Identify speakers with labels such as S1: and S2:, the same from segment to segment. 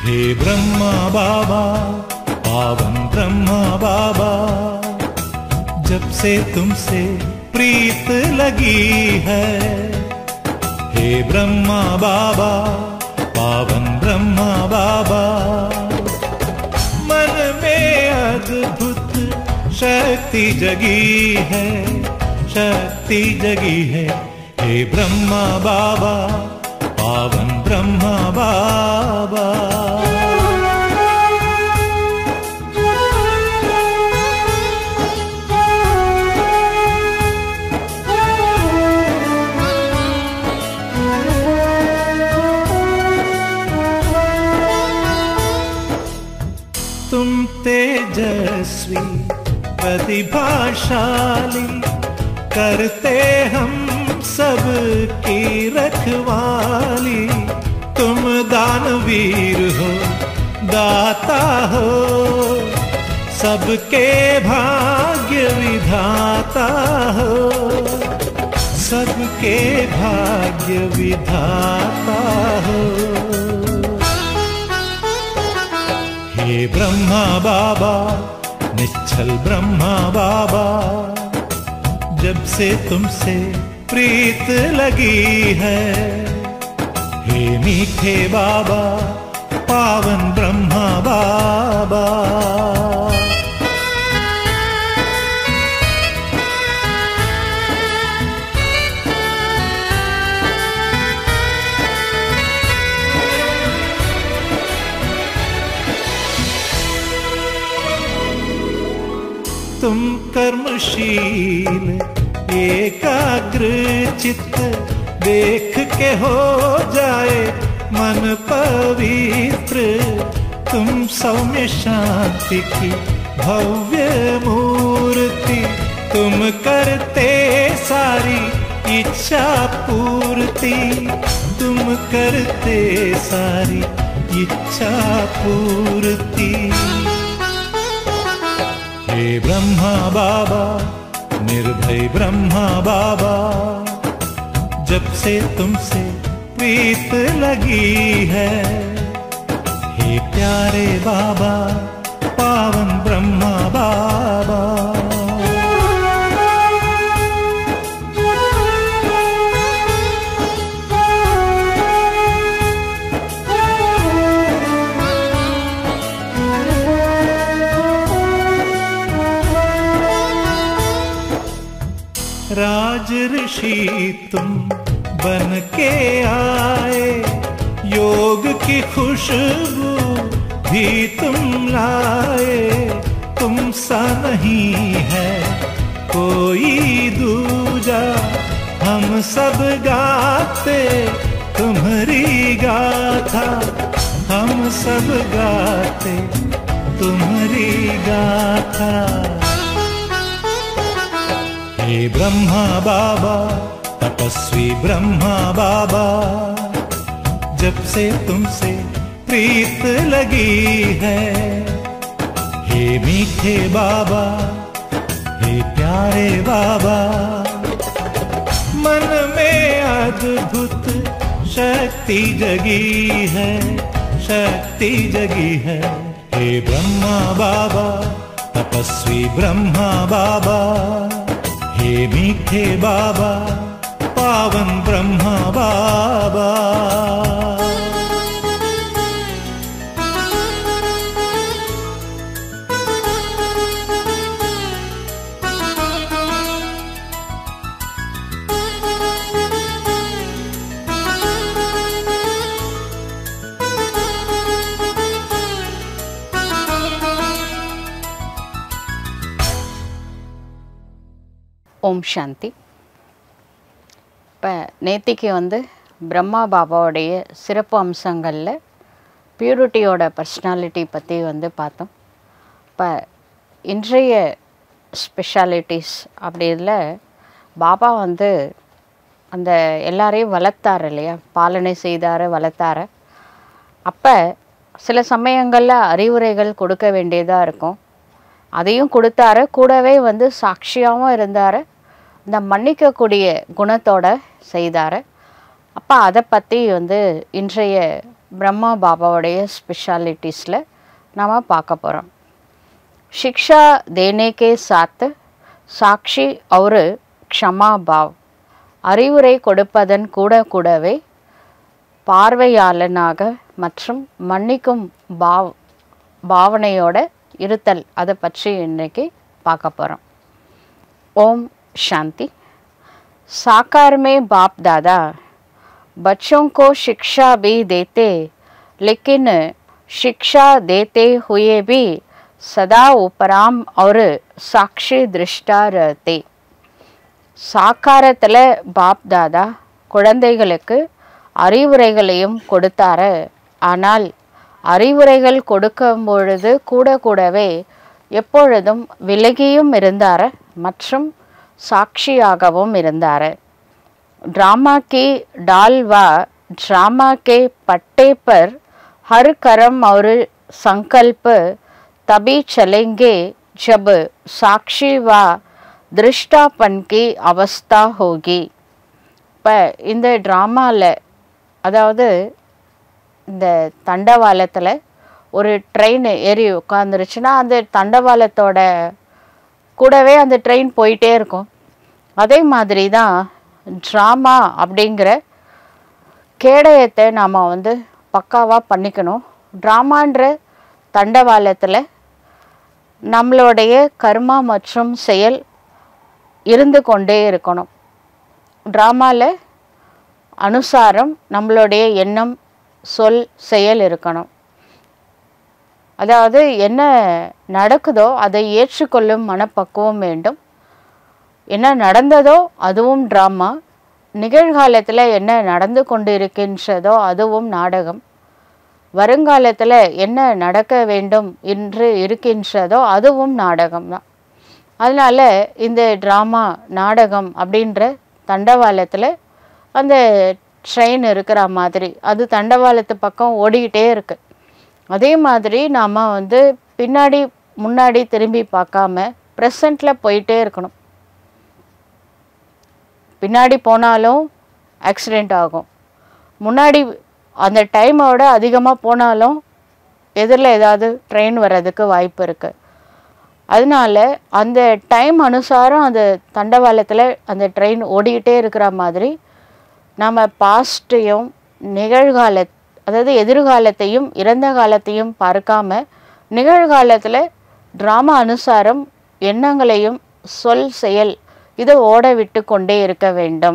S1: हे ब्रह्मा बाबा पावन ब्रह्मा बाबा जब से तुमसे प्रीत लगी है हे ब्रह्मा बाबा पावन ब्रह्मा बाबा मन में अद्भुत शक्ति जगी है शक्ति जगी है हे ब्रह्मा बाबा पावन ब्रह्मा बाबा तुम तेजस्वी प्रतिभाशाली करते हम सब की रखवाली तुम दानवीर हो दाता हो सबके भाग्य विधाता हो सबके भाग्य विधाता हो हे ब्रह्मा बाबा निश्चल ब्रह्मा बाबा जब से तुमसे प्रीत लगी है हे मीठे बाबा पावन ब्रह्मा बाबा तुम कर्मशील एकाग्र चित्त देख के हो जाए मन पवित्र तुम सौम्य शांति की भव्य मूर्ति तुम करते सारी इच्छा पूर्ति तुम करते सारी इच्छा पूर्ति हे ब्रह्मा बाबा निर्भय ब्रह्मा बाबा जब से तुमसे प्रीत लगी है हे प्यारे बाबा पावन ब्रह्मा बाबा राज ऋषि तुम बन के आए योग की खुशबू भी तुम लाए तुम सा नहीं है कोई दूजा हम सब गाते तुम्हारी गाथा हम सब गाते तुम्हारी गाथा हे ब्रह्मा बाबा तपस्वी ब्रह्मा बाबा जब से तुमसे प्रीत लगी है हे मीठे बाबा हे प्यारे बाबा मन में अद्भुत शक्ति जगी है शक्ति जगी है हे ब्रह्मा बाबा तपस्वी ब्रह्मा बाबा हे मीठे बाबा पावन ब्रह्मा बाबा
S2: ஓம் சாந்தி இப்போ நேத்திக்கு வந்து பிரம்மா பாபாவுடைய சிறப்பு அம்சங்களில் பியூரிட்டியோட பர்சனாலிட்டி பற்றி வந்து பார்த்தோம் இப்போ இன்றைய ஸ்பெஷாலிட்டிஸ் அப்படி இதில் பாபா வந்து அந்த எல்லாரையும் வளர்த்தார் இல்லையா பாலனை செய்தார் வளர்த்தார் அப்போ சில சமயங்களில் அறிவுரைகள் கொடுக்க வேண்டியதாக இருக்கும் அதையும் கொடுத்தாரு கூடவே வந்து சாட்சியாகவும் இருந்தார் இந்த மன்னிக்கக்கூடிய குணத்தோட செய்தார் அப்போ அதை பற்றி வந்து இன்றைய பிரம்மா பாபாவுடைய ஸ்பெஷாலிட்டிஸில் நாம் பார்க்க போகிறோம் शिक्षा देने के साथ சாட்சி और க்ஷமா பாவ் அறிவுரை கொடுப்பதன் கூட கூடவே பார்வையாளனாக மற்றும் மன்னிக்கும் பாவ் பாவனையோட இருத்தல் அதை பற்றி இன்னைக்கு பார்க்க போகிறோம் ओम शांति साकार में बाप दादा बच्चों को शिक्षा भी देते लेकिन शिक्षा देते हुए भी सदा उपराम और साक्षी दृष्टा रहते சாக்காரத்தில் பாப் தாதா குழந்தைகளுக்கு அறிவுரைகளையும் கொடுத்தாரு ஆனால் அறிவுரைகள் கொடுக்கும் பொழுது கூட கூடவே எப்பொழுதும் விலகியும் இருந்தார் மற்றும் சாட்சியாகவும் இருந்தார் ड्रामा की डाल व ड्रामा के पट्टे पर हर कर्म और संकल्प तभी चलेंगे जब साक्षी व दृष्टापन की अवस्था होगी இப்போ இந்த ட்ராமாவில் அதாவது இந்த தண்டவாளத்தில் ஒரு ட்ரெயின் ஏறி உட்காந்துருச்சுன்னா அந்த தண்டவாளத்தோட கூடவே அந்த ட்ரெயின் போயிட்டே இருக்கும் அதே மாதிரி தான் ட்ராமா அப்படிங்கிற கேடயத்தை நாம் வந்து பக்காவாக பண்ணிக்கணும் ட்ராமான்ற தண்டவாளத்தில் நம்மளுடைய கர்மா மற்றும் செயல் இருந்து கொண்டே இருக்கணும் ட்ராமாவில் அனுசாரம் நம்மளுடைய எண்ணம் சொல் செயல் இருக்கணும் அதாவது என்ன நடக்குதோ அதை ஏற்றுக்கொள்ளும் மனப்பக்குவம் வேண்டும் என்ன நடந்ததோ அதுவும் ட்ராமா நிகழ்காலத்தில் என்ன நடந்து கொண்டு இருக்கின்றதோ அதுவும் நாடகம் வருங்காலத்தில் என்ன நடக்க வேண்டும் என்று இருக்கின்றதோ அதுவும் நாடகம் தான் அதனால் இந்த ட்ராமா நாடகம் அப்படின்ற தண்டவாளத்தில் அந்த ட்ரெயின் இருக்கிற மாதிரி அது தண்டவாளத்து பக்கம் ஓடிக்கிட்டே இருக்கு அதே மாதிரி நாம் வந்து பின்னாடி முன்னாடி திரும்பி பார்க்காம ப்ரெசண்ட்டில் போயிட்டே இருக்கணும் பின்னாடி போனாலும் ஆக்சிடெண்ட் ஆகும் முன்னாடி அந்த டைமோட அதிகமாக போனாலும் எதிரில் ஏதாவது ட்ரெயின் வர்றதுக்கு வாய்ப்பு இருக்குது அதனால அந்த டைம் அனுசாரம் அந்த தண்டவாளத்தில் அந்த ட்ரெயின் ஓடிக்கிட்டே இருக்கிற மாதிரி நம்ம பாஸ்ட்டையும் நிகழ்கால அதாவது எதிர்காலத்தையும் இறந்த காலத்தையும் பார்க்காம நிகழ்காலத்தில் ட்ராமா அனுசாரம் எண்ணங்களையும் சொல் செயல் இதை ஓட விட்டு கொண்டே இருக்க வேண்டும்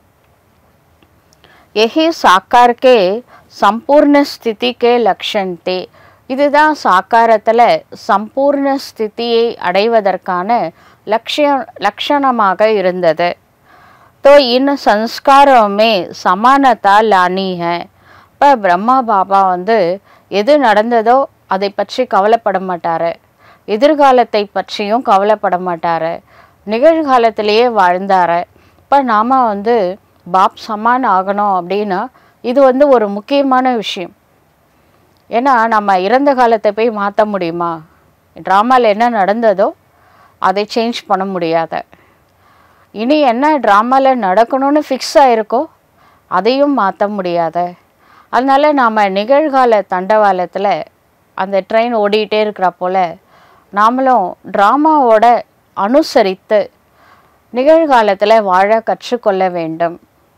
S2: यही साकार के சம்பூர்ண ஸ்திதிக்கே லக்ஷன் தே இதுதான் சாக்காரத்தில் சம்பூர்ண ஸ்திதியை அடைவதற்கான லட்சிய லட்சணமாக இருந்தது तो इन संस्कारों में समानता लानी है இப்போ பிரம்மா பாபா வந்து எது நடந்ததோ அதை பற்றி கவலைப்பட மாட்டார் எதிர்காலத்தை பற்றியும் கவலைப்பட மாட்டார் நிகழ்காலத்திலேயே வாழ்ந்தார் இப்போ நாம் வந்து பாப் சமான் ஆகணும் அப்படின்னா இது வந்து ஒரு முக்கியமான விஷயம் ஏன்னா நம்ம இறந்த காலத்தை போய் மாற்ற முடியுமா ட்ராமாவில் என்ன நடந்ததோ அதை சேஞ்ச் பண்ண முடியாத இனி என்ன ட்ராமாவில் நடக்கணும்னு ஃபிக்ஸ் ஆகிருக்கோ அதையும் மாற்ற முடியாத அதனால் நாம் நிகழ்கால தண்டவாளத்தில் அந்த ட்ரெயின் ஓடிக்கிட்டே இருக்கிற போல் நாமளும் ட்ராமாவோட அனுசரித்து நிகழ்காலத்தில் வாழ கற்றுக்கொள்ள வேண்டும்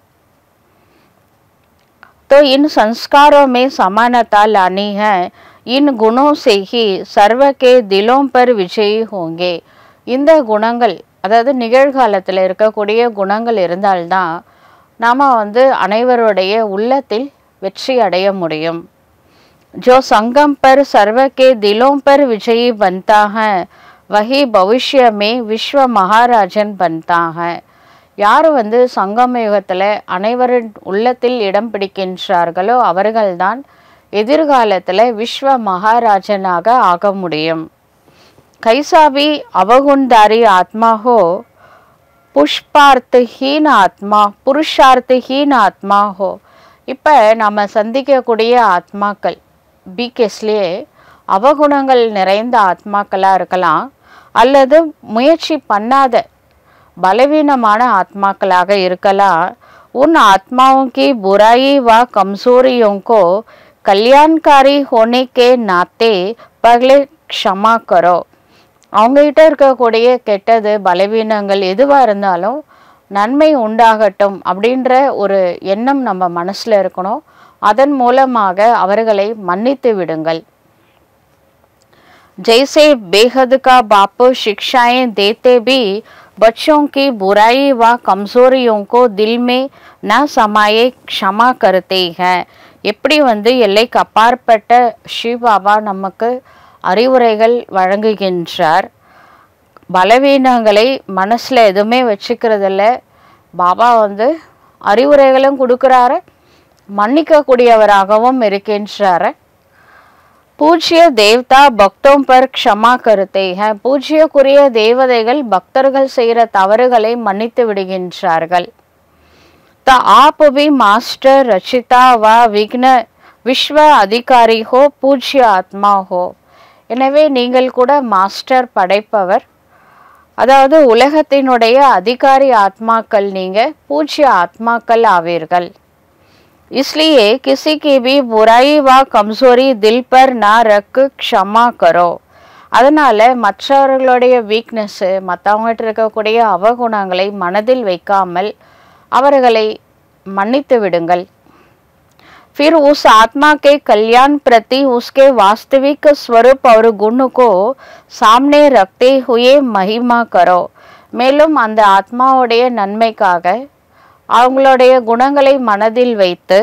S2: तो इन संस्कारों में समानता लानी है इन गुणों से ही सर्व के दिलों पर विजयी होंगे இந்த குணங்கள் அதாவது நிகழ்காலத்தில் இருக்கக்கூடிய குணங்கள் இருந்தால்தான் நாம் வந்து அனைவருடைய உள்ளத்தில் வெற்றி அடைய முடியும் जो संगम पर सर्व के दिलों पर विजयी बनता है वही भविष्य में विश्व महाराजन बनता है யார் வந்து சங்கம யுகத்தில் அனைவரின் உள்ளத்தில் இடம் பிடிக்கின்றார்களோ அவர்கள்தான் எதிர்காலத்தில் விஸ்வ மகாராஜனாக ஆக முடியும் கைசாபி அவகுண்டாரி ஆத்மா ஹோ புஷ்பார்த்தஹீன ஆத்மா புருஷார்த்தஹீன ஆத்மா ஹோ இப்போ நம்ம சந்திக்கக்கூடிய ஆத்மாக்கள் பிகேஸ்லேயே அவகுணங்கள் நிறைந்த ஆத்மாக்களாக இருக்கலாம் அல்லது முயற்சி பண்ணாத பலவீனமான ஆத்மாக்களாக இருக்கலாம் उन आत्माओं की बुराई व कमजोरियों को கல்யாண்காரி होने के नाते पहले க்ஷமா கரோ அவங்ககிட்ட இருக்கக்கூடிய கெட்டது பலவீனங்கள் எதுவாக இருந்தாலும் நன்மை உண்டாகட்டும் அப்படின்ற ஒரு எண்ணம் நம்ம மனசில் இருக்கணும் அதன் மூலமாக அவர்களை மன்னித்து விடுங்கள் जैसे बेहद का बाप शिक्षाएं देते भी बच्चों की बुराई व कमजोरियों को दिल में न समाये क्षमा करते हैं எப்படி வந்து எல்லைக்கு அப்பாற்பட்ட ஸ்ரீபாபா நமக்கு அறிவுரைகள் வழங்குகின்றார் பலவீனங்களை மனசில் எதுவுமே வச்சுக்கிறதில்ல பாபா வந்து அறிவுரைகளும் கொடுக்குறாரு மன்னிக்கக்கூடியவராகவும் இருக்கின்றாரு பூஜ்ய தேவதா பக்தோம் பர் க்ஷமா கருத்தை பூஜ்யக்குரிய தேவதைகள் பக்தர்கள் செய்கிற தவறுகளை மன்னித்து விடுகின்றார்கள் த आप भी मास्टर रचिता व विघ्न விஸ்வ அதிகாரி ஹோ பூஜ்ய ஆத்மா ஹோ எனவே நீங்கள் கூட மாஸ்டர் படைப்பவர் அதாவது உலகத்தினுடைய அதிகாரி ஆத்மாக்கள் நீங்க பூஜ்ய ஆத்மாக்கள் ஆவீர்கள் इसलिए किसी की भी बुराई व कमजोरी दिल पर ना रख क्षमा करो அதனால மற்றவர்களுடைய வீக்னஸ்ஸு மற்றவங்ககிட்ட இருக்கக்கூடிய அவகுணங்களை மனதில் வைக்காமல் அவர்களை மன்னித்து விடுங்கள் फिर उस आत्मा के कल्याण प्रति उसके वास्तविक स्वरूप और गुण को सामने रखते हुए महिमा करो மேலும் அந்த ஆத்மாவுடைய நன்மைக்காக அவங்களுடைய குணங்களை மனதில் வைத்து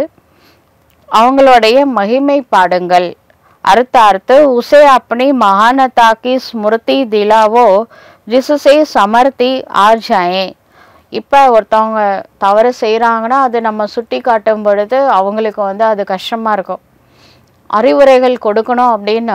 S2: அவங்களுடைய மகிமை பாடுங்கள் अर्थात उसे अपनी महानता की स्मृति दिलावो जिससे समर्थी आ जाए இப்போ ஒருத்தவங்க தவறு செய்கிறாங்கன்னா அது நம்ம சுட்டி காட்டும் பொழுது அவங்களுக்கு வந்து அது கஷ்டமாக இருக்கும் அறிவுரைகள் கொடுக்கணும் அப்படின்னா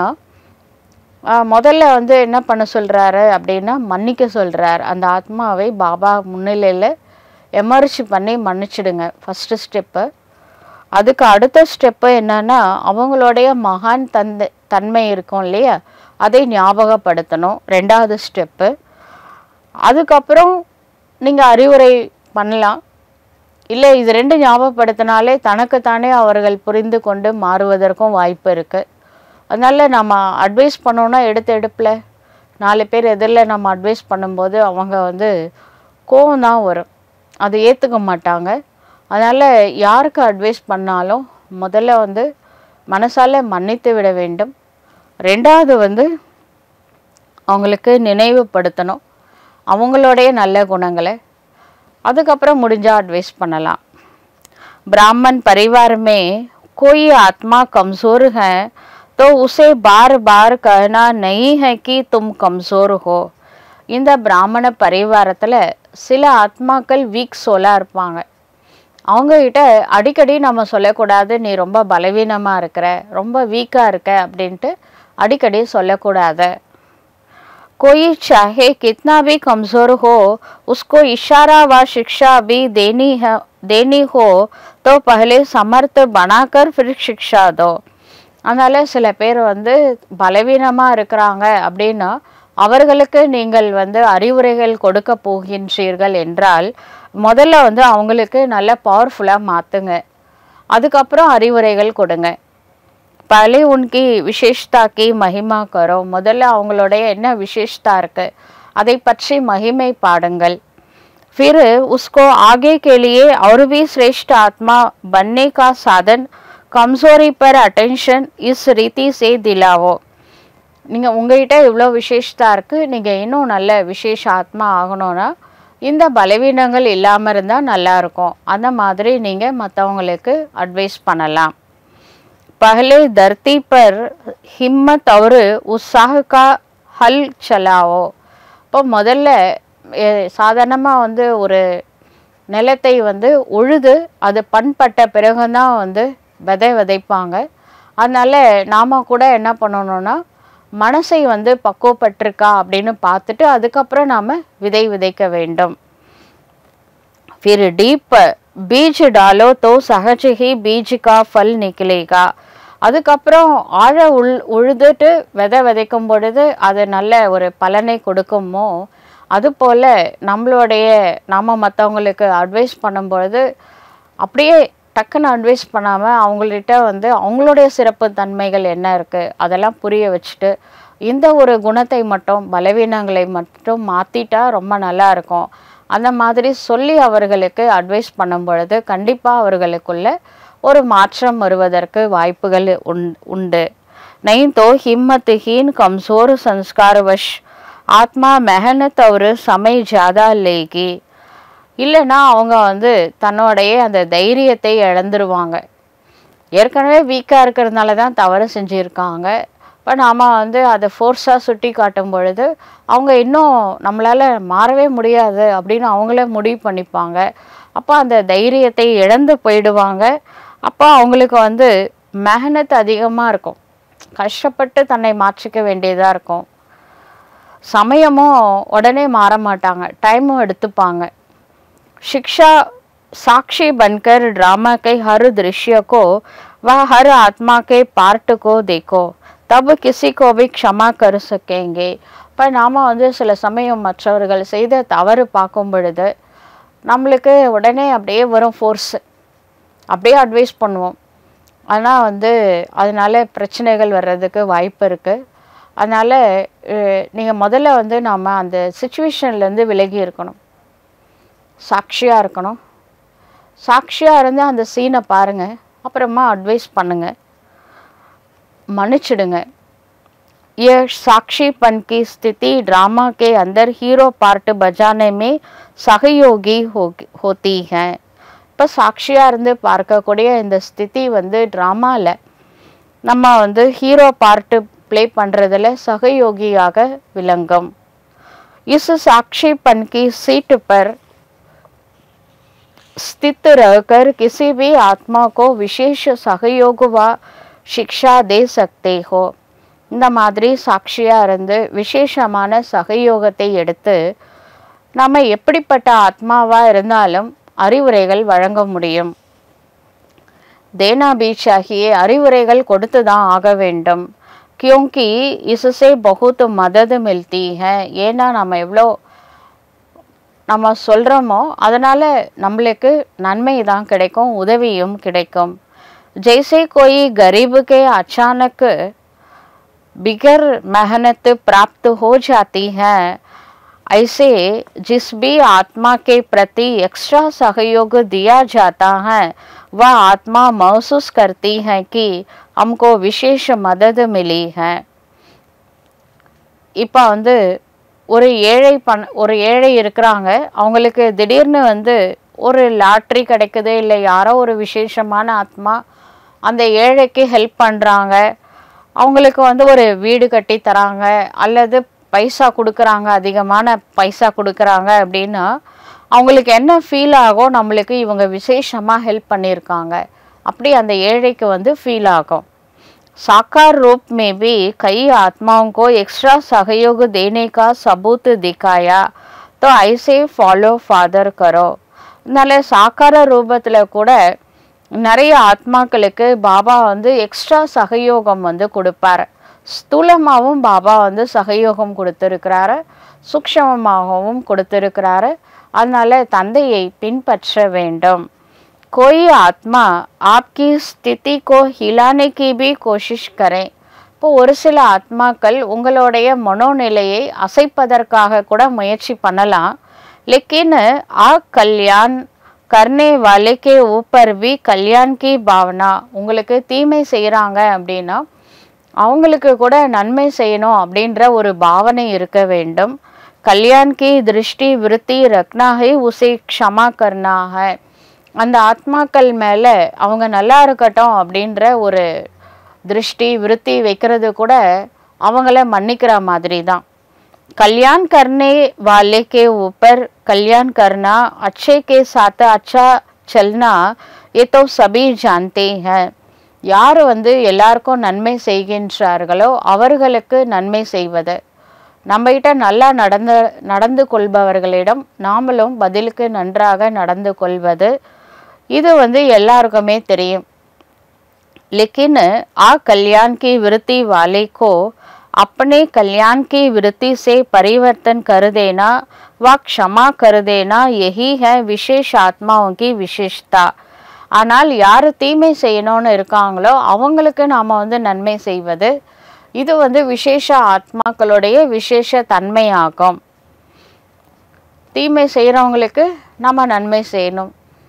S2: ஆஹ், முதல்ல வந்து என்ன பண்ண சொல்கிறாரு அப்படின்னா மன்னிக்க சொல்கிறார் அந்த ஆத்மாவை பாபா முன்னிலையில் எமர்ஜி பண்ணி மன்னிச்சிடுங்க ஃபஸ்ட்டு ஸ்டெப்பு அதுக்கு அடுத்த ஸ்டெப்பு என்னன்னா அவங்களுடைய மகான் தந்தை தன்மை இருக்கும் இல்லையா அதை ஞாபகப்படுத்தணும் ரெண்டாவது ஸ்டெப்பு அதுக்கப்புறம் நீங்கள் அறிவுரை பண்ணலாம் இல்லை இது ரெண்டு ஞாபகப்படுத்தினாலே தனக்குத்தானே அவர்கள் புரிந்து கொண்டு மாறுவதற்கும் வாய்ப்பு இருக்குது அதனால் நம்ம அட்வைஸ் பண்ணோன்னா எடுத்து எடுப்பில் நாலு பேர் எதிரில் நம்ம அட்வைஸ் பண்ணும்போது அவங்க வந்து கோவம் தான் வரும் அதை ஏற்றுக்க மாட்டாங்க அதனால் யாருக்கு அட்வைஸ் பண்ணாலும் முதல்ல வந்து மனசால மன்னித்து விட வேண்டும் ரெண்டாவது வந்து அவங்களுக்கு நினைவுபடுத்தணும் அவங்களுடைய நல்ல குணங்களை அதுக்கப்புறம் முடிஞ்சால் அட்வைஸ் பண்ணலாம் ब्राह्मण परिवार में कोई आत्मा कमजोर है तो उसे बार बार कहना नहीं है कि तुम कमजोर हो இந்த பிராமண பரிவாரத்தில் சில ஆத்மாக்கள் வீக் சோலாக இருப்பாங்க அவங்கக்கிட்ட அடிக்கடி நம்ம சொல்லக்கூடாது நீ ரொம்ப பலவீனமாக இருக்கிற ரொம்ப வீக்காக இருக்க அப்படின்ட்டு அடிக்கடி சொல்லக்கூடாது कोई चाहे कितना भी कमजोर हो उसको इशारा व शिक्षा भी देनी है देनी हो तो पहले समर्थ बनाकर फिर शिक्षा दो அதனால் சில பேர் வந்து பலவீனமாக இருக்கிறாங்க அப்படின்னா அவர்களுக்கு நீங்கள் வந்து அறிவுரைகள் கொடுக்க போகின்றீர்கள் என்றால் முதல்ல வந்து அவங்களுக்கு நல்ல பவர்ஃபுல்லாக மாற்றுங்க அதுக்கப்புறம் அறிவுரைகள் கொடுங்க पहले उनकी विशेषता की महिमा करो முதல்ல அவங்களுடைய என்ன விசேஷதா இருக்கு அதை பற்றி மகிமை பாடுங்கள் फिर उसको आगे के लिए और भी श्रेष्ठ आत्मा बनने का साधन कमजोरी पर अटेंशन इस रीति से दिलावो நீங்கள் உங்ககிட்ட இவ்வளோ விசேஷதா இருக்குது நீங்கள் இன்னும் நல்ல விசேஷ ஆத்மா ஆகணும்னா இந்த பலவீனங்கள் இல்லாமல் இருந்தால் நல்லாயிருக்கும் அந்த மாதிரி நீங்கள் மற்றவங்களுக்கு அட்வைஸ் பண்ணலாம் पहले धरती पर हिम्मत और उत्साह का हल चलाओ இப்போ முதல்ல சாதாரணமாக வந்து ஒரு நிலத்தை வந்து உழுது அது பண்பட்ட பிறகுதான் வந்து விதை விதைப்பாங்க அதனால் நாம் கூட என்ன பண்ணணும்னா மனசை வந்து பக்குவப்பட்டிருக்கா அப்படின்னு பார்த்துட்டு அதுக்கப்புறம் நாம் விதை விதைக்க வேண்டும் फिर डीप बीज डालो तो सहज ही बीज का फल निकलेगा அதுக்கப்புறம் ஆழ உள் உழுதுட்டு விதை விதைக்கும் பொழுது அது நல்ல ஒரு பலனை கொடுக்குமோ அதுபோல் நம்மளுடைய நாம் மற்றவங்களுக்கு அட்வைஸ் பண்ணும்பொழுது அப்படியே டக்குன்னு அட்வைஸ் பண்ணாமல் அவங்கள்ட்ட வந்து அவங்களுடைய சிறப்பு தன்மைகள் என்ன இருக்குது அதெல்லாம் புரிய வச்சுட்டு இந்த ஒரு குணத்தை மட்டும் பலவீனங்களை மட்டும் மாற்றிட்டா ரொம்ப நல்லா இருக்கும் அந்த மாதிரி சொல்லி அவர்களுக்கு அட்வைஸ் பண்ணும் பொழுது கண்டிப்பாக அவர்களுக்குள்ள ஒரு மாற்றம் வருவதற்கு வாய்ப்புகள் உண் உண்டு नहीं तो हिम्मतहीन कमज़ोर संस्कारवश ஆத்மா மெஹனத் ஒரு சமை ஜாதா லேகி இல்லைன்னா அவங்க வந்து தன்னோடைய அந்த தைரியத்தை இழந்துருவாங்க ஏற்கனவே வீக்காக இருக்கிறதுனால தான் தவறு செஞ்சுருக்காங்க இப்போ நாம் வந்து அதை ஃபோர்ஸாக சுட்டி காட்டும் பொழுது அவங்க இன்னும் நம்மளால் மாறவே முடியாது அப்படின்னு அவங்களே முடிவு பண்ணிப்பாங்க அப்போ அந்த தைரியத்தை இழந்து போயிடுவாங்க அப்போ அவங்களுக்கு வந்து மெஹனத் அதிகமாக இருக்கும் கஷ்டப்பட்டு தன்னை மாற்றிக்க வேண்டியதாக இருக்கும் சமயமும் உடனே மாற மாட்டாங்க டைமும் எடுத்துப்பாங்க शिक्षा साक्षी बनकर ड्रामा के हर दृश्य को व हर आत्मा के पार्ट को देखो तब किसी को भी क्षमा कर सकेंगे இப்போ நாம் வந்து சில சமயம் மற்றவர்கள் செய்த தவறு பார்க்கும் பொழுது நம்மளுக்கு உடனே அப்படியே வரும் ஃபோர்ஸு அப்படியே அட்வைஸ் பண்ணுவோம் ஆனால் வந்து அதனால பிரச்சனைகள் வர்றதுக்கு வாய்ப்பு இருக்குது அதனால் நீங்கள் முதல்ல வந்து நாம் அந்த சுச்சுவேஷன்லேருந்து விலகி இருக்கணும் சாட்சியாக இருக்கணும் சாட்சியாக இருந்து அந்த சீனை பாருங்கள் அப்புறமா அட்வைஸ் பண்ணுங்கள் மன்னிச்சிடுங்க ये साक्षीपन की स्थिति ड्रामा के अंदर हीरो पार्ट बजाने में सहयोगी हो होती है இப்போ சாட்சியாக இருந்து பார்க்கக்கூடிய இந்த ஸ்திதி வந்து ட்ராமாவில் நம்ம வந்து ஹீரோ பார்ட்டு ப்ளே பண்ணுறதுல சகயோகியாக விளங்கும் इस साक्षीपन की सीट पर स्थित रहकर किसी भी आत्मा को विशेष सहयोग व शिक्षा दे सकते हो இந்த மாதிரி சாட்சியாக இருந்து விசேஷமான சகயோகத்தை எடுத்து நம்ம எப்படிப்பட்ட ஆத்மாவாக இருந்தாலும் அறிவுரைகள் வழங்க முடியும் தேனா பீச் ஆகிய அறிவுரைகள் கொடுத்து தான் ஆக வேண்டும் கியோங்கி இசுசே பகுத் மதது மில்தி ஹே ஏன்னா நம்ம எவ்வளோ நம்ம சொல்கிறோமோ அதனால் நம்மளுக்கு நன்மை தான் கிடைக்கும் உதவியும் கிடைக்கும் जैसे कोई गरीब के अचानक बिगर मेहनत प्राप्त हो जाती है ऐसे जिस भी आत्मा के प्रति एक्स्ट्रा सहयोग दिया जाता है वह आत्मा महसूस करती है कि हमको विशेष मदद मिली है இப்போ வந்து ஒரு ஏழை பண ஒரு ஏழை இருக்கிறாங்க அவங்களுக்கு திடீர்னு வந்து ஒரு லாட்ரி கிடைக்குது இல்லை யாரோ ஒரு விசேஷமான ஆத்மா அந்த ஏழைக்கு ஹெல்ப் பண்ணுறாங்க அவங்களுக்கு வந்து ஒரு வீடு கட்டி தராங்க அல்லது பைசா கொடுக்குறாங்க அதிகமான பைசா கொடுக்குறாங்க அப்படின்னா அவங்களுக்கு என்ன ஃபீல் ஆகும் நம்மளுக்கு இவங்க விசேஷமாக ஹெல்ப் பண்ணியிருக்காங்க அப்படி அந்த ஏழைக்கு வந்து ஃபீல் ஆகும் साकार रूप में भी कई आत्माओं को एक्स्ट्रा सहयोग देने का सबूत दिखाया तो ऐसे ஃபாலோ ஃபாதர் करो அதனால சாக்கார ரூபத்தில் கூட நிறைய ஆத்மாக்களுக்கு பாபா வந்து எக்ஸ்ட்ரா சகயோகம் வந்து கொடுப்பார் ஸ்தூலமாகவும் பாபா வந்து சகயோகம் கொடுத்துருக்கிறாரு சூக்ஷமமாகவும் கொடுத்துருக்கிறாரு அதனால தந்தையை பின்பற்ற வேண்டும் कोई आत्मा आपकी स्थिति को हिलाने की भी कोशिश करें இப்போ ஒரு சில ஆத்மாக்கள் உங்களுடைய மனோநிலையை அசைப்பதற்காக கூட முயற்சி பண்ணலாம் லேக்கின் ஆ கல்யாண் கர்னே வாலே கே ஊப்பர் வி கல்யாண் கி பாவனா உங்களுக்கு தீமை செய்கிறாங்க அப்படின்னா அவங்களுக்கு கூட நன்மை செய்யணும் அப்படின்ற ஒரு பாவனை இருக்க வேண்டும் கல்யாண் கி திருஷ்டி விருத்தி ரக்னா ஹை உசே க்ஷமா கர்னா ஹை அந்த ஆத்மாக்கள் மேலே அவங்க நல்லா இருக்கட்டும் அப்படின்ற ஒரு திருஷ்டி விருத்தி வைக்கிறது கூட அவங்கள மன்னிக்கிற மாதிரி தான் कल्याण करने वाले के ऊपर कल्याण करना अच्छे के साथ अच्छा चलना ये तो सभी जानते हैं யார் வந்து எல்லாருக்கும் நன்மை செய்கின்றார்களோ அவர்களுக்கு நன்மை செய்வது நம்மகிட்ட நல்லா நடந்த நடந்து கொள்பவர்களிடம் நாமளும் பதிலுக்கு நன்றாக நடந்து கொள்வது இது வந்து எல்லாருக்குமே தெரியும் लेकिन आ कल्याण की वृत्ति वाले को अपने कल्याण की वृत्ति से परिवर्तन कर देना व क्षमा कर देना यही है विशेष आत्माओं की विशेषता ஆனால் யார் தீமை செய்யணும்னு இருக்காங்களோ அவங்களுக்கு நாம் வந்து நன்மை செய்வது இது வந்து விசேஷ ஆத்மாக்களுடைய விசேஷ தன்மையாகும் தீமை செய்கிறவங்களுக்கு நம்ம நன்மை செய்யணும்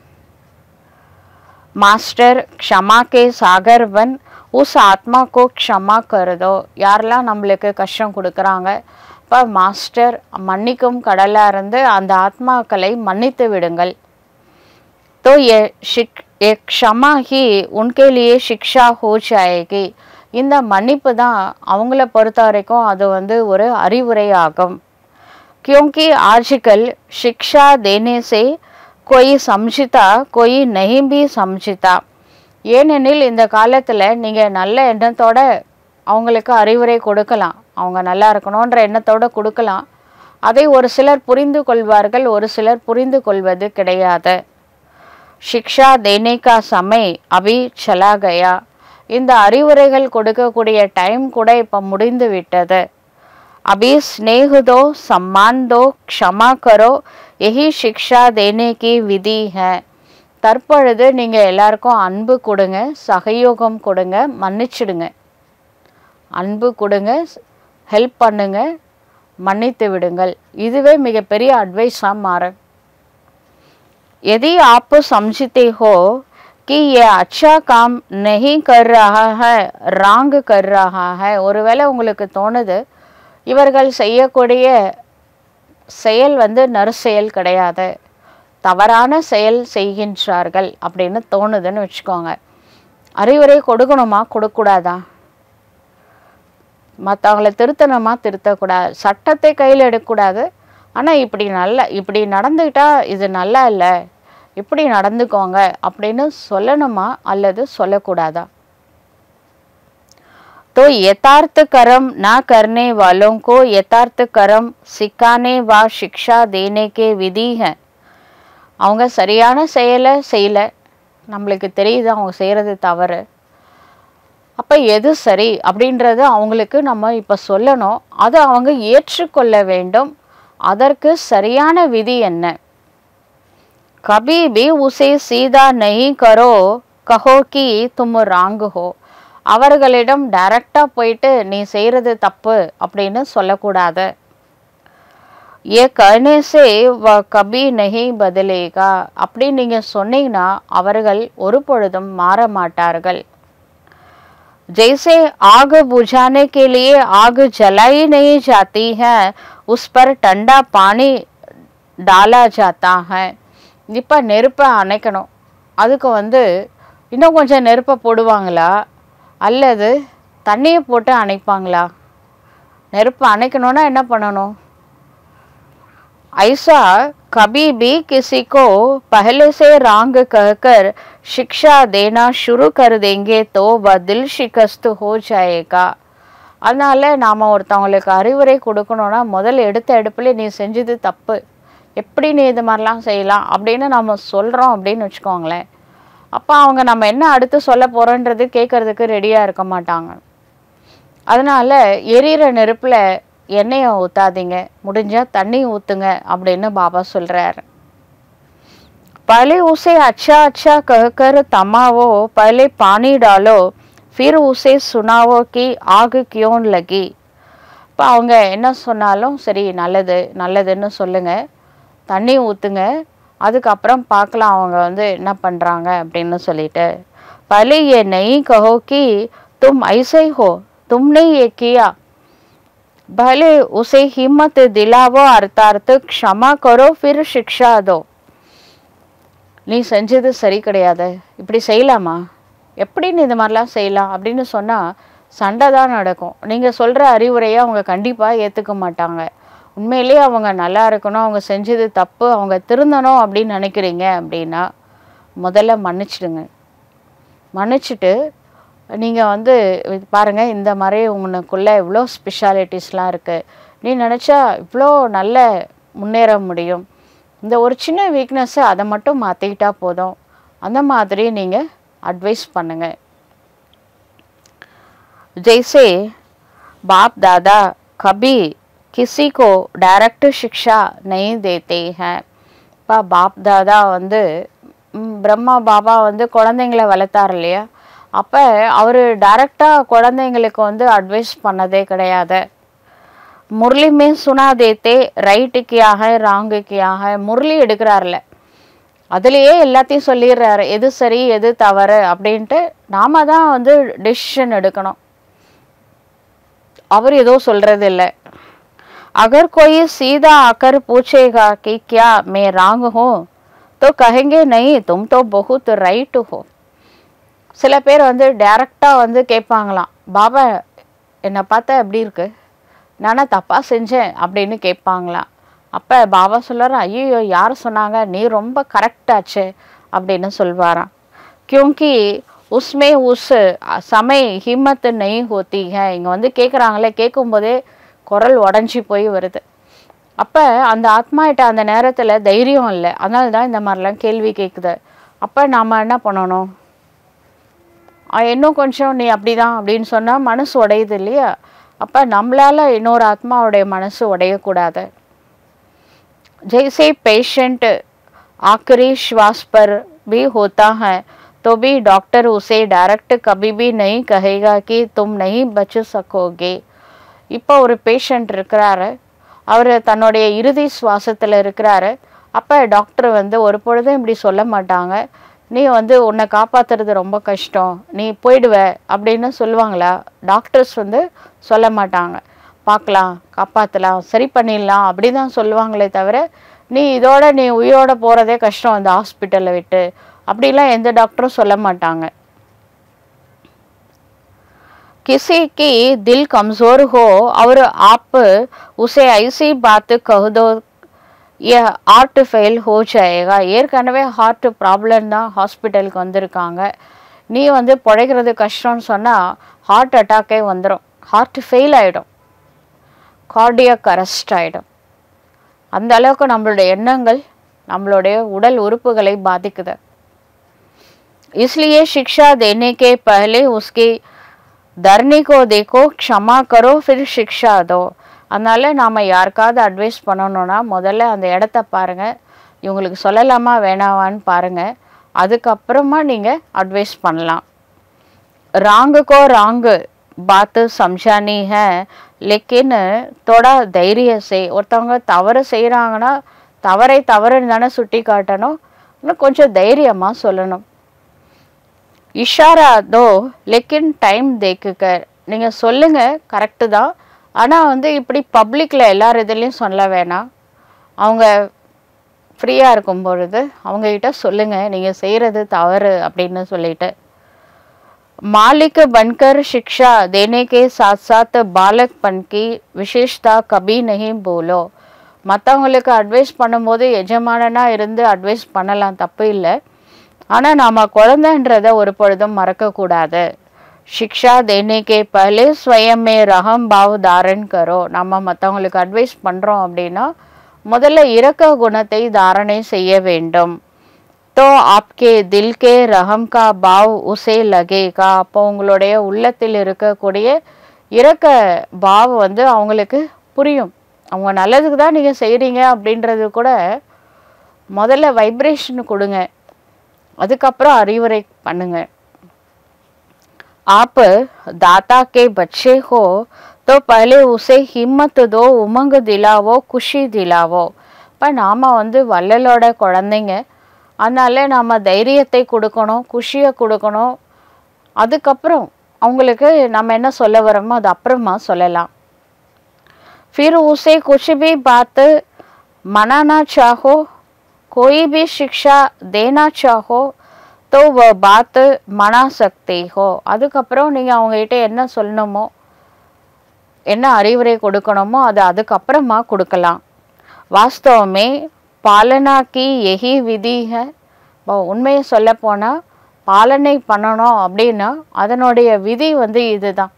S2: मास्टर क्षमा के सागर बन उस ஆத்மா கோ க்ஷமா கருதோ யாரெல்லாம் நம்மளுக்கு கஷ்டம் கொடுக்குறாங்க இப்போ மாஸ்டர் மன்னிக்கும் கடலாக இருந்து அந்த ஆத்மாக்களை மன்னித்து விடுங்கள் तो ये शिक ये क्षमा ही उनके लिए शिक्षा हो जाएगी இந்த மன்னிப்பு தான் அவங்கள பொறுத்த வரைக்கும் அது வந்து ஒரு அறிவுரை ஆகும் क्योंकि आजकल शिक्षा देने से कोई समझता कोई नहीं भी समझता ஏனெனில் இந்த காலத்தில் நீங்கள் நல்ல எண்ணத்தோட அவங்களுக்கு அறிவுரை கொடுக்கலாம் அவங்க நல்லா இருக்கணுன்ற எண்ணத்தோட கொடுக்கலாம் அதை ஒரு சிலர் புரிந்து கொள்வார்கள் ஒரு சிலர் புரிந்து கொள்வது கிடையாது शिक्षा देने का समय अभी चला गया இந்த அறிவுரைகள் கொடுக்கக்கூடிய டைம் கூட இப்போ முடிந்து விட்டது अभी स्नेह दो सम्मान दो क्षमा करो यही शिक्षा देने की विधि है தற்பொழுது நீங்கள் எல்லாருக்கும் அன்பு கொடுங்க சகயோகம் கொடுங்க மன்னிச்சிடுங்க அன்பு கொடுங்க ஹெல்ப் பண்ணுங்க மன்னித்து விடுங்கள் இதுவே மிகப்பெரிய அட்வைஸாக மாறும் यदि आप समझते हो कि ये अच्छा काम नहीं कर रहा है ராங் कर रहा है ஒருவேளை உங்களுக்கு தோணுது இவர்கள் செய்யக்கூடிய செயல் வந்து நற்செயல் கிடையாது தவறான செயல் செய்கின்றார்கள் அப்படின்னு தோணுதுன்னு வச்சுக்கோங்க அறிவுரை கொடுக்கணுமா கொடுக்கக்கூடாதா மற்றவங்கள திருத்தணுமா திருத்தக்கூடாது சட்டத்தை கையில் எடுக்கக்கூடாது ஆனால் இப்படி நல்ல இப்படி நடந்துக்கிட்டா இது நல்லா இல்லை இப்படி நடந்துக்கோங்க அப்படின்னு சொல்லணுமா அல்லது சொல்லக்கூடாதா तो यथार्थ कर्म ना करने वालों को यथार्थ कर्म सिखाने व शिक्षा देने के विधि है அவங்க சரியான செயலை செய்யலை நம்மளுக்கு தெரியுது அவங்க செய்கிறது தவறு அப்போ எது சரி அப்படின்றது அவங்களுக்கு நம்ம இப்போ சொல்லணும் அதை அவங்க ஏற்றுக்கொள்ள வேண்டும் அதற்கு சரியான விதி என்ன கபி பி உசே சீதா நஹி கரோ கஹோ கி தும் ராங்கு ஹோ அவர்களிடம் டைரக்டாக போயிட்டு நீ செய்கிறது தப்பு அப்படின்னு சொல்லக்கூடாது ஏ कहने से வ கபி நஹி பதலேகா அப்படி நீங்கள் சொன்னீங்கன்னா அவர்கள் ஒரு பொழுதும் மாற மாட்டார்கள் जैसे आग बुझाने के लिए आग जलाई नहीं जाती है उस पर ठंडा पानी डाला जाता है இப்போ நெருப்பை அணைக்கணும் அதுக்கு வந்து இன்னும் கொஞ்சம் நெருப்பை போடுவாங்களா அல்லது தண்ணியை போட்டு அணைப்பாங்களா நெருப்பை அணைக்கணும்னா என்ன பண்ணணும் ऐसा कभी भी किसी को पहले से रांग कहकर शिक्षा देना शुरू कर देंगे तो वह दिल शिकस्त हो जाएगा அதனால் நாம் ஒருத்தவங்களுக்கு அறிவுரை கொடுக்கணும்னா முதல்ல எடுத்த எடுப்புல நீ செஞ்சது தப்பு எப்படி நீ இது மாதிரிலாம் செய்யலாம் அப்படின்னு நம்ம சொல்கிறோம் அப்படின்னு வச்சுக்கோங்களேன் அப்போ அவங்க நம்ம என்ன அடுத்து சொல்ல போகிறோன்றது கேட்கறதுக்கு ரெடியாக இருக்க மாட்டாங்க அதனால் எரியிற நெருப்பில் எண்ணெயை ஊற்றாதீங்க முடிஞ்சால் தண்ணி ஊற்றுங்க அப்படின்னு பாபா சொல்கிறார் पहले उसे अच्छा अच्छा कहकर तमावो पहले पानी डालो फिर उसे सुनावो कि आग क्यों लगी இப்போ அவங்க என்ன சொன்னாலும் சரி நல்லது நல்லதுன்னு சொல்லுங்க தண்ணி ஊற்றுங்க அதுக்கப்புறம் பார்க்கலாம் அவங்க வந்து என்ன பண்ணுறாங்க அப்படின்னு சொல்லிட்டு पहले ये नहीं कहो कि तुम ऐसे ही हो तुमने ये किया भले उसे हिम्मत दिलावो अर्थार्थ क्षमा करो फिर शिक्षा दो நீ செஞ்சது சரி கிடையாது இப்படி செய்யலாமா எப்படி நீ இந்த மாதிரிலாம் செய்யலாம் அப்படின்னு சொன்னால் சண்டை தான் நடக்கும் நீங்கள் சொல்கிற அறிவுரையை அவங்க கண்டிப்பாக ஏற்றுக்க மாட்டாங்க உண்மையிலேயே அவங்க நல்லா இருக்கணும் அவங்க செஞ்சது தப்பு அவங்க திருந்தணும் அப்படின்னு நினைக்கிறீங்க அப்படின்னா முதல்ல மன்னிச்சிடுங்க மன்னிச்சிட்டு நீங்கள் வந்து இது பாருங்க இந்த மாதிரி உனக்குள்ளே இவ்வளோ ஸ்பெஷாலிட்டிஸ்லாம் இருக்குது நீ நினச்சா இவ்வளோ நல்ல முன்னேற முடியும் இந்த ஒரு சின்ன வீக்னஸ்ஸை அதை மட்டும் மாற்றிக்கிட்டா போதும் அந்த மாதிரி நீங்கள் அட்வைஸ் பண்ணுங்க जैसे बाप दादा कभी किसी को डायरेक्ट शिक्षा नहीं देते हैं இப்போ பாப் தாதா வந்து ம், பிரம்மா பாபா வந்து குழந்தைங்கள வளர்த்தார் இல்லையா அப்போ அவர் டைரக்டாக குழந்தைங்களுக்கு வந்து அட்வைஸ் பண்ணதே கிடையாது முரளி மே சுனா தேத்தே ரைட்டு கியாக ராங்கு கியாக முரளி எடுக்கிறார்ல அதுலேயே எல்லாத்தையும் சொல்லிடுறாரு எது சரி எது தவறு அப்படின்ட்டு நாம தான் வந்து டெசிஷன் எடுக்கணும் அவர் ஏதோ சொல்றது இல்லை अगर कोई सीधा आकर पूछेगा कि क्या मैं रॉन्ग हूँ तो कहेंगे नहीं तुम तो बहुत ரைட் हो சில பேர் வந்து டைரக்டாக வந்து கேட்பாங்களாம் பாபா என்னை பார்த்தா எப்படி இருக்கு நானா தப்பாக செஞ்சேன் அப்படின்னு கேட்பாங்களாம் அப்போ பாபா சொல்லுறான் ஐயோ யார் சொன்னாங்க நீ ரொம்ப கரெக்டாச்சு அப்படின்னு சொல்வாராம் क्योंकि उसमें उस समय हिम्मत नहीं होती है இங்கே வந்து கேட்குறாங்களே கேட்கும்போதே குரல் உடஞ்சி போய் வருது அப்போ அந்த ஆத்மாகிட்ட அந்த நேரத்தில் தைரியம் இல்லை அதனால தான் இந்த மாதிரிலாம் கேள்வி கேட்குது அப்போ நாம் என்ன பண்ணணும் அஹ் இன்னும் கொஞ்சம் நீ அப்படிதான் அப்படின்னு சொன்னால் மனசு உடையுது இல்லையா அப்போ நம்மளால இன்னொரு ஆத்மாவுடைய மனசு உடையக்கூடாது जैसे पेशेंट आखिरी श्वास पर भी होता है तो भी डॉक्टर उसे डायरेक्ट कभी भी नहीं कहेगा कि तुम नहीं बच सकोगे இப்போ ஒரு பேஷண்ட் இருக்கிறாரு அவர் தன்னுடைய இறுதி சுவாசத்தில் இருக்கிறாரு அப்போ டாக்டர் வந்து ஒரு பொழுதும் இப்படி சொல்ல மாட்டாங்க நீ வந்து உன்னை காப்பாத்துறது ரொம்ப கஷ்டம் நீ போயிடுவ அப்படின்னு சொல்லுவாங்களா டாக்டர்ஸ் வந்து சொல்ல மாட்டாங்க பார்க்கலாம் காப்பாற்றலாம் சரி பண்ணிடலாம் அப்படி தான் சொல்லுவாங்களே தவிர நீ இதோட நீ உயிரோட போகிறதே கஷ்டம் அந்த ஹாஸ்பிட்டலை விட்டு அப்படிலாம் எந்த டாக்டரும் சொல்ல மாட்டாங்க किसी की दिल कमज़ोर हो और आप उसे ऐसी बात कह दो ये ஹார்ட் ஃபெயில் ஹோ ஜாயேகா ஏற்கனவே ஹார்ட் ப்ராப்ளம் தான் ஹாஸ்பிட்டலுக்கு வந்திருக்காங்க நீ வந்து பிழைக்கிறது கஷ்டம்னு சொன்னால் ஹார்ட் அட்டாக்கே வந்துடும் ஹார்ட் ஃபெயில் ஆகிடும் கார்டியக் அரெஸ்ட் ஆகிடும் அந்த அளவுக்கு நம்மளுடைய எண்ணங்கள் நம்மளுடைய உடல் உறுப்புகளை பாதிக்குது इसलिए शिक्षा देने के पहले उसकी தர்ணி கோ தேக்கோ க்ஷமா கரோ ஃபிர் சிக்ஷா தோ அதனால நாம் யாருக்காவது அட்வைஸ் பண்ணணும்னா முதல்ல அந்த இடத்த பாருங்கள் இவங்களுக்கு சொல்லலாமா வேணாவான்னு பாருங்கள் அதுக்கப்புறமா நீங்கள் அட்வைஸ் பண்ணலாம் ராங்கு கோ ராங்கு பாத்து சம்ஜானி है लेकिन थोड़ा தைரிய से ஒருத்தவங்க தவறு செய்கிறாங்கன்னா தவறை தவறுன்னு தானே சுட்டி காட்டணும் இன்னும் கொஞ்சம் தைரியமாக சொல்லணும் இஷாரா தோ லெக்கின் டைம் தேக்குக்கர் நீங்கள் சொல்லுங்கள் கரெக்டு தான் ஆனால் வந்து இப்படி பப்ளிக்கில் எல்லார் இதுலேயும் சொல்ல வேணாம் அவங்க ஃப்ரீயாக இருக்கும் பொழுது அவங்கக்கிட்ட சொல்லுங்கள் நீங்கள் செய்கிறது தவறு அப்படின்னு சொல்லிட்டு मालिक बनकर शिक्षा देने के साथ साथ बालकपन की विशेषता कभी नहीं बोलो மற்றவங்களுக்கு அட்வைஸ் பண்ணும்போது எஜமானனாக இருந்து அட்வைஸ் பண்ணலாம் தப்பு இல்லை ஆனால் நாம் குழந்தைன்றதை ஒரு பொழுதும் மறக்கக்கூடாது शिक्षा देने के पहले स्वयं में रहम भाव धारण करो நம்ம மற்றவங்களுக்கு அட்வைஸ் பண்ணுறோம் அப்படின்னா முதல்ல இரக்க குணத்தை தாரணை செய்ய வேண்டும் तो आपके दिल के रहम का भाव उसे लगेगा அப்போ உங்களுடைய உள்ளத்தில் இருக்கக்கூடிய இரக்க பாவம் வந்து அவங்களுக்கு புரியும் அவங்க நல்லதுக்கு தான் நீங்கள் செய்கிறீங்க அப்படின்றது கூட முதல்ல வைப்ரேஷன் கொடுங்க அதுக்கப்புறம் அறிவுரை பண்ணுங்க आप दाता के बच्चे हो तो पहले उसे हिम्मत दो उमंग दिलावो खुशी दिलावो இப்போ நாம் வந்து வள்ளலோட குழந்தைங்க அதனால நாம் தைரியத்தை கொடுக்கணும் குஷியை கொடுக்கணும் அதுக்கப்புறம் அவங்களுக்கு நம்ம என்ன சொல்ல வரோமோ அது அப்புறமா சொல்லலாம் फिर उसे कुछ भी बात मनाना चाहो कोई भी शिक्षा देना चाहो तो वह बात मना सकते हो அதுக்கப்புறம் நீங்கள் அவங்ககிட்ட என்ன சொல்லணுமோ என்ன அறிவுரை கொடுக்கணுமோ அது அதுக்கப்புறமா கொடுக்கலாம் वास्तव में பாலனா கி எஹி விதி है இப்போ உண்மையை சொல்ல போனால் பாலனை பண்ணணும் அப்படின்னா அதனுடைய விதி வந்து இதுதான்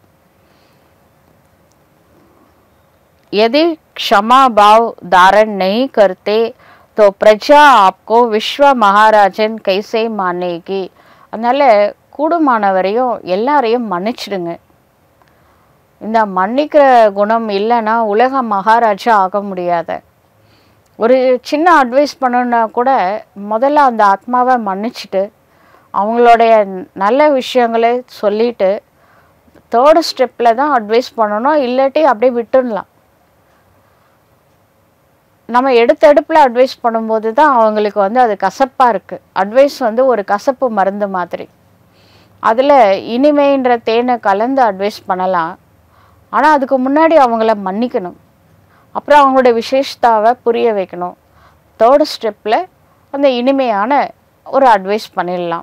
S2: यदि क्षमा भाव धारण नहीं करते तो प्रजा आपको विश्व महाराजन कैसे मानेगी அதனால கூடுமானவரையும் எல்லாரையும் மன்னிச்சிடுங்க இந்த மன்னிக்கிற குணம் இல்லைன்னா உலக மகாராஜா ஆக முடியாது ஒரு சின்ன அட்வைஸ் பண்ணணுன்னா கூட முதல்ல அந்த ஆத்மாவை மன்னிச்சிட்டு அவங்களுடைய நல்ல விஷயங்களை சொல்லிட்டு தேர்டு ஸ்டெப்பில் தான் அட்வைஸ் பண்ணணும் இல்லாட்டி அப்படியே விட்டுடலாம் நம்ம எடுத்தடுப்பில் அட்வைஸ் பண்ணும்போது தான் அவங்களுக்கு வந்து அது கசப்பாக இருக்குது அட்வைஸ் வந்து ஒரு கசப்பு மருந்து மாதிரி அதில் இனிமைன்ற தேனை கலந்து அட்வைஸ் பண்ணலாம் ஆனால் அதுக்கு முன்னாடி அவங்கள மன்னிக்கணும் அப்புறம் அவங்களோட விசேஷத்தாவை புரிய வைக்கணும் தேர்டு ஸ்டெப்பில் அந்த இனிமையான ஒரு அட்வைஸ் பண்ணிடலாம்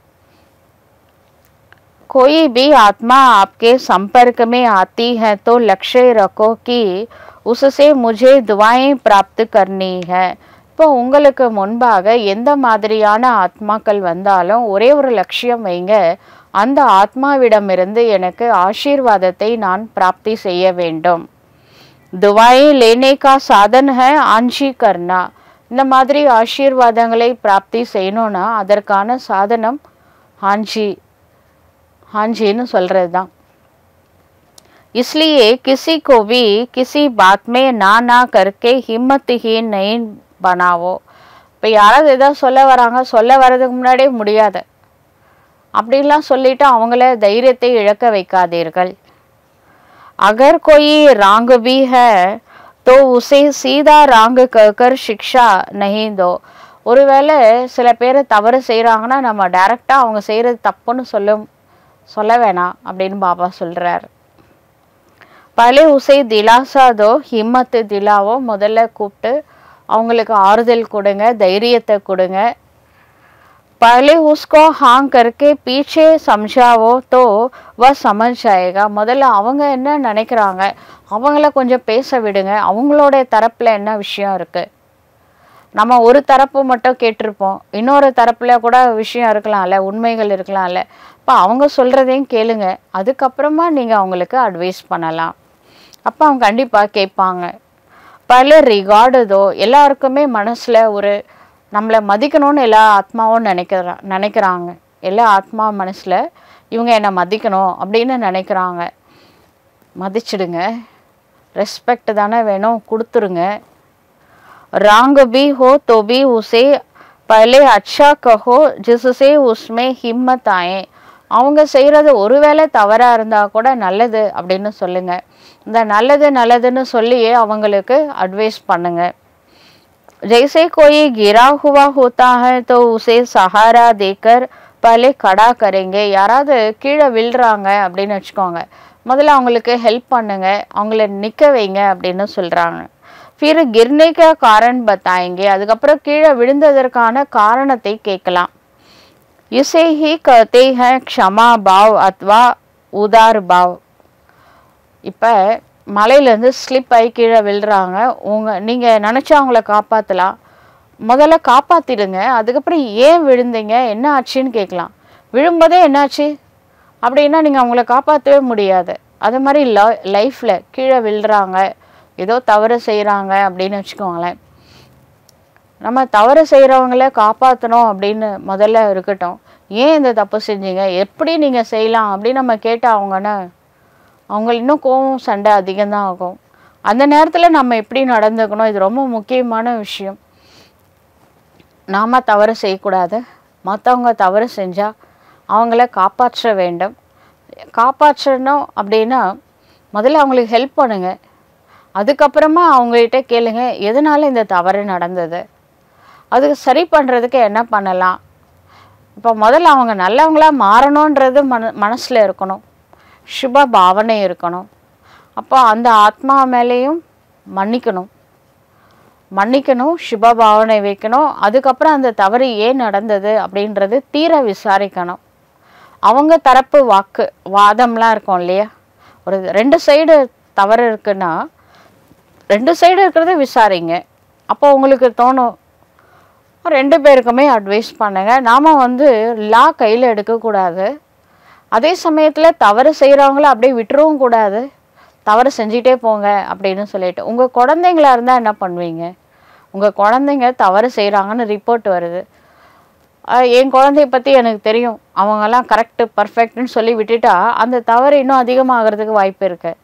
S2: कोई भी आत्मा आपके संपर्क में आती है तो लक्ष्य रखो कि उससे मुझे दुआएं प्राप्त करनी है இப்போ உங்களுக்கு முன்பாக எந்த மாதிரியான ஆத்மாக்கள் வந்தாலும் ஒரே ஒரு லட்சியம் வைங்க அந்த ஆத்மாவிடமிருந்து எனக்கு ஆசீர்வாதத்தை நான் பிராப்தி செய்ய வேண்டும் துவாயை லேனே கா சாதன் ஹை ஆஞ்சி கர்னா இந்த மாதிரி ஆசீர்வாதங்களை பிராப்தி செய்யணும்னா அதற்கான சாதனம் ஆஞ்சி हांजीன்னு சொல்கிறது தான் इसलिए किसी को भी किसी बात में ना ना करके हिम्मत ही नहीं बनाओ இப்போ யாராவது ஏதாவது சொல்ல வராங்க சொல்ல வர்றதுக்கு முன்னாடியே முடியாது அப்படிலாம் சொல்லிட்டு அவங்கள தைரியத்தை இழக்க வைக்காதீர்கள் अगर कोई रांग भी है तो उसे सीधा रांग कहकर शिक्षा नहीं दो ஒருவேளை சில பேர் தவறு செய்கிறாங்கன்னா நம்ம டைரெக்டாக அவங்க செய்கிறது தப்புன்னு சொல்லும் சொல்ல வேணாம் அப்படின்னு பாபா சொல்கிறார் பலே உசை திலாசா தோ ஹிம்மத்து திலாவோ முதல்ல கூப்பிட்டு அவங்களுக்கு ஆறுதல் கொடுங்க தைரியத்தை கொடுங்க पहले उसको हाँ करके पीछे समझावो तो वह समझ जाएगा முதல்ல அவங்க என்ன நினைக்கிறாங்க அவங்கள கொஞ்சம் பேச விடுங்க அவங்களோட தரப்புல என்ன விஷயம் இருக்கு நம்ம ஒரு தரப்பு மட்டும் கேட்டிருப்போம் இன்னொரு தரப்புல கூட விஷயம் இருக்கலாம்ல உண்மைகள் இருக்கலாம்ல இப்போ அவங்க சொல்றதையும் கேளுங்க அதுக்கப்புறமா நீங்க அவங்களுக்கு அட்வைஸ் பண்ணலாம் அப்போ அவங்க கண்டிப்பா கேட்பாங்க பல ரிகார்டுதோ எல்லாருக்குமே மனசுல ஒரு நம்மளை மதிக்கணும்னு எல்லா ஆத்மாவும் நினைக்கிறா நினைக்கிறாங்க எல்லா ஆத்மா மனசுல இவங்க என்னை மதிக்கணும் அப்படின்னு நினைக்கிறாங்க மதிச்சிடுங்க ரெஸ்பெக்ட் தானே வேணும் கொடுத்துருங்க रंग भी हो तो भी उसे पहले अच्छा कहो जिससे उसमें हिम्मत आए அவங்க செய்கிறது ஒருவேளை தவறாக இருந்தால் கூட நல்லது அப்படின்னு சொல்லுங்க இந்த நல்லது நல்லதுன்னு சொல்லியே அவங்களுக்கு அட்வைஸ் பண்ணுங்க जैसे कोई गिरा हुआ होता है तो उसे सहारा देकर पहले खड़ा करेंगे யாராவது கீழே விழுறாங்க அப்படின்னு வச்சுக்கோங்க முதல்ல அவங்களுக்கு ஹெல்ப் பண்ணுங்க அவங்கள நிற்க வைங்க அப்படின்னு சொல்கிறாங்க फिर गिरने का कारण बताएंगे அதுக்கப்புறம் கீழே விழுந்ததற்கான காரணத்தை கேட்கலாம் इसे ही कहते हैं क्षमा भाव अथवा उदार भाव இப்போ மலையிலேருந்து ஸ்லிப் ஆகி கீழே விழுறாங்க உங்கள் நீங்கள் நினச்சா அவங்கள காப்பாற்றலாம் முதல்ல காப்பாற்றிடுங்க அதுக்கப்புறம் ஏன் விழுந்தீங்க என்ன ஆச்சுன்னு கேட்கலாம் விழும்போதே என்னாச்சு அப்படின்னா நீங்கள் அவங்கள காப்பாற்றவே முடியாது அது மாதிரி லைஃப்பில் கீழே விழுறாங்க ஏதோ தவறு செய்கிறாங்க அப்படின்னு வச்சுக்கோங்களேன் நம்ம தவறு செய்கிறவங்கள காப்பாற்றணும் அப்படின்னு முதல்ல இருக்கட்டும் ஏன் இந்த தப்பு செஞ்சீங்க எப்படி நீங்கள் செய்யலாம் அப்படின்னு நம்ம கேட்டால் அவங்கன்னா அவங்க இன்னும் கோவம் சண்டை அதிகம்தான் ஆகும் அந்த நேரத்தில் நம்ம எப்படி நடந்துக்கணும் இது ரொம்ப முக்கியமான விஷயம் நாம் தவறு செய்யக்கூடாது மற்றவங்க தவறு செஞ்சால் அவங்கள காப்பாற்ற வேண்டும் காப்பாற்றணும் அப்படின்னா முதல்ல அவங்களுக்கு ஹெல்ப் பண்ணுங்க அதுக்கப்புறமா அவங்ககிட்ட கேளுங்க எதனால இந்த தவறு நடந்தது அதுக்கு சரி பண்ணுறதுக்கு என்ன பண்ணலாம் இப்போ முதல்ல அவங்க நல்லவங்களா மாறணுன்றது மன மனசில் இருக்கணும் சுப பாவனை இருக்கணும் அப்போ அந்த ஆத்மா மேலேயும் மன்னிக்கணும் மன்னிக்கணும் சுப பாவனை வைக்கணும் அதுக்கப்புறம் அந்த தவறு ஏன் நடந்தது அப்படின்றது தீர விசாரிக்கணும் அவங்க தரப்பு வாக்கு வாதம்லாம் இருக்கும் இல்லையா ஒரு ரெண்டு சைடு தவறு இருக்குன்னா ரெண்டு சைடு இருக்கிறத விசாரிங்க அப்போ உங்களுக்கு தோணும் ரெண்டு பேருக்குமே அட்வைஸ் பண்ணுங்க நாம் வந்து லா கையில் எடுக்கக்கூடாது அதே சமயத்தில் தவறு செய்கிறவங்கள அப்படியே விட்டுறவும் கூடாது தவறு செஞ்சிட்டே போங்க அப்படின்னு சொல்லிட்டு உங்கள் குழந்தைங்களா இருந்தால் என்ன பண்ணுவீங்க உங்கள் குழந்தைங்க தவறு செய்கிறாங்கன்னு ரிப்போர்ட் வருது அஹ் என் குழந்தைய பற்றி எனக்கு தெரியும் அவங்கெல்லாம் கரெக்டு பர்ஃபெக்ட்னு சொல்லி விட்டுட்டா அந்த தவறு இன்னும் அதிகமாகிறதுக்கு வாய்ப்பு இருக்கு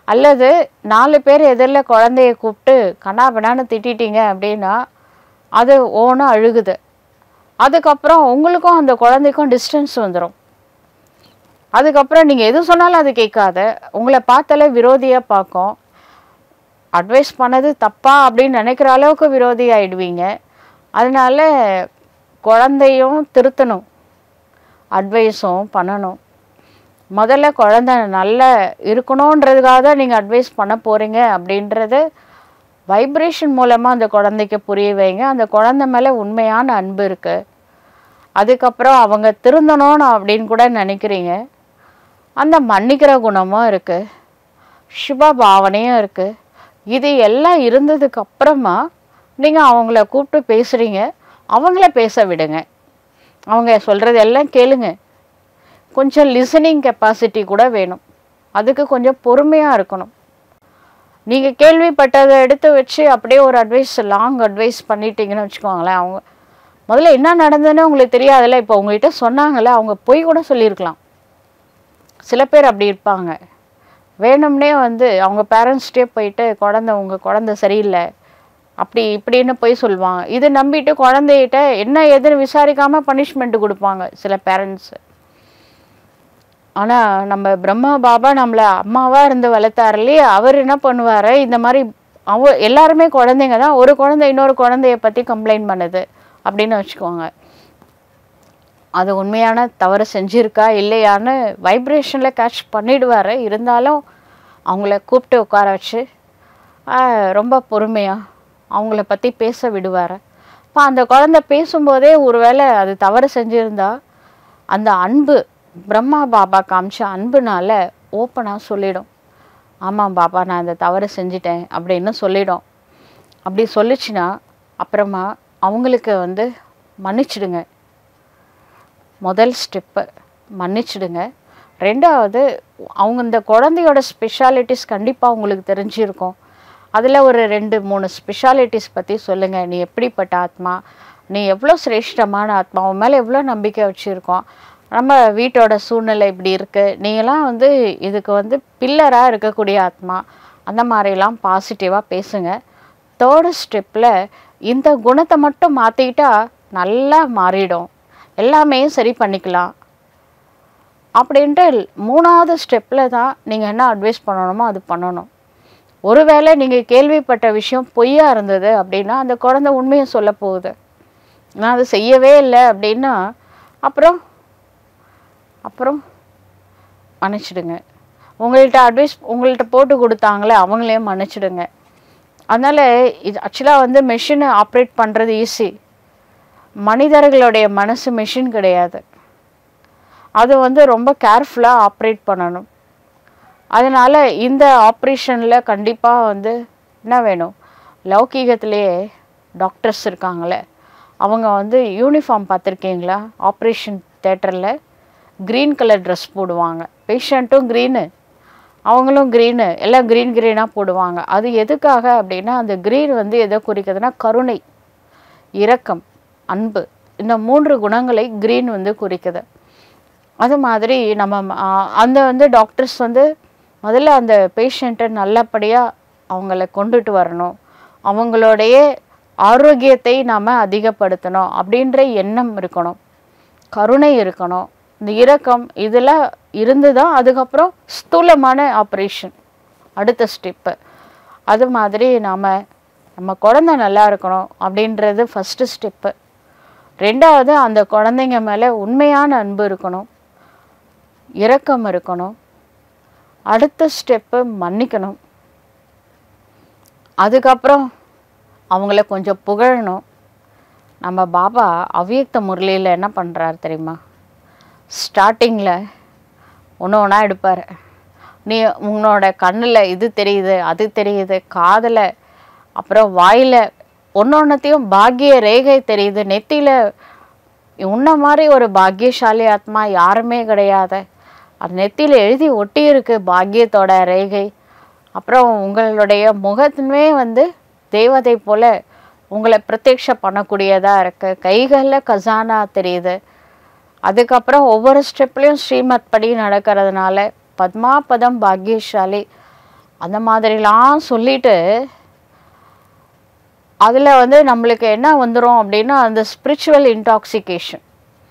S2: அல்லது நாலு பேர் எதிரில் குழந்தைய கூப்பிட்டு கண்ணாபின்னான்னு திட்டிட்டீங்க அப்படின்னா அது ஓன அழுகுது அதுக்கப்புறம் உங்களுக்கும் அந்த குழந்தைக்கும் டிஸ்டன்ஸ் வந்துடும் அதுக்கப்புறம் நீங்கள் எது சொன்னாலும் அது கேட்காத உங்களை பார்த்தாலே விரோதியாக பார்க்கும் அட்வைஸ் பண்ணது தப்பா அப்படின்னு நினைக்கிற அளவுக்கு விரோதி ஆயிடுவீங்க அதனால குழந்தையும் திருத்தணும் அட்வைஸும் பண்ணணும் முதல்ல குழந்தை நல்லா இருக்கணுன்றதுக்காக தான் நீங்கள் அட்வைஸ் பண்ண போகிறீங்க அப்படின்றது வைப்ரேஷன் மூலமாக அந்த குழந்தைக்கு புரிய வைங்க அந்த குழந்தை மேலே உண்மையான அன்பு இருக்குது அதுக்கப்புறம் அவங்க திருந்தணும்னு அப்படின்னு கூட நினைக்கிறீங்க அந்த மன்னிக்கிற குணமும் இருக்குது சுப பாவனையும் இருக்குது இது எல்லாம் இருந்ததுக்கு அப்புறமா நீங்கள் அவங்கள கூப்பிட்டு பேசுகிறீங்க அவங்கள பேச விடுங்க அவங்க சொல்கிறது எல்லாம் கேளுங்க கொஞ்சம் லிசனிங் கெப்பாசிட்டி கூட வேணும் அதுக்கு கொஞ்சம் பொறுமையாக இருக்கணும் நீங்கள் கேள்விப்பட்டதை எடுத்து வச்சு அப்படியே ஒரு அட்வைஸ் லாங் அட்வைஸ் பண்ணிட்டீங்கன்னு வச்சுக்கோங்களேன் அவங்க முதல்ல என்ன நடந்ததுன்னு உங்களுக்கு தெரியாதுல்ல இப்போ உங்ககிட்ட சொன்னாங்கல்ல அவங்க பொய் கூட சொல்லியிருக்கலாம் சில பேர் அப்படி இருப்பாங்க வேணும்னே வந்து அவங்க பேரண்ட்ஸ்டே போயிட்டு குழந்தை உங்கள் குழந்தை சரியில்லை அப்படி இப்படின்னு போய் சொல்லுவாங்க இது நம்பிட்டு குழந்தைகிட்ட என்ன ஏதுன்னு விசாரிக்காமல் பனிஷ்மெண்ட் கொடுப்பாங்க சில பேரண்ட்ஸு ஆனால் நம்ம பிரம்மா பாபா நம்மளை அம்மாவாக இருந்து வளர்த்தாரு இல்லையா அவர் என்ன பண்ணுவார் இந்த மாதிரி அவ எல்லாருமே குழந்தைங்க தான் ஒரு குழந்தை இன்னொரு குழந்தைய பற்றி கம்ப்ளைண்ட் பண்ணுது அப்படின்னு வச்சுக்கோங்க அது உண்மையான தவறு செஞ்சிருக்கா இல்லையான்னு வைப்ரேஷனில் கேட்ச் பண்ணிடுவார் இருந்தாலும் அவங்கள கூப்பிட்டு உட்கார வச்சு ஆஹ், ரொம்ப பொறுமையாக அவங்கள பற்றி பேச விடுவார் இப்போ அந்த குழந்தை பேசும்போதே ஒருவேளை அது தவறு செஞ்சுருந்தா அந்த அன்பு பிரம்மா பாபா காமிச்ச அன்புனால ஓப்பனாக சொல்லிடும் ஆமாம் பாபா நான் இந்த தவறு செஞ்சிட்டேன் அப்படின்னு சொல்லிடும் அப்படி சொல்லிச்சுன்னா அப்புறமா அவங்களுக்கு வந்து மன்னிச்சிடுங்க முதல் ஸ்டெப்பு மன்னிச்சிடுங்க ரெண்டாவது அவங்க இந்த குழந்தையோட ஸ்பெஷாலிட்டிஸ் கண்டிப்பாக உங்களுக்கு தெரிஞ்சிருக்கும் அதில் ஒரு ரெண்டு மூணு ஸ்பெஷாலிட்டிஸ் பற்றி சொல்லுங்கள் நீ எப்படிப்பட்ட ஆத்மா நீ எவ்வளோ சிரேஷ்டமான ஆத்மா உன் மேலே எவ்வளோ நம்பிக்கை வச்சுருக்கோம் நம்ம வீட்டோட சூழ்நிலை இப்படி இருக்குது நீங்களாம் வந்து இதுக்கு வந்து பில்லராக இருக்கக்கூடிய ஆத்மா அந்த மாதிரிலாம் பாசிட்டிவாக பேசுங்க தேர்டு ஸ்டெப்பில் இந்த குணத்தை மட்டும் மாற்றிக்கிட்டா நல்லா மாறிடும் எல்லாமே சரி பண்ணிக்கலாம் அப்படின்ட்டு மூணாவது ஸ்டெப்பில் தான் நீங்கள் என்ன அட்வைஸ் பண்ணணுமோ அது பண்ணணும் ஒருவேளை நீங்கள் கேள்விப்பட்ட விஷயம் பொய்யா இருந்தது அப்படின்னா அந்த குழந்தை உண்மையை சொல்ல போகுது நான் அது செய்யவே இல்லை அப்படின்னா அப்புறம் அப்புறம் மன்னிச்சிடுங்க உங்கள்கிட்ட அட்வைஸ் உங்கள்கிட்ட போட்டு கொடுத்தாங்களே அவங்களையும் மன்னிச்சிடுங்க அதனால் இது ஆக்சுவலாக வந்து மெஷினை ஆப்ரேட் பண்ணுறது ஈஸி மனிதர்களுடைய மனசு மெஷின் கிடையாது அது வந்து ரொம்ப கேர்ஃபுல்லாக ஆப்ரேட் பண்ணணும் அதனால் இந்த ஆப்ரேஷனில் கண்டிப்பாக வந்து என்ன வேணும் லௌகீகத்திலேயே டாக்டர்ஸ் இருக்காங்களே அவங்க வந்து யூனிஃபார்ம் பார்த்துருக்கீங்களா ஆப்ரேஷன் தேட்டரில் க்ரீன் கலர் ட்ரெஸ் போடுவாங்க பேஷண்ட்டும் க்ரீனு அவங்களும் க்ரீனு எல்லாம் க்ரீன் க்ரீனாக போடுவாங்க அது எதுக்காக அப்படின்னா அந்த க்ரீன் வந்து எதை குறிக்குதுன்னா கருணை இரக்கம் அன்பு இந்த மூன்று குணங்களை க்ரீன் வந்து குறிக்குது அது மாதிரி நம்ம ம- ஆ, அந்த வந்து டாக்டர்ஸ் வந்து முதல்ல அந்த பேஷண்ட்டை நல்லபடியாக அவங்கள கொண்டுட்டு வரணும் அவங்களுடைய ஆரோக்கியத்தை நாம் அதிகப்படுத்தணும் அப்படின்ற எண்ணம் இருக்கணும் கருணை இருக்கணும் இந்த இரக்கம் இதெல்லாம் இருந்து தான் அதுக்கப்புறம் ஸ்தூலமான ஆப்ரேஷன் அடுத்த ஸ்டெப்பு அது மாதிரி நாம் நம்ம குழந்தை நல்லா இருக்கணும் அப்படின்றது ஃபஸ்ட்டு ஸ்டெப்பு ரெண்டாவது அந்த குழந்தைங்க மேலே உண்மையான அன்பு இருக்கணும் இரக்கம் இருக்கணும் அடுத்த ஸ்டெப்பு மன்னிக்கணும் அதுக்கப்புறம் அவங்கள கொஞ்சம் புகழணும் நம்ம பாபா அவ்வியக்த முரளியில் என்ன பண்ணுறாரு தெரியுமா ஸ்டார்டிங்கில் ஒன்று ஒன்றா எடுப்பார் நீ உன்னோட கண்ணில் இது தெரியுது அது தெரியுது காதில் அப்புறம் வாயில் ஒன்று ஒன்றத்தையும் பாக்கிய ரேகை தெரியுது நெத்தியில் உன்ன மாதிரி ஒரு பாக்கியசாலி ஆத்மா யாருமே கிடையாது அது நெத்தியில் எழுதி ஒட்டி இருக்கு பாக்கியத்தோட ரேகை அப்புறம் உங்களுடைய முகத்துமே வந்து தெய்வத்தை போல உங்களை பிரத்யக்ஷ பண்ணக்கூடியதாக இருக்கு கைகளில் கசானா தெரியுது அதுக்கப்புறம் ஒவ்வொரு ஸ்டெப்லேயும் ஸ்ரீமத் படி நடக்கிறதுனால பத்மாபதம் பாக்கியசாலி அந்த மாதிரிலாம் சொல்லிட்டு அதில் வந்து நம்மளுக்கு என்ன வந்துடும் அப்படின்னா அந்த ஸ்பிரிச்சுவல் இன்டாக்சிகேஷன்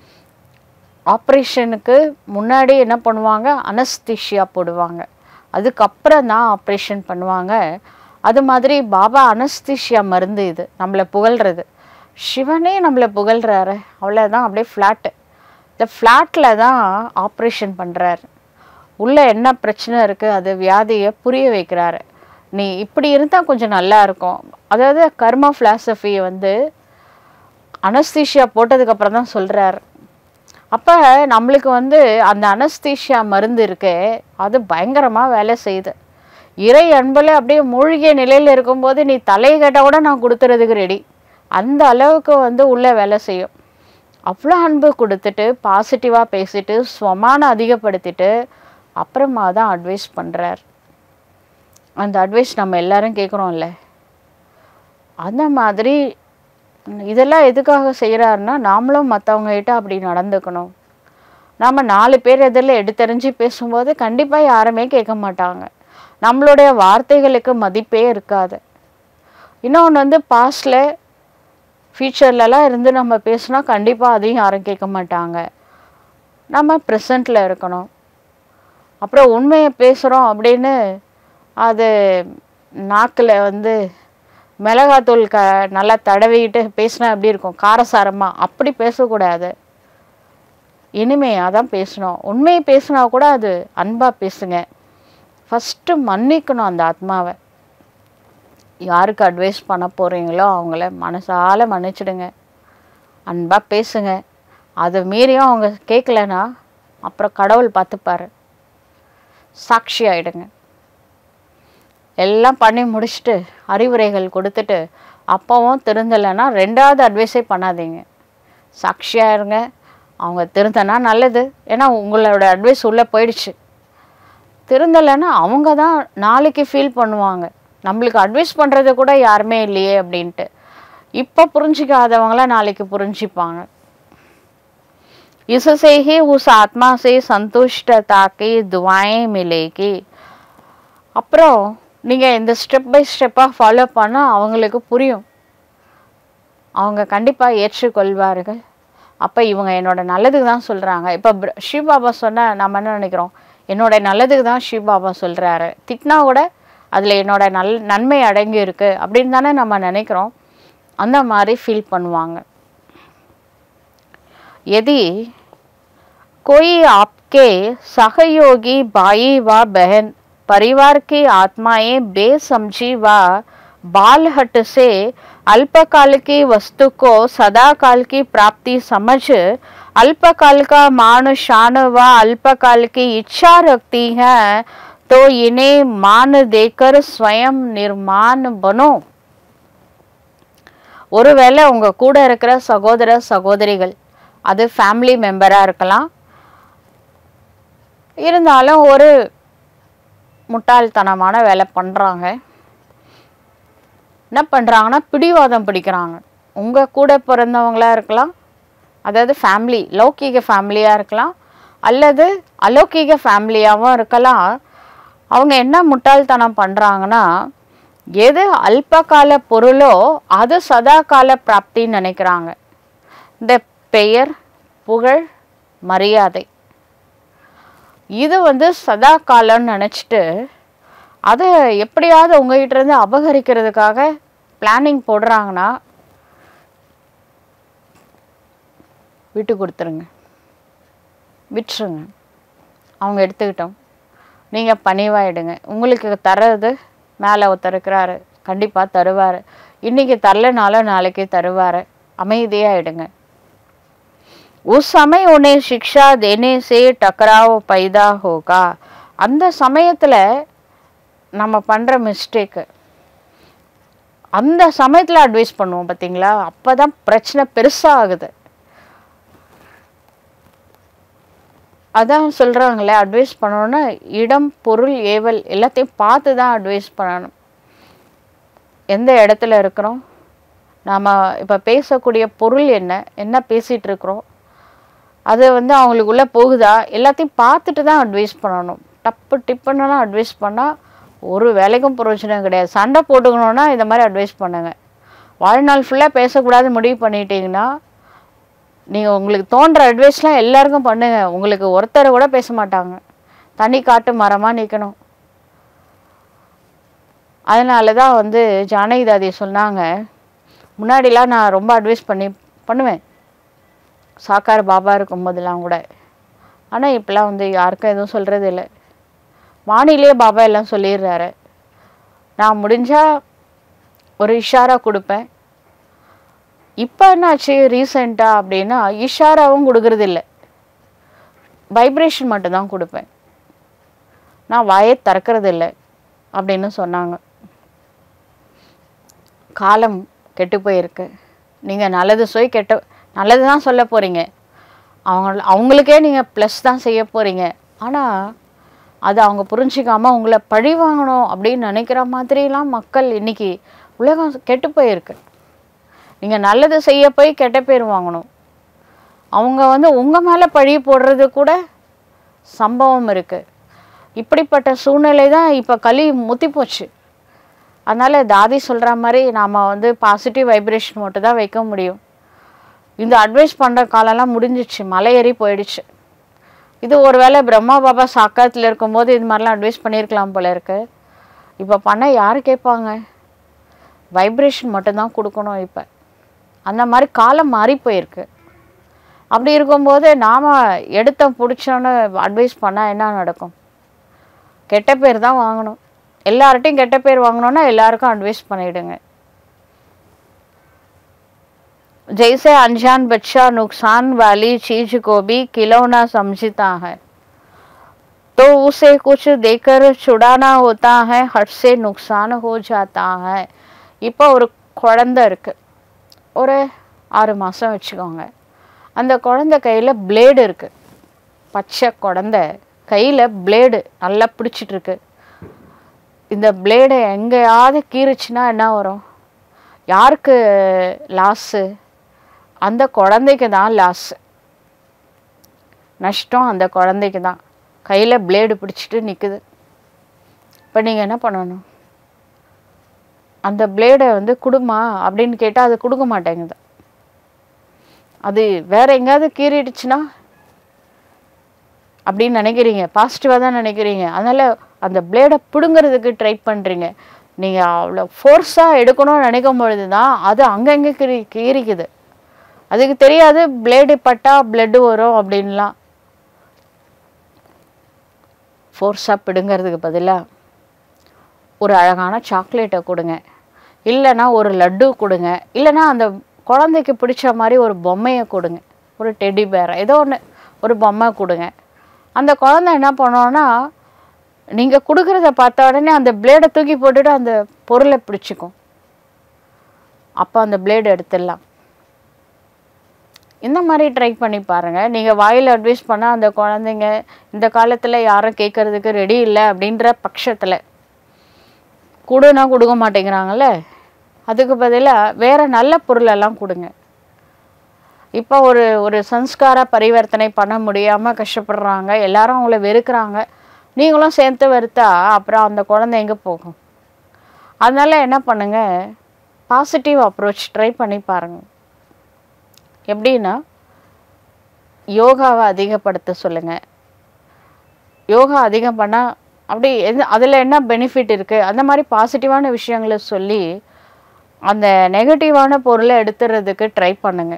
S2: ஆப்ரேஷனுக்கு முன்னாடி என்ன பண்ணுவாங்க அனஸ்திஷியா போடுவாங்க அதுக்கப்புறம் தான் ஆப்ரேஷன் பண்ணுவாங்க அது மாதிரி பாபா அனஸ்திஷியா மருந்து இது நம்மளை புகழ்றது சிவனே நம்மளை புகழ்றாரு அவ்வளோதான் அப்படியே ஃப்ளாட்டு இந்த ஃப்ளாட்டில் தான் ஆப்ரேஷன் பண்ணுறாரு உள்ளே என்ன பிரச்சனை இருக்குது அது வியாதியை புரிய வைக்கிறாரு நீ இப்படி இருந்தால் கொஞ்சம் நல்லா இருக்கும் அதாவது கர்மா ஃபிலாசபியை வந்து அனஸ்தீஷியா போட்டதுக்கப்புறம் தான் சொல்கிறாரு அப்போ நம்மளுக்கு வந்து அந்த அனஸ்தீஷியா மருந்து இருக்கே அது பயங்கரமாக வேலை செய்யுது இறை அன்பில் அப்படியே மூழ்கிய நிலையில் இருக்கும்போது நீ தலையை கேட்டால் கூட நான் கொடுத்துறதுக்கு ரெடி அந்த அளவுக்கு வந்து உள்ளே வேலை செய்யும் அவ்வளோ அன்பு கொடுத்துட்டு பாசிட்டிவாக பேசிட்டு ஸ்வமான அதிகப்படுத்திட்டு அப்புறமா தான் அட்வைஸ் பண்ணுறார் அந்த அட்வைஸ் நம்ம எல்லாரும் கேட்குறோம்ல அந்த மாதிரி இதெல்லாம் எதுக்காக செய்கிறாருன்னா நாமளும் மற்றவங்ககிட்ட அப்படி நடந்துக்கணும் நாம் நாலு பேர் எதிரில் எடுத்தறிஞ்சு பேசும்போது கண்டிப்பாக யாருமே கேட்க மாட்டாங்க நம்மளுடைய வார்த்தைகளுக்கு மதிப்பே இருக்காது இன்னொன்று வந்து பாஸ்டில் ஃப்யூச்சர்லலாம் இருந்து நம்ம பேசினா கண்டிப்பாக அதையும் யாரும் கேட்க மாட்டாங்க நம்ம ப்ரெசண்ட்டில் இருக்கணும் அப்புறம் உண்மையை பேசுகிறோம் அப்படின்னு அது நாக்கில் வந்து மிளகாத்தூள் க நல்லா தடவிக்கிட்டு பேசினா எப்படி இருக்கும் காரசாரமாக அப்படி பேசக்கூடாது இனிமையாக தான் பேசணும் உண்மையை பேசினா கூட அது அன்பாக பேசுங்க ஃபஸ்ட்டு மன்னிக்கணும் அந்த ஆத்மாவை யாருக்கு அட்வைஸ் பண்ண போகிறீங்களோ அவங்கள மனசால மன்னிச்சிடுங்க அன்பாக பேசுங்க அதை மீறியும் அவங்க கேட்கலனா அப்புறம் கடவுள் பார்த்துப்பாரு சாட்சி ஆயிடுங்க எல்லாம் பண்ணி முடிச்சுட்டு அறிவுரைகள் கொடுத்துட்டு அப்பவும் திருந்தலைன்னா ரெண்டாவது அட்வைஸே பண்ணாதீங்க சாட்சியாக இருங்க அவங்க திருந்தனா நல்லது ஏன்னா உங்களோட அட்வைஸ் உள்ளே போயிடுச்சு திருந்தலைன்னா அவங்க தான் நாளைக்கு ஃபீல் பண்ணுவாங்க நம்மளுக்கு அட்வைஸ் பண்ணுறது கூட யாருமே இல்லையே அப்படின்ட்டு இப்போ புரிஞ்சிக்காதவங்களாம் நாளைக்கு புரிஞ்சுப்பாங்க इससे ही उस आत्मा से संतुष्टता की दुआएं मिलेगी அப்புறம் நீங்கள் இந்த ஸ்டெப் பை ஸ்டெப்பாக ஃபாலோ பண்ணால் அவங்களுக்கு புரியும் அவங்க கண்டிப்பாக ஏற்றுக்கொள்வார்கள் அப்போ இவங்க என்னோட நல்லதுக்கு தான் சொல்கிறாங்க இப்போ ஸ்ரீபாபா சொன்னால் நம்ம என்ன நினைக்கிறோம் என்னோட நல்லதுக்கு தான் ஸ்ரீபாபா சொல்கிறாரு திட்டினா கூட அதில் என்னோட நல் நன்மை அடங்கி இருக்கு அப்படின்னு தானே நம்ம நினைக்கிறோம் அந்த மாதிரி ஃபீல் பண்ணுவாங்க यदि कोई आपके सहयोगी भाई व बहन परिवार की आत्माएं बेसमझी व बालहट से अल्पकाल की वस्तु को सदाकाल की प्राप्ति समझ अल्पकाल का मान शान व अल्पकाल की इच्छा रखती है तो इन्हें मान देकर स्वयं निर्माण बनो ஒருவேளை உங்க கூட இருக்கிற சகோதர சகோதரிகள் அது ஃபேமிலி மெம்பராக இருக்கலாம் இருந்தாலும் ஒரு முட்டாள்தனமான வேலை பண்ணுறாங்க என்ன பண்ணுறாங்கன்னா பிடிவாதம் பிடிக்கிறாங்க உங்கள் கூட பிறந்தவங்களாக இருக்கலாம் அதாவது ஃபேமிலி லௌகீக ஃபேமிலியாக இருக்கலாம் அல்லது அலௌகீக ஃபேமிலியாகவும் இருக்கலாம் அவங்க என்ன முட்டாள்தனம் பண்ணுறாங்கன்னா எது அல்பகால பொருளோ அது சதா கால பிராப்தின்னு நினைக்கிறாங்க இந்த பெயர் புகழ் மரியாதை இது வந்து சதா காலம்னு நினச்சிட்டு அதை எப்படியாவது உங்ககிட்ட இருந்து அபகரிக்கிறதுக்காக பிளானிங் போடுறாங்கன்னா விட்டு கொடுத்துருங்க விட்டுருங்க அவங்க எடுத்துக்கிட்டோம் நீங்கள் பணிவாயிடுங்க உங்களுக்கு தர்றது மேலே ஒருத்தர் இருக்கிறாரு கண்டிப்பாக தருவார் இன்றைக்கி தரலனாலும் நாளைக்கு தருவார் அமைதியாகிடுங்க उस समय उन्हें शिक्षा देने से टकराव पैदा होगा அந்த சமயத்தில் நம்ம பண்ணுற மிஸ்டேக்கு அந்த சமயத்தில் அட்வைஸ் பண்ணுவோம் பார்த்தீங்களா அப்போ தான் பிரச்சனை பெருசாக ஆகுது அதான் சொல்கிறாங்களே அட்வைஸ் பண்ணணும்னா இடம் பொருள் ஏவல் எல்லாத்தையும் பார்த்து தான் அட்வைஸ் பண்ணணும் எந்த இடத்துல இருக்கிறோம் நாம் இப்போ பேசக்கூடிய பொருள் என்ன என்ன பேசிகிட்டு இருக்கிறோம் அது வந்து அவங்களுக்குள்ளே போகுதா எல்லாத்தையும் பார்த்துட்டு தான் அட்வைஸ் பண்ணணும் டப்பு டிப்புன்னெல்லாம் அட்வைஸ் பண்ணால் ஒரு வேலைக்கும் பிரயோஜனம் கிடையாது சண்டை போட்டுக்கணுன்னா இந்த மாதிரி அட்வைஸ் பண்ணுங்க வாழ்நாள் ஃபுல்லாக பேசக்கூடாது முடிவு பண்ணிட்டீங்கன்னா நீங்கள் உங்களுக்கு தோன்ற அட்வைஸ்லாம் எல்லாருக்கும் பண்ணுங்க உங்களுக்கு ஒருத்தர் கூட பேச மாட்டாங்க தண்ணி காட்டு மரமாக நிற்கணும் அதனால தான் வந்து ஜானகி தாதி சொன்னாங்க முன்னாடிலாம் நான் ரொம்ப அட்வைஸ் பண்ணி பண்ணுவேன் சாக்கார் பாபா இருக்கும்போதெல்லாம் கூட ஆனால் இப்போலாம் வந்து யாருக்கும் எதுவும் சொல்கிறது இல்லை வானிலே பாபா எல்லாம் சொல்லிடுறாரு நான் முடிஞ்சால் ஒரு இஷாரா கொடுப்பேன் இப்போ என்னாச்சு ரீசெண்டாக அப்படின்னா இஷாராவும் கொடுக்கறது இல்லை வைப்ரேஷன் மட்டும்தான் கொடுப்பேன் நான் வாயை திறக்கிறது இல்லை அப்படின்னு சொன்னாங்க காலம் கெட்டு போயிருக்கு நீங்கள் நல்லது சொய் கெட்ட நல்லது தான் சொல்ல போகிறீங்க அவங்க அவங்களுக்கே நீங்கள் ப்ளஸ் தான் செய்ய போகிறீங்க ஆனால் அதை அவங்க புரிஞ்சிக்காம உங்களை பழி வாங்கணும் அப்படின்னு நினைக்கிற மாதிரிலாம் மக்கள் இன்னைக்கு உலகம் கெட்டு போயிருக்கு நீங்கள் நல்லது செய்ய போய் கெட்ட பேர் வாங்கணும் அவங்க வந்து உங்கள் மேலே பழி போடுறது கூட சம்பவம் இருக்குது இப்படிப்பட்ட சூழ்நிலை தான் இப்போ களி முத்தி போச்சு அதனால் தாதி சொல்கிற மாதிரி நாம் வந்து பாசிட்டிவ் வைப்ரேஷன் மட்டும் தான் வைக்க முடியும் இந்த அட்வைஸ் பண்ணுற காலம்லாம் முடிஞ்சிச்சு மலை ஏறி போயிடுச்சு இது ஒருவேளை பிரம்மா பாபா சாக்காத்தில் இருக்கும்போது இது மாதிரிலாம் அட்வைஸ் பண்ணியிருக்கலாம் போல இருக்கு இப்போ பண்ண யார் கேட்பாங்க வைப்ரேஷன் மட்டும்தான் கொடுக்கணும் இப்போ அந்த மாதிரி காலம் மாறி போயிருக்கு அப்படி இருக்கும்போது நாம் எடுத்த பிடிச்சோன்னு அட்வைஸ் பண்ணால் என்ன நடக்கும் கெட்ட பேர் தான் வாங்கணும் எல்லார்ட்டையும் கெட்ட பேர் வாங்கணும்னா எல்லாருக்கும் அட்வைஸ் பண்ணிவிடுங்க जैसे अनजान बच्चा नुकसान वाली चीज को भी खिलौना समझता है तो उसे कुछ देकर छुड़ाना होता है हट से नुकसान हो जाता है இப்போ ஒரு குழந்தை இருக்கு ஒரு ஆறு மாதம் வச்சுக்கோங்க அந்த குழந்தை கையில் பிளேடு இருக்கு பச்சை குழந்தை கையில் பிளேடு நல்லா பிடிச்சிட்டு இருக்கு இந்த பிளேடை எங்கேயாவது கீறுச்சுன்னா என்ன வரும் யாருக்கு லாஸு அந்த குழந்தைக்கு தான் லாஸ் நஷ்டம் அந்த குழந்தைக்கு தான் கையில் பிளேடு பிடிச்சிட்டு நிற்குது இப்போ நீங்கள் என்ன பண்ணணும் அந்த பிளேடை வந்து கொடுமா அப்படின்னு கேட்டால் அது கொடுக்க மாட்டேங்குது அது வேற எங்கேயாவது கீறிடுச்சுன்னா அப்படின்னு நினைக்கிறீங்க பாசிட்டிவாக தான் நினைக்கிறீங்க அதனால் அந்த பிளேடை பிடுங்கிறதுக்கு ட்ரை பண்ணுறீங்க நீங்கள் அவ்வளோ ஃபோர்ஸாக எடுக்கணும்னு நினைக்கும் பொழுது தான் அது அங்கங்கே கீறி கீறிக்குது அதுக்கு தெரியாது பிளேடு பட்டா பிளட்டு வரும் அப்படின்லாம் ஃபோர்ஸாக பிடுங்கிறதுக்கு பதிலாக ஒரு அழகான சாக்லேட்டை கொடுங்க இல்லைன்னா ஒரு லட்டு கொடுங்க இல்லைன்னா அந்த குழந்தைக்கு பிடிச்ச மாதிரி ஒரு பொம்மையை கொடுங்க ஒரு டெடி பேரை ஏதோ ஒன்று ஒரு பொம்மை கொடுங்க அந்த குழந்தை என்ன பண்ணோன்னா நீங்கள் கொடுக்குறத பார்த்த உடனே அந்த பிளேடை தூக்கி போட்டுட்டு அந்த பொருளை பிடிச்சிக்கும் அப்போ அந்த பிளேடு எடுத்துடலாம் இந்த மாதிரி ட்ரை பண்ணி பாருங்கள் நீங்கள் வாயில் அட்வைஸ் பண்ணால் அந்த குழந்தைங்க இந்த காலத்தில் யாரும் கேட்கறதுக்கு ரெடி இல்லை அப்படின்ற பட்சத்தில் கொடுனா கொடுக்க மாட்டேங்கிறாங்கல்ல அதுக்கு பதிலாக வேறு நல்ல பொருளெல்லாம் கொடுங்க இப்போ ஒரு ஒரு சன்ஸ்கார பரிவர்த்தனை பண்ண முடியாமல் கஷ்டப்படுறாங்க எல்லாரும் அவங்கள வெறுக்கிறாங்க நீங்களும் சேர்த்து வெறுத்தா அப்புறம் அந்த குழந்தை எங்கே போகும் அதனால் என்ன பண்ணுங்கள் பாசிட்டிவ் அப்ரோச் ட்ரை பண்ணி பாருங்கள் எப்படின்னா யோகாவை அதிகப்படுத்த சொல்லுங்கள் யோகா அதிகம் பண்ணால் அப்படி எது அதில் என்ன பெனிஃபிட் இருக்குது அந்த மாதிரி பாசிட்டிவான விஷயங்களை சொல்லி அந்த நெகட்டிவான பொருளை எடுத்துறதுக்கு ட்ரை பண்ணுங்க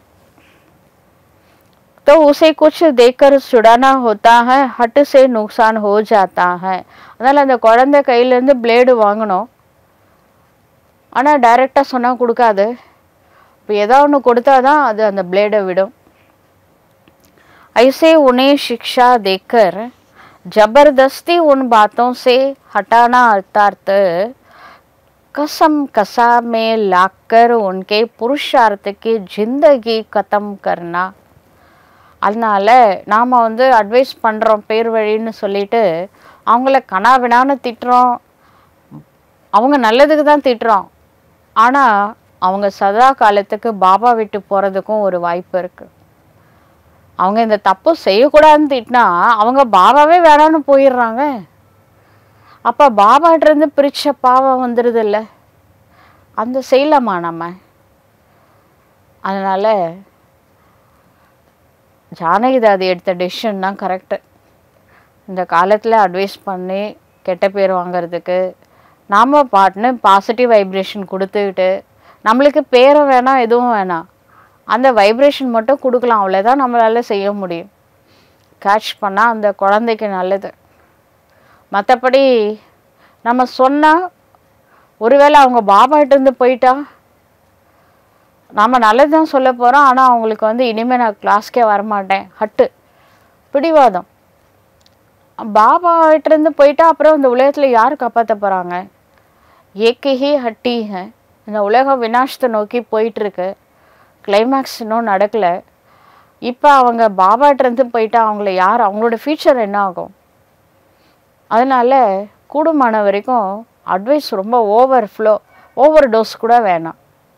S2: तो उसे कुछ देकर छुड़ाना होता है हट से नुकसान हो जाता है அதனால் அந்த குழந்தை கையிலேருந்து பிளேடு வாங்கணும் ஆனால் டைரெக்டாக சொன்னால் கொடுக்காது இப்போ ஏதாவது ஒன்று கொடுத்தா தான் அது அந்த பிளேடை விடும் ऐसे उन्हें शिक्षा देकर जबरदस्ती उन बातों से हटाना अर्थात कसम कसा में लाकर उनके पुरुषार्थ की जिंदगी खत्म करना அதனால நாம் வந்து அட்வைஸ் பண்ணுறோம் பேர் வழின்னு சொல்லிட்டு அவங்கள கனாவினான்னு திட்டுறோம் அவங்க நல்லதுக்கு தான் திட்டுறோம் ஆனால் அவங்க சதா காலத்துக்கு பாபா விட்டு போகிறதுக்கும் ஒரு வாய்ப்பு இருக்குது அவங்க இந்த தப்பு செய்யக்கூடாதுன்னு திட்டினா அவங்க பாபாவே வேணான்னு போயிடுறாங்க அப்போ பாபாட்டிருந்து பிரிச்ச பாவம் வந்துடுது இல்லை அந்த செய்யலாமா நம்ம அதனால் ஜானகிதாதி எடுத்த டெசிஷன் தான் கரெக்டு இந்த காலத்தில் அட்வைஸ் பண்ணி கெட்ட பேர் வாங்குறதுக்கு நாம் பாட்டுன்னு பாசிட்டிவ் வைப்ரேஷன் கொடுத்துக்கிட்டு நம்மளுக்கு பேரும் வேணாம் எதுவும் வேணாம் அந்த வைப்ரேஷன் மட்டும் கொடுக்கலாம் அவ்வளோதான் நம்மளால் செய்ய முடியும் கேட்ச் பண்ணால் அந்த குழந்தைக்கு நல்லது மற்றபடி நம்ம சொன்னால் ஒருவேளை அவங்க பாபாட்டிருந்து போயிட்டா நாம் நல்லது தான் சொல்ல போகிறோம் ஆனால் அவங்களுக்கு வந்து இனிமேல் நான் கிளாஸ்க்கே வரமாட்டேன் ஹட்டு பிடிவாதம் பாபாட்டிருந்து போயிட்டா அப்புறம் இந்த உலகத்தில் யார் காப்பாற்ற போகிறாங்க ஏகே ஹட்டி ஹே இந்த உலகம் வினாசத்தை நோக்கி போயிட்டுருக்கு கிளைமேக்ஸ் இன்னும் நடக்கலை இப்போ அவங்க பாபாட்டிருந்து போயிட்டா அவங்கள யார் அவங்களோட ஃபியூச்சர் என்ன ஆகும் அதனால் கூடுமான வரைக்கும் அட்வைஸ் ரொம்ப ஓவர் ஃப்ளோ ஓவர் டோஸ் கூட வேணாம்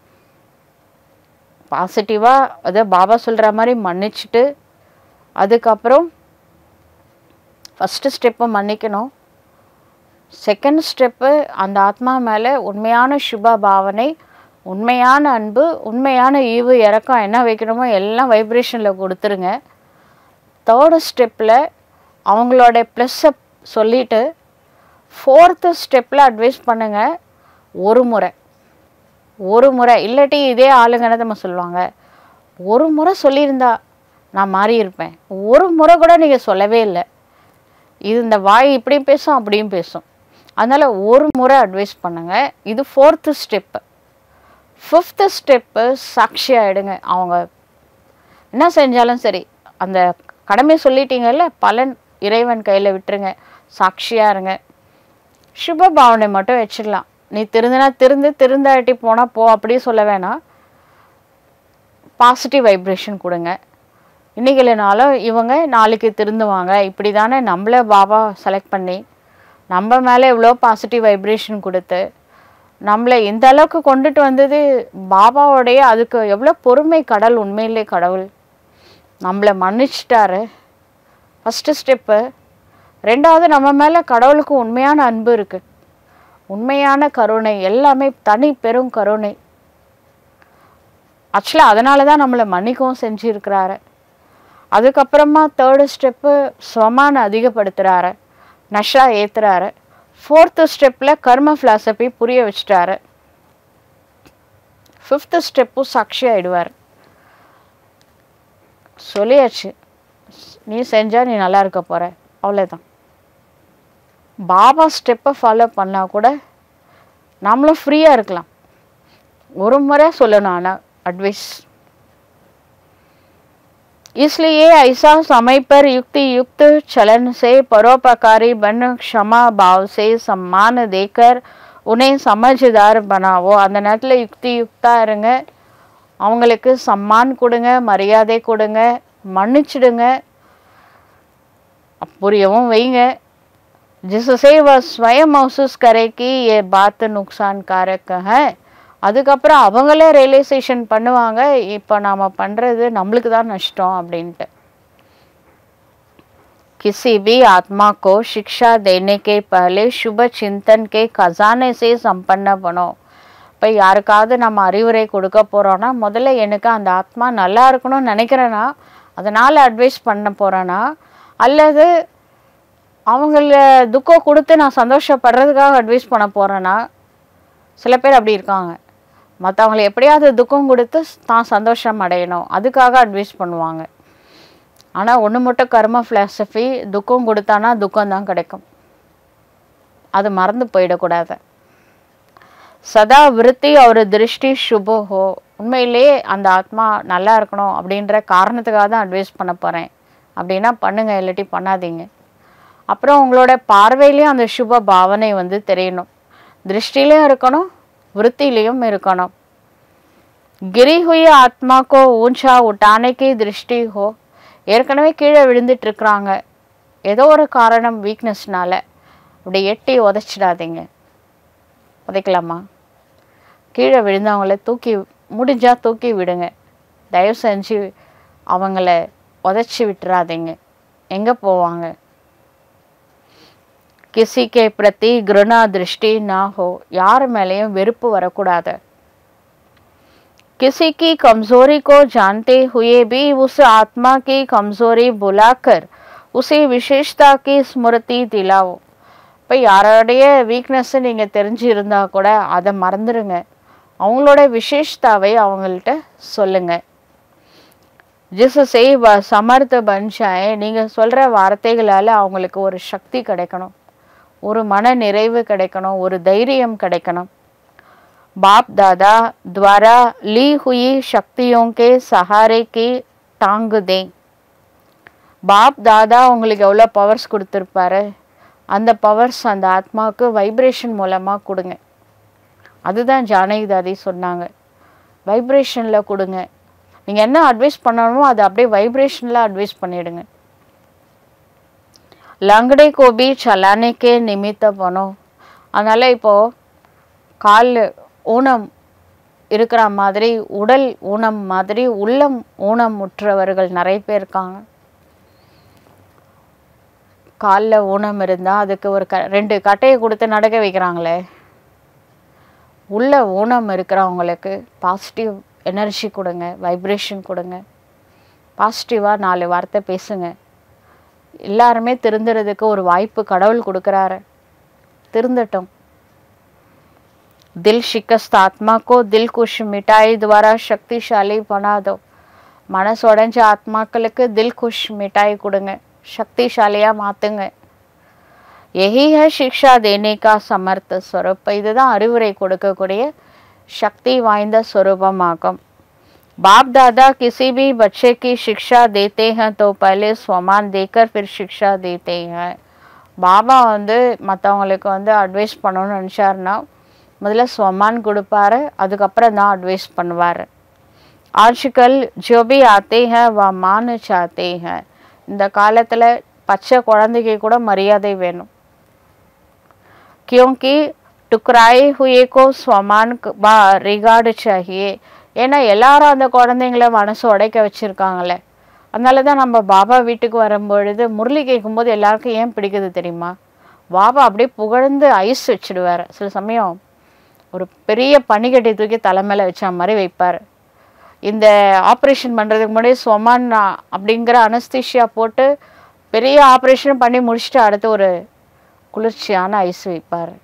S2: பாசிட்டிவாக அதை பாபா சொல்கிற மாதிரி மன்னிச்சுட்டு அதுக்கப்புறம் ஃபஸ்ட்டு ஸ்டெப்பை மன்னிக்கணும் செகண்ட் ஸ்டெப்பு அந்த ஆத்மா மேலே உண்மையான சுப பாவனை உண்மையான அன்பு உண்மையான ஈவு இறக்கம் என்ன வைக்கணுமோ எல்லாம் வைப்ரேஷனில் கொடுத்துருங்க தேர்டு ஸ்டெப்பில் அவங்களோட ப்ளஸ்ஸை சொல்லிவிட்டு ஃபோர்த்து ஸ்டெப்பில் அட்வைஸ் பண்ணுங்கள் ஒரு முறை ஒரு முறை இல்லாட்டி இதே ஆளுங்கன்னு நம்ம சொல்லுவாங்க ஒரு முறை சொல்லியிருந்தா நான் மாறி இருப்பேன் ஒரு முறை கூட நீங்கள் சொல்லவே இல்லை இது இந்த வாய் இப்படியும் பேசும் அப்படியும் பேசும் அதனால் ஒரு முறை அட்வைஸ் பண்ணுங்கள் இது ஃபோர்த்து ஸ்டெப்பு ஃபிஃப்த்து ஸ்டெப்பு சாட்சி ஆகிடுங்க அவங்க என்ன செஞ்சாலும் சரி அந்த கடமை சொல்லிட்டீங்கல்ல பலன் இறைவன் கையில் விட்டுருங்க சாட்சியாக இருங்க சுப பாவனை மட்டும் வச்சிடலாம் நீ திருந்தினா திருந்து திருந்தாட்டி போனால் போ அப்படியே சொல்ல வேணாம் பாசிட்டிவ் வைப்ரேஷன் கொடுங்க இன்றைக்கி இல்லைனாலும் இவங்க நாளைக்கு திருந்துவாங்க இப்படி தானே நம்மளை பாபா செலக்ட் பண்ணி நம்ம மேலே இவ்வளோ பாசிட்டிவ் வைப்ரேஷன் கொடுத்து நம்மளை இந்த அளவுக்கு கொண்டுட்டு வந்தது பாபாவோடைய அதுக்கு எவ்வளோ பொறுமை கடல் உண்மையிலே கடவுள் நம்மளை மன்னிச்சிட்டாரு ஃபஸ்ட்டு ஸ்டெப்பு ரெண்டாவது நம்ம மேலே கடவுளுக்கு உண்மையான அன்பு இருக்குது உண்மையான கருணை எல்லாமே தனி பெரும் கருணை ஆக்சுவலாக அதனால தான் நம்மளை மன்னிக்கவும் செஞ்சுருக்கிறாரு அதுக்கப்புறமா தேர்டு ஸ்டெப்பு ஸ்வமான அதிகப்படுத்துகிறாரு நஷா ஏற்றுறாரு ஃபோர்த்து ஸ்டெப்பில் கர்ம ஃபிலாசபி புரிய வச்சுட்டாரு ஃபிஃப்த்து ஸ்டெப்பும் சாட்சி ஆயிடுவார் சொல்லியாச்சு நீ செஞ்சால் நீ நல்லா இருக்க போகிற அவ்வளோதான் பாபா ஸ்டெப்பை ஃபாலோ பண்ணால் கூட நம்மளும் ஃப்ரீயாக இருக்கலாம் ஒரு முறை சொல்லணும் ஆனால் एडवाइस इसलिए ऐसा समय पर युक्ति युक्त चलन से परोपकारी बन क्षमा भाव से सम्मान देकर உன்னை சமஜ்தார் बनाவோ அந்த நேரத்தில் யுக்தி யுக்தா இருங்க அவங்களுக்கு சம்மான் கொடுங்க மரியாதை கொடுங்க மன்னிச்சிடுங்க புரியவும் வைங்க जिससे वह स्वयं महसूस करे कि ये बात नुकसानकारक है அதுக்கப்புறம் அவங்களே ரியலைசேஷன் பண்ணுவாங்க இப்போ நாம் பண்ணுறது நம்மளுக்கு தான் நஷ்டம் அப்படின்ட்டு किसी भी आत्मा को शिक्षा देने के पहले शुभ चिंतन के खजाने से संपन्न बनो இப்போ யாருக்காவது நம்ம அறிவுரை கொடுக்க போகிறோன்னா முதல்ல எனக்கு அந்த ஆத்மா நல்லா இருக்கணும்னு நினைக்கிறேன்னா அதனால் அட்வைஸ் பண்ண போகிறேன்னா அல்லது அவங்கள துக்கம் கொடுத்து நான் சந்தோஷப்படுறதுக்காக அட்வைஸ் பண்ண போகிறேன்னா சில பேர் அப்படி இருக்காங்க மற்றவங்களை எப்படியாவது துக்கம் கொடுத்து தான் சந்தோஷம் அடையணும் அதுக்காக அட்வைஸ் பண்ணுவாங்க ஆனால் ஒன்று மட்டும் கர்ம ஃபிலாசபி துக்கம் கொடுத்தானா துக்கம் தான் கிடைக்கும் அது மறந்து போயிடக்கூடாது சதா விருத்தி ஒரு திருஷ்டி சுபோ ஹோ உண்மையிலேயே அந்த ஆத்மா நல்லா இருக்கணும் அப்படின்ற காரணத்துக்காக தான் அட்வைஸ் பண்ண போகிறேன் அப்படின்னா பண்ணுங்க இல்லாட்டி பண்ணாதீங்க அப்புறம் உங்களோட பார்வையிலையும் அந்த சுப பாவனை வந்து தெரியணும் திருஷ்டிலையும் இருக்கணும் விருத்திலையும் இருக்கணும் गिरी हुई आत्मा को ऊंचा उठाने की दृष्टि हो ஏற்கனவே கீழே விழுந்துட்டு இருக்கிறாங்க ஏதோ ஒரு காரணம் வீக்னஸ்னால அப்படி எட்டி உதைச்சிடாதீங்க உதைக்கலாமா கீழே விழுந்தவங்கள தூக்கி முடிஞ்சா தூக்கி விடுங்க தயவு செஞ்சு அவங்கள உதைச்சி விட்டுறாதீங்க எங்கே போவாங்க किसी के प्रति घृणा दृष्टि ना हो யார் மேலேயும் வெறுப்பு வரக்கூடாது किसी की कमजोरी को जानते हुए भी उस आत्मा की कमजोरी बुलाकर उसे विशेषता की स्मृति दिलाओ இப்போ யாரோடைய வீக்னஸ் நீங்கள் தெரிஞ்சு இருந்தா கூட அதை மறந்துடுங்க அவங்களோட விசேஷதாவை அவங்கள்ட்ட சொல்லுங்க ஜிசஸே வ சமர்த்த பஞ்சாய நீங்கள் சொல்கிற வார்த்தைகளால் அவங்களுக்கு ஒரு சக்தி கிடைக்கணும் ஒரு மன நிறைவு கிடைக்கணும் ஒரு தைரியம் கிடைக்கணும் बाप दादा द्वारा ली हुई शक्तियों के सहारे की टांग दें பாப் தாதா உங்களுக்கு எவ்வளோ பவர்ஸ் கொடுத்துருப்பாரு அந்த பவர்ஸ் அந்த ஆத்மாவுக்கு வைப்ரேஷன் மூலமாக கொடுங்க அதுதான் ஜானகி தாதி சொன்னாங்க வைப்ரேஷனில் கொடுங்க நீங்கள் என்ன அட்வைஸ் பண்ணணுமோ அதை அப்படியே வைப்ரேஷனில் அட்வைஸ் பண்ணிடுங்க லங்கடை கோபி சலானைக்கே நிமித்த பணம் அதனால் இப்போது கால் ஊனம் இருக்கிற மாதிரி உடல் ஊனம் மாதிரி உள்ளம் ஊனம் உற்றவர்கள் நிறைய பேர் இருக்காங்க காலில் ஊனம் இருந்தால் அதுக்கு ஒரு க ரெண்டு கட்டையை கொடுத்து நடக்க வைக்கிறாங்களே உள்ள ஊனம் இருக்கிறவங்களுக்கு பாசிட்டிவ் எனர்ஜி கொடுங்க வைப்ரேஷன் கொடுங்க பாசிட்டிவாக நாலு வார்த்தை பேசுங்க எல்லாருமே திருந்துறதுக்கு ஒரு வாய்ப்பு கடவுள் கொடுக்குறாரு திருந்தட்டும் दिल शिकस्त आत्मा को दिल कुश मिटाई द्वारा शक्तिशाली बना दो மனசு உடைஞ்ச ஆத்மாக்களுக்கு தில் குஷ் மிட்டாய் கொடுங்க சக்திசாலியாக மாற்றுங்க यही है शिक्षा देने का समर्थ स्वरूप இதுதான் அறிவுரை கொடுக்கக்கூடிய சக்தி வாய்ந்த स्वरूपமாகும் बाप दादा किसी भी बच्चे की शिक्षा देते हैं तो पहले स्वमान देकर फिर शिक्षा देते हैं பாபா வந்து மற்றவங்களுக்கு வந்து அட்வைஸ் பண்ணணும்னு நினச்சாருன்னா முதல்ல स्वमान கொடுப்பாரு அதுக்கப்புறம் தான் அட்வைஸ் பண்ணுவார் आजकल जो भी आते हैं वह मान चाहते हैं இந்த காலத்தில் பச்சை குழந்தைக்கு கூட மரியாதை வேணும் क्योंकि टुकराए हुए को स्वमान बा रिगार्ड चाहिए ஏன்னா எல்லாரும் அந்த குழந்தைங்கள மனசு உடைக்க வச்சுருக்காங்களே அதனால தான் நம்ம பாபா வீட்டுக்கு வரும்பொழுது முரளி கேட்கும்போது எல்லாருக்கும் ஏன் பிடிக்குது தெரியுமா பாபா அப்படியே புகழ்ந்து ஐஸ் வச்சுடுவார் சில சமயம் ஒரு பெரிய பனிக்கட்டி தூக்கி தலை மேலே வச்ச மாதிரி வைப்பார் இந்த ஆப்ரேஷன் பண்ணுறதுக்கு முன்னாடி சொமான் அப்படிங்கிற அனஸ்தீஷியா போட்டு பெரிய ஆப்ரேஷன் பண்ணி முடிச்சுட்டு அடுத்து ஒரு குளிர்ச்சியான ஐஸ் வைப்பார்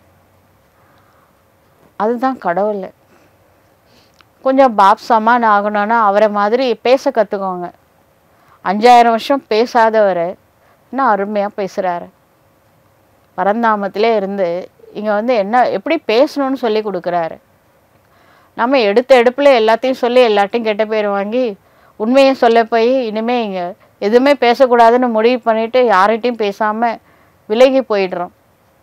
S2: அதுதான் கடவுள் கொஞ்சம் பாப் சமான் ஆகணும்னா அவரை மாதிரி பேச கற்றுக்கோங்க அஞ்சாயிரம் வருஷம் பேசாதவர் இன்னும் அருமையாக பேசுகிறாரு பரந்தாமத்திலே இருந்து இங்கே வந்து என்ன எப்படி பேசணும்னு சொல்லி கொடுக்குறாரு நம்ம எடுத்த எடுப்பில் எல்லாத்தையும் சொல்லி எல்லாத்தையும் கெட்ட பேர் வாங்கி உண்மையை சொல்ல போய் இனிமேல் இங்கே எதுவுமே பேசக்கூடாதுன்னு முடிவு பண்ணிவிட்டு யார்கிட்டையும் பேசாமல் விலகி போயிடுறோம்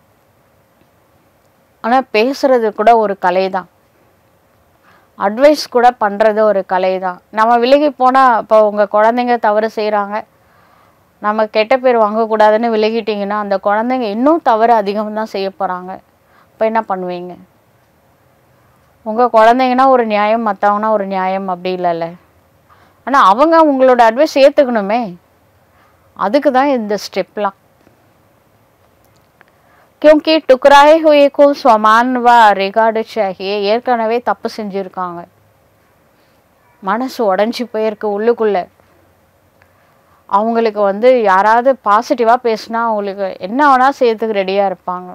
S2: ஆனால் பேசுறது கூட ஒரு கலை தான் அட்வைஸ் கூட பண்ணுறது ஒரு கலை தான் நம்ம விலகி போனால் இப்போ உங்கள் குழந்தைங்க தவறு செய்கிறாங்க நம்ம கெட்ட பேர் வாங்கக்கூடாதுன்னு விலகிட்டிங்கன்னா அந்த குழந்தைங்க இன்னும் தவறு அதிகம் தான் செய்ய போகிறாங்க இப்போ என்ன பண்ணுவீங்க உங்கள் குழந்தைங்கன்னா ஒரு நியாயம் மற்றவங்கன்னா ஒரு நியாயம் அப்படி இல்லைல்ல ஆனால் அவங்க உங்களோட அட்வைஸ் ஏற்றுக்கணுமே அதுக்கு தான் இந்த ஸ்டெப்லாம் क्योंकि टुकराए हुए को समान व रिगार्ड चाहिए ஏற்கனவே தப்பு செஞ்சுருக்காங்க மனசு உடஞ்சி போயிருக்கு உள்ளுக்குள்ள அவங்களுக்கு வந்து யாராவது பாசிட்டிவாக பேசினா அவங்களுக்கு என்ன வேணால் செய்யறதுக்கு ரெடியாக இருப்பாங்க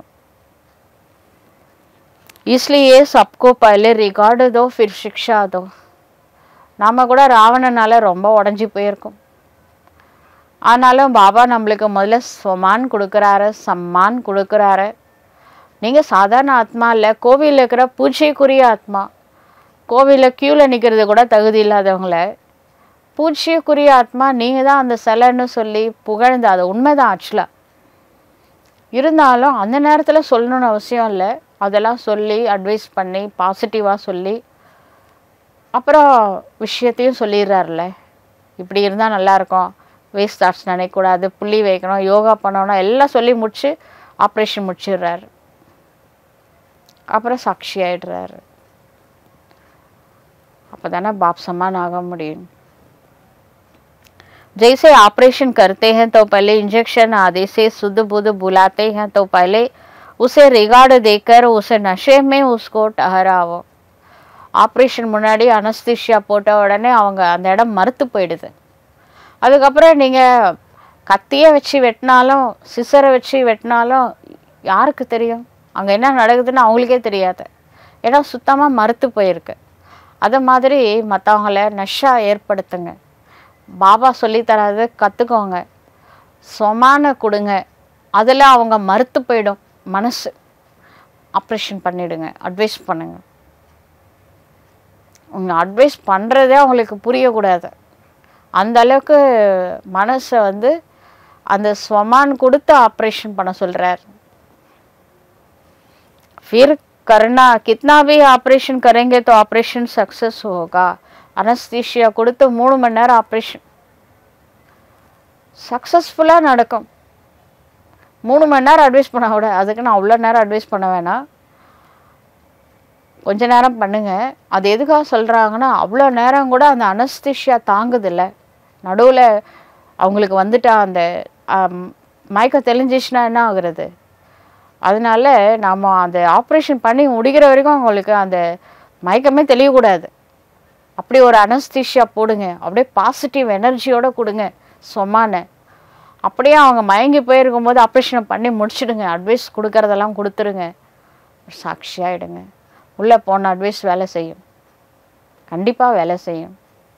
S2: इसलिए सबको पहले रिगार्ड दो फिर शिक्षा दो நாம் கூட ராவணனால ரொம்ப உடஞ்சி போயிருக்கோம் ஆனாலும் பாபா நம்மளுக்கு முதல்ல ஸ்வமான் கொடுக்குறாரு சம்மான் கொடுக்குறாரு நீங்கள் சாதாரண ஆத்மா இல்லை கோவிலில் இருக்கிற பூஜைக்குரிய ஆத்மா கோவிலில் க்யூவில் நிற்கிறது கூட தகுதி இல்லாதவங்கள பூஜ்யக்குரிய ஆத்மா நீங்கள் தான் அந்த சிலைன்னு சொல்லி புகழ்ந்து அது உண்மைதான் ஆக்சுவலாக இருந்தாலும் அந்த நேரத்தில் சொல்லணும்னு அவசியம் இல்லை அதெல்லாம் சொல்லி அட்வைஸ் பண்ணி பாசிட்டிவாக சொல்லி அப்புறம் விஷயத்தையும் சொல்லிடுறாருல இப்படி இருந்தால் நல்லாயிருக்கும் வேஸ்ட் தாட்ஸ் நினைக்கக்கூடாது புள்ளி வைக்கணும் யோகா பண்ணணும் எல்லாம் சொல்லி முடிச்சு ஆப்ரேஷன் முடிச்சிடுறாரு அப்புறம் சாட்சி ஆயிடுறாரு அப்போ தானே பாப் சமான் ஆக முடியும் जैसे ऑपरेशन करते हैं तो पहले इंजेक्शन आदि से शुद्ध बुद्ध बुलाते हैं तो पहले उसे रिगार्ड देकर उसे नशे में उसको ठहरावो ஆப்ரேஷன் முன்னாடி அனஸ்திஷியா போட்ட உடனே அவங்க அந்த இடம் மறுத்து போயிடுது அதுக்கப்புறம் நீங்கள் கத்தியை வச்சு வெட்டினாலும் சிசரை வச்சு வெட்டினாலும் யாருக்கு தெரியும் அங்கே என்ன நடக்குதுன்னு அவங்களுக்கே தெரியாது ஏன்னா சுத்தமாக மறுத்து போயிருக்கு அது மாதிரி மற்றவங்கள நஷா ஏற்படுத்துங்க பாபா சொல்லித் தராது கற்றுக்கோங்க சொமான கொடுங்க அதில் அவங்க மறுத்து போயிடும் மனசு ஆப்ரேஷன் பண்ணிடுங்க அட்வைஸ் பண்ணுங்க உங்கள் அட்வைஸ் பண்ணுறதே அவங்களுக்கு புரியக்கூடாது அந்த அளவுக்கு மனசை வந்து அந்த ஸ்வமான் கொடுத்து ஆப்ரேஷன் பண்ண சொல்கிறார் फिर करना कितना भी ऑपरेशन करेंगे तो ऑपरेशन सक्सेस होगा அனஸ்தீஷியா கொடுத்து மூணு மணி நேரம் ஆப்ரேஷன் சக்ஸஸ்ஃபுல்லாக நடக்கும் மூணு மணி நேரம் அட்வைஸ் பண்ண விட அதுக்கு நான் அவ்வளோ நேரம் அட்வைஸ் பண்ண வேணாம் கொஞ்ச நேரம் பண்ணுங்க அது எதுக்காக சொல்கிறாங்கன்னா அவ்வளோ நேரம் கூட அந்த அனஸ்திஷியா தாங்குதில்ல நடுவில் அவங்களுக்கு வந்துட்டா அந்த ஆம், மயக்கம் தெளிஞ்சிச்சுன்னா என்ன ஆகுறது அதனால நாம் அந்த ஆப்ரேஷன் பண்ணி முடிக்கிற வரைக்கும் அவங்களுக்கு அந்த மயக்கமே தெளியக்கூடாது அப்படி ஒரு அனஸ்தீஷியா போடுங்க அப்படியே பாசிட்டிவ் எனர்ஜியோட கொடுங்க சொமான அப்படியே அவங்க மயங்கி போயிருக்கும்போது ஆப்ரேஷனை பண்ணி முடிச்சிடுங்க அட்வைஸ் கொடுக்கறதெல்லாம் கொடுத்துருங்க சாட்சியாயிடுங்க உள்ளே போன அட்வைஸ் வேலை செய்யும் கண்டிப்பாக வேலை செய்யும்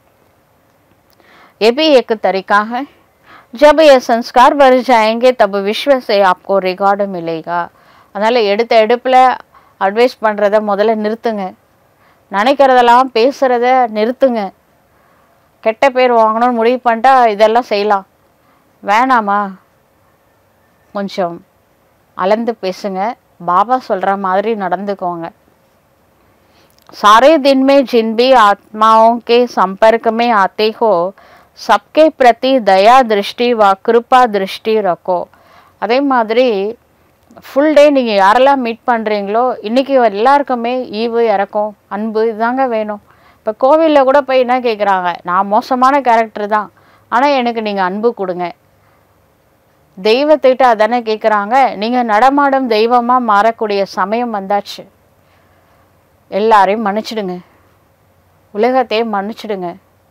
S2: ये भी एक तरीका है जब ये संस्कार बढ़ जाएंगे तब विश्व से आपको रिकॉर्ड मिलेगा அதனால் எடுத்த எடுப்பில் அட்வைஸ் பண்ணுறத முதல்ல நிறுத்துங்க நினைக்கிறதெல்லாம் பேசுகிறத நிறுத்துங்க கெட்ட பேர் வாங்கணும்னு முடிவு பண்ணிட்டா இதெல்லாம் செய்யலாம் வேணாமா கொஞ்சம் அளந்து பேசுங்க பாபா சொல்கிற மாதிரி நடந்துக்கோங்க सारे दिन में जिन भी आत्माओं के संपर्क में आते हो सबके प्रति दया दृष्टि व कृपा दृष्टि रखो அதே மாதிரி ஃபுல் டே நீங்கள் யாரெல்லாம் மீட் பண்ணுறீங்களோ இன்றைக்கி எல்லாருக்குமே ஈவு இறக்கம் அன்பு இதுதாங்க வேணும் இப்போ கோவிலில் கூட போய் என்ன கேட்குறாங்க நான் மோசமான கேரக்டர் தான் ஆனால் எனக்கு நீங்கள் அன்பு கொடுங்க தெய்வத்திட்ட அதானே கேட்குறாங்க நீங்கள் நடமாடும் தெய்வமாக மாறக்கூடிய சமயம் வந்தாச்சு எல்லாரையும் மன்னிச்சிடுங்க உலகத்தையே மன்னிச்சிடுங்க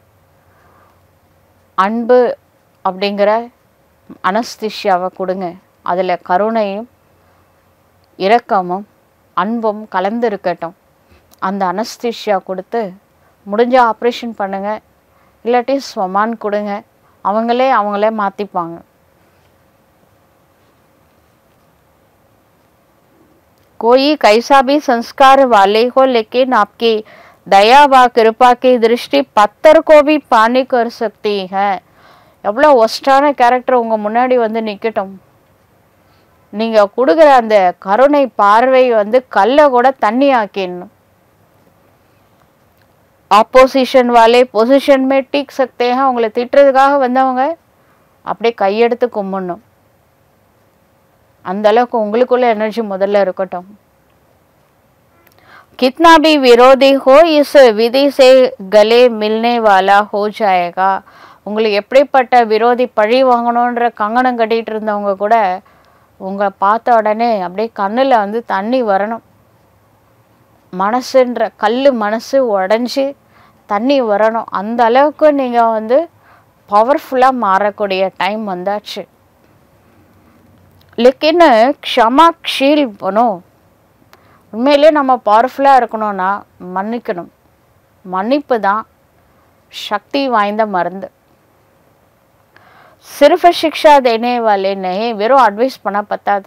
S2: அன்பு அப்படிங்கிற அனஸ்திஷியாவை கொடுங்க அதில் கருணையும் இரக்கமும் அன்பும் கலந்து இருக்கட்டும் அந்த அனஸ்திஷியா கொடுத்து முடிஞ்ச ஆப்ரேஷன் பண்ணுங்க இல்லாட்டி ஸ்வமான் கொடுங்க அவங்களே அவங்களே மாற்றிப்பாங்க कोई कैसा भी संस्कार वाले हो लेकिन आपकी दया व कृपा की दृष्टि पत्थर को भी पानी कर सकती है எவ்வளோ ஒஸ்டான கேரக்டர் உங்கள் முன்னாடி வந்து நிற்கட்டும் நீங்கள் கொடுக்குற அந்த கருணை பார்வை வந்து கல்லை கூட தண்ணி ஆக்கிடணும் ஆப்போசிஷன் வாலே பொசிஷன் மே டீக் சக்தே हैं உங்களை திட்டுறதுக்காக வந்தவங்க அப்படியே கையெடுத்து கும்பிடணும் அந்த அளவுக்கு உங்களுக்குள்ள எனர்ஜி முதல்ல இருக்கட்டும் कितना भी विरोधी हो इस विधि से गले मिलने वाला हो जाएगा உங்களுக்கு எப்படிப்பட்ட விரோதி பழி வாங்கணுன்ற கங்கணம் கட்டிட்டு இருந்தவங்க கூட உங்களை பார்த்த உடனே அப்படியே கண்ணில் வந்து தண்ணி வரணும் மனசுன்ற கல் மனசு உடஞ்சி தண்ணி வரணும் அந்த அளவுக்கு நீங்கள் வந்து பவர்ஃபுல்லாக மாறக்கூடிய டைம் வந்தாச்சு लेकिन க்ஷமாக்ஷீல் பனோ உண்மையிலே நம்ம பவர்ஃபுல்லாக இருக்கணும்னா மன்னிக்கணும் மன்னிப்பு தான் சக்தி வாய்ந்த மருந்து सिर्फ शिक्षा देने वाले नहीं வெறும் அட்வைஸ் பண்ண பத்தாது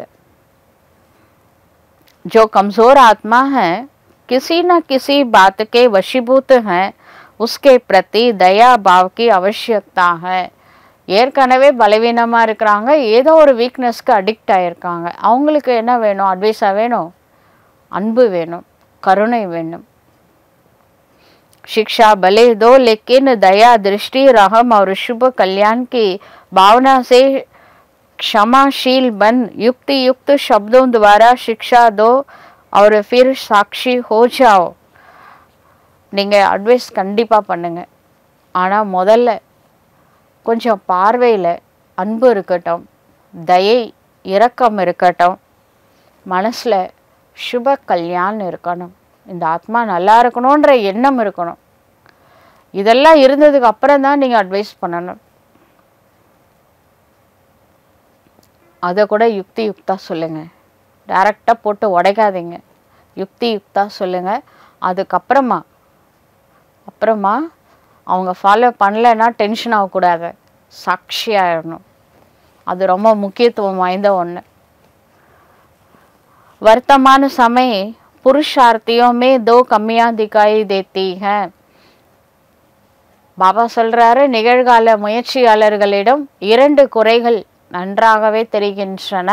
S2: जो कमजोर आत्मा है किसी न किसी बात के वशीभूत हैं उसके प्रति दया भाव की आवश्यकता है ஏற்கனவே பலவீனமாக இருக்கிறாங்க ஏதோ ஒரு வீக்னஸ்க்கு அடிக்ட் ஆகியிருக்காங்க அவங்களுக்கு என்ன வேணும் அட்வைஸாக வேணும் அன்பு வேணும் கருணை வேணும் शिक्षा भले दो लेकिन दया दृष्टि रहम और शुभ कल्याण की भावना से क्षमाशील बन युक्ति युक्त शब्दों द्वारा शिक्षा दो और फिर साक्षी हो जाओ நீங்கள் அட்வைஸ் கண்டிப்பாக பண்ணுங்க ஆனால் முதல்ல கொஞ்சம் பார்வையில் அன்பு இருக்கட்டும் தயை இரக்கம் இருக்கட்டும் மனசில் சுப கல்யாணம் இருக்கணும் இந்த ஆத்மா நல்லா இருக்கணுன்ற எண்ணம் இருக்கணும் இதெல்லாம் இருந்ததுக்கு அப்புறம் தான் நீங்கள் அட்வைஸ் பண்ணணும் அதை கூட யுக்தி யுக்தா சொல்லுங்கள் டைரெக்டாக போட்டு உடைக்காதீங்க யுக்தி யுக்தா சொல்லுங்கள் அதுக்கப்புறமா அப்புறமா அவங்க ஃபாலோ பண்ணலைன்னா டென்ஷன் ஆகக்கூடாது சாட்சி ஆயிடணும் அது ரொம்ப முக்கியத்துவம் வாய்ந்த ஒன்று वर्तमान समय पुरुषार्थियों में दो कमियां दिखाई देती हैं பாபா சொல்றாரு நிகழ்கால முயற்சியாளர்களிடம் இரண்டு குறைகள் நன்றாகவே தெரிகின்றன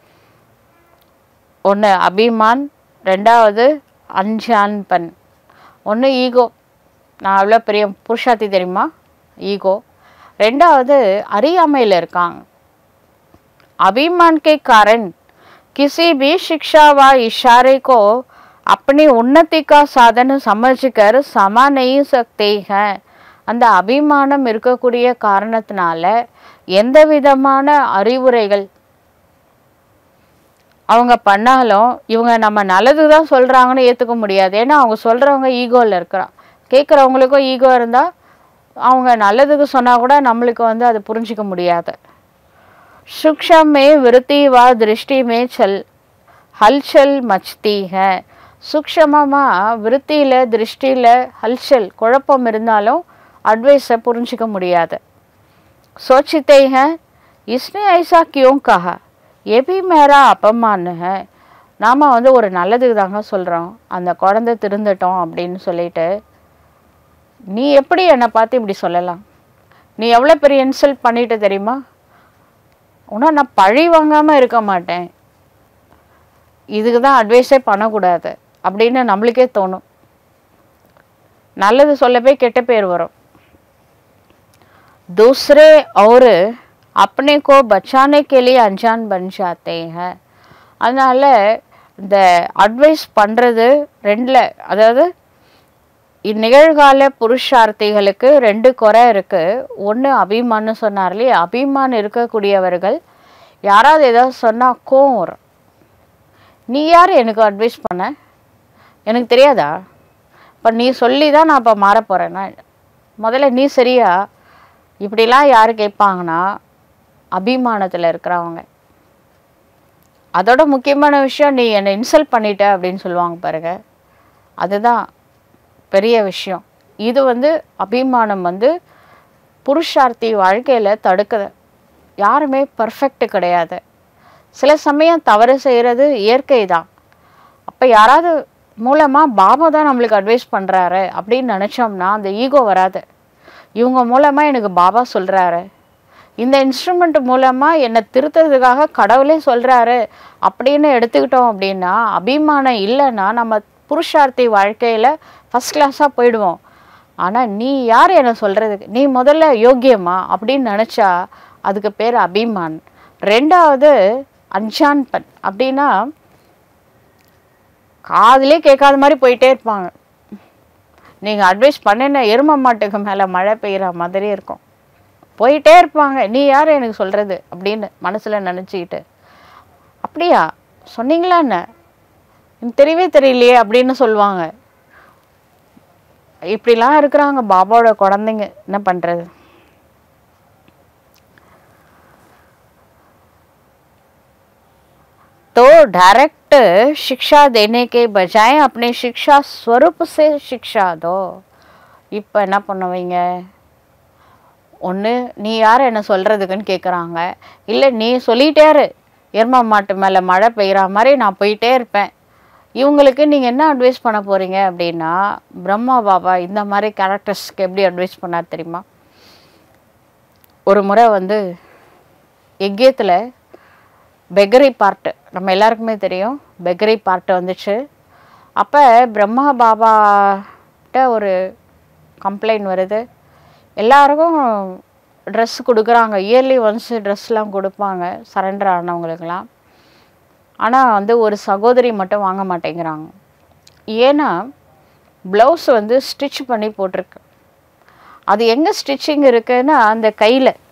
S2: ஒன்று அபிமான் ரெண்டாவது அஞ்சான்பன் ஒன்று ஈகோ நான் அவ்வளோ பெரிய புருஷார்த்தி தெரியுமா ஈகோ ரெண்டாவது அறியாமையில் இருக்காங்க अभिमान के कारण किसी भी शिक्षा व इशारे को अपनी उन्नति का साधन समझकर समा नहीं सकते हैं அந்த அபிமானம் இருக்கக்கூடிய காரணத்தினால எந்த விதமான அறிவுரைகள் அவங்க பண்ணாலும் இவங்க நம்ம நல்லது தான் சொல்கிறாங்கன்னு ஏற்றுக்க முடியாது ஏன்னா அவங்க சொல்கிறவங்க ஈகோவில் இருக்கிறா கேட்குறவங்களுக்கும் ஈகோ இருந்தால் அவங்க நல்லதுக்கு சொன்னால் கூட நம்மளுக்கு வந்து அது புரிஞ்சிக்க முடியாது सूक्ष्म में वृत्ति व दृष्टि में चल हलचल मचती है சூக்ஷமமாக விருத்தியில் திருஷ்டியில் ஹல்சல் குழப்பம் இருந்தாலும் அட்வைஸை புரிஞ்சிக்க முடியாது सोचते हैं इसने ऐसा क्यों कहा ये भी मेरा अपमान है நாம் வந்து ஒரு நல்லதுக்கு தாங்க சொல்கிறோம் அந்த குழந்தை திருந்தட்டும் அப்படின்னு சொல்லிட்டு நீ எப்படி என்னை பார்த்து இப்படி சொல்லலாம் நீ எவ்வளோ பெரிய இன்சல்ட் பண்ணிட்டு தெரியுமா உன்னா நான் பழி வாங்காமல் இருக்க மாட்டேன் இதுக்கு தான் அட்வைஸே பண்ணக்கூடாது அப்படின்னு நம்மளுக்கே தோணும் நல்லது சொல்ல போய் கெட்ட பேர் வரும் दूसरे और अपने को बचाने के लिए अनजान बन जाते हैं அதனால் இந்த அட்வைஸ் பண்ணுறது ரெண்டில் அதாவது இந்நிகழ்கால புருஷார்த்திகளுக்கு ரெண்டு குறை இருக்குது ஒன்று அபிமான்னு சொன்னார் இல்லையா அபிமான் இருக்கக்கூடியவர்கள் யாராவது ஏதாவது சொன்னால் கோவம் வரும் நீ யார் எனக்கு அட்வைஸ் பண்ண எனக்கு தெரியாதா இப்போ நீ சொல்லி தான் நான் இப்போ மாற போகிறேன்னா முதல்ல நீ சரியா இப்படிலாம் யார் கேட்பாங்கன்னா அபிமானத்தில் இருக்கிறவங்க அதோட முக்கியமான விஷயம் நீ என்னை இன்சல்ட் பண்ணிட்ட அப்படின்னு சொல்லுவாங்க பாருங்க அதுதான் பெரிய விஷயம் இது வந்து அபிமானம் வந்து புருஷார்த்தி வாழ்க்கையில் தடுக்குது யாருமே பர்ஃபெக்ட் கிடையாது சில சமயம் தவறு செய்கிறது இயற்கை தான் அப்போ யாராவது மூலமாக பாபா தான் நம்மளுக்கு அட்வைஸ் பண்ணுறாரு அப்படின்னு நினச்சோம்னா அந்த ஈகோ வராது இவங்க மூலமாக எனக்கு பாபா சொல்கிறாரு இந்த இன்ஸ்ட்ருமெண்ட் மூலமாக என்னை திருத்துறதுக்காக கடவுளே சொல்கிறாரு அப்படின்னு எடுத்துக்கிட்டோம் அப்படின்னா அபிமானம் இல்லைன்னா நம்ம புருஷார்த்தி வாழ்க்கையில் ஃபஸ்ட் கிளாஸாக போயிடுவோம் ஆனால் நீ யார் என்ன சொல்கிறதுக்கு நீ முதல்ல யோக்கியமா அப்படின்னு நினச்சா அதுக்கு பேர் அபிமான் ரெண்டாவது அஞ்சான்பன் அப்படின்னா காதுலே கேட்காத மாதிரி போயிட்டே இருப்பாங்க நீங்கள் அட்வைஸ் பண்ணின எரும மாட்டுக்கு மேலே மழை பெய்கிற மாதிரி இருக்கும் போயிட்டே இருப்பாங்க நீ யார் எனக்கு சொல்கிறது அப்படின்னு மனசில் நினச்சிக்கிட்டு அப்படியா சொன்னீங்களா என்ன எனக்கு தெரியவே தெரியலையே அப்படின்னு சொல்லுவாங்க இப்படிலாம் இருக்கிறாங்க பாபாவோட குழந்தைங்க என்ன பண்ணுறது तो डायरेक्ट शिक्षा देने के बजाय अपने शिक्षा स्वरूप से शिक्षा दो இப்போ என்ன பண்ணுவீங்க ஒன்று நீ யார் என்ன சொல்கிறதுக்குன்னு கேட்குறாங்க இல்லை நீ சொல்லிட்டே இரு எரும மாட்டு மேலே மழை பெய்கிற மாதிரி நான் போயிட்டே இருப்பேன் இவங்களுக்கு நீங்கள் என்ன அட்வைஸ் பண்ண போகிறீங்க அப்படின்னா பிரம்மா பாபா இந்த மாதிரி கேரக்டர்ஸ்க்கு எப்படி அட்வைஸ் பண்ணார் தெரியுமா ஒரு முறை வந்து எக்கியத்தில் பெக்கரி பார்ட்டு நம்ம எல்லாருக்குமே தெரியும் பெக்கரி பார்ட்டு வந்துச்சு அப்போ பிரம்மா பாபாட்ட ஒரு கம்ப்ளைண்ட் வருது எல்லாருக்கும் ட்ரெஸ் கொடுக்குறாங்க இயர்லி ஒன்ஸ் ட்ரெஸ்லாம் கொடுப்பாங்க சரண்டர் ஆனவங்களுக்கெல்லாம் ஆனால் வந்து ஒரு சகோதரி மட்டும் வாங்க மாட்டேங்கிறாங்க ஏன்னா ப்ளவுஸ் வந்து ஸ்டிச் பண்ணி போட்டிருக்கு அது எங்கே ஸ்டிச்சிங் இருக்குன்னா அந்த கையில்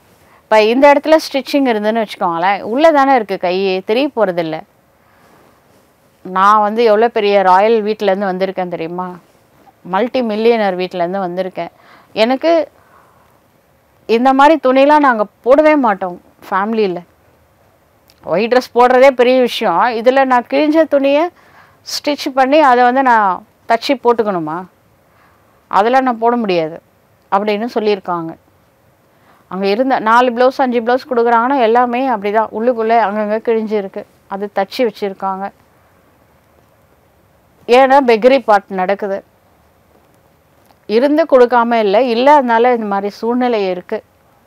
S2: இப்போ இந்த இடத்துல ஸ்டிச்சிங் இருந்துன்னு வச்சுக்கோங்களேன் உள்ளே தானே இருக்குது கை தெரிய போகிறதில்ல நான் வந்து எவ்வளோ பெரிய ராயல் வீட்டிலேருந்து வந்திருக்கேன் தெரியுமா மல்டி மில்லியனர் வீட்டிலேருந்து வந்திருக்கேன் எனக்கு இந்த மாதிரி துணிலாம் நாங்கள் போடவே மாட்டோம் ஃபேமிலியில் ஒயிட் ட்ரெஸ் போடுறதே பெரிய விஷயம் இதில் நான் கிழிஞ்ச துணியை ஸ்டிச் பண்ணி அதை வந்து நான் தச்சு போட்டுக்கணுமா அதெல்லாம் நான் போட முடியாது அப்படின்னு சொல்லியிருக்காங்க அங்கே இருந்த நாலு ப்ளவுஸ் அஞ்சு ப்ளவுஸ் கொடுக்குறாங்கன்னா எல்லாமே அப்படி தான் உள்ளுக்குள்ளே அங்கங்கே கிழிஞ்சு இருக்கு அது தச்சு வச்சுருக்காங்க ஏன்னா பெக்கரி பாட் நடக்குது இருந்து கொடுக்காம இல்லை இல்லாதனால இந்த மாதிரி சூழ்நிலை இருக்கு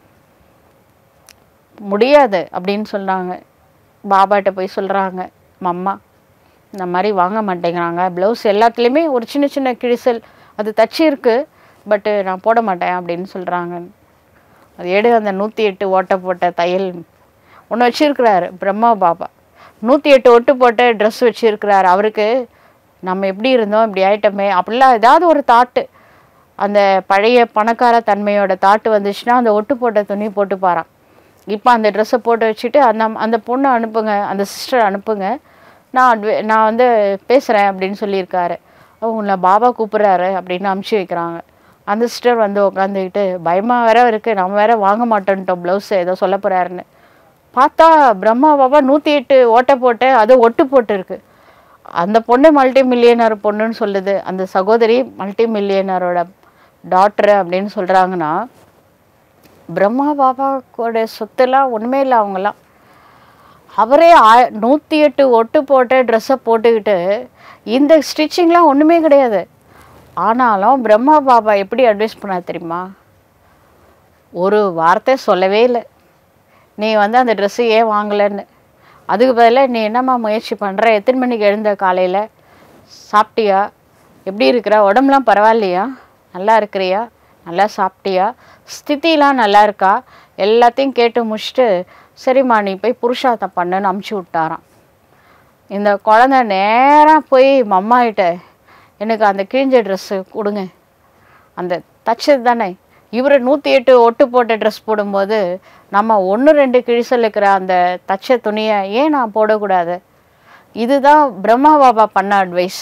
S2: முடியாது அப்படின்னு சொல்றாங்க பாபாட்ட போய் சொல்றாங்க மம்மா இந்த மாதிரி வாங்க மாட்டேங்கிறாங்க ப்ளவுஸ் எல்லாத்துலேயுமே ஒரு சின்ன சின்ன கிழிசல் அது தச்சு இருக்கு பட்டு நான் போட மாட்டேன் அப்படின்னு சொல்றாங்க அது எடு அந்த நூற்றி எட்டு ஓட்டை போட்ட தையல் ஒன்று வச்சிருக்கிறாரு பிரம்மா பாபா நூற்றி எட்டு ஒட்டு போட்ட ட்ரெஸ் வச்சிருக்கிறாரு அவருக்கு நம்ம எப்படி இருந்தோம் இப்படி ஆயிட்டோமே அப்படிலாம் ஏதாவது ஒரு தாட்டு அந்த பழைய பணக்கார தன்மையோட தாட்டு வந்துச்சுன்னா அந்த ஒட்டு போட்ட துணி போட்டு பாராம் இப்போ அந்த ட்ரெஸ்ஸை போட்டு வச்சுட்டு அந்த அந்த பொண்ணை அனுப்புங்க அந்த சிஸ்டர் அனுப்புங்க நான் advi- நான் வந்து பேசுகிறேன் அப்படின்னு சொல்லியிருக்காரு அவங்கள பாபா கூப்பிட்றாரு அப்படின்னு அமுச்சு வைக்கிறாங்க அந்த சிஸ்டர் வந்து உட்காந்துக்கிட்டு பயமாக வேற இருக்குது நம்ம வேற வாங்க மாட்டோன்ட்டோம் ப்ளவுஸ் ஏதோ சொல்ல போகிறாருன்னு பார்த்தா பிரம்மா பாபா நூற்றி எட்டு ஓட்டை போட்டு அது ஒட்டு போட்டு இருக்கு அந்த பொண்ணு மல்டி மில்லியனர் பொண்ணுன்னு சொல்லுது அந்த சகோதரி மல்டி மில்லியனரோட டாக்டர் அப்படின்னு சொல்கிறாங்கன்னா பிரம்மா பாபாவோட சொத்துலாம் ஒன்றுமே இல்லை அவங்கெல்லாம் அவரே ஆ நூற்றி எட்டு ஒட்டு போட்ட ட்ரெஸ்ஸை போட்டுக்கிட்டு இந்த ஸ்டிச்சிங்லாம் ஒன்றுமே கிடையாது ஆனாலும் பிரம்மா பாபா எப்படி அட்வைஸ் பண்ணா தெரியுமா ஒரு வார்த்தை சொல்லவே இல்லை நீ வந்து அந்த ட்ரெஸ்ஸு ஏன் வாங்கலைன்னு அதுக்கு பதிலாக நீ என்னம்மா முயற்சி பண்ணுற எத்தனை மணிக்கு எழுந்த காலையில் சாப்பிட்டியா எப்படி இருக்கிற உடம்புலாம் பரவாயில்லையா நல்லா இருக்கிறியா நல்லா சாப்பிட்டியா ஸ்திதிலாம் நல்லா இருக்கா எல்லாத்தையும் கேட்டு முடிச்சுட்டு சரிம்மா நீ போய் புருஷார்த்தம் பண்ணுன்னு அமுச்சு விட்டாராம் இந்த குழந்தை நேராக போய் மம்மா கிட்ட எனக்கு அந்த கிழிஞ்ச ட்ரெஸ்ஸு கொடுங்க அந்த தச்சது தானே இவர் நூற்றி எட்டு ஒட்டு போட்ட ட்ரெஸ் போடும்போது நம்ம ஒன்று ரெண்டு கிழிசல் இருக்கிற அந்த தச்ச துணியை ஏன் நான் போடக்கூடாது இதுதான் பிரம்மா பாபா பண்ண அட்வைஸ்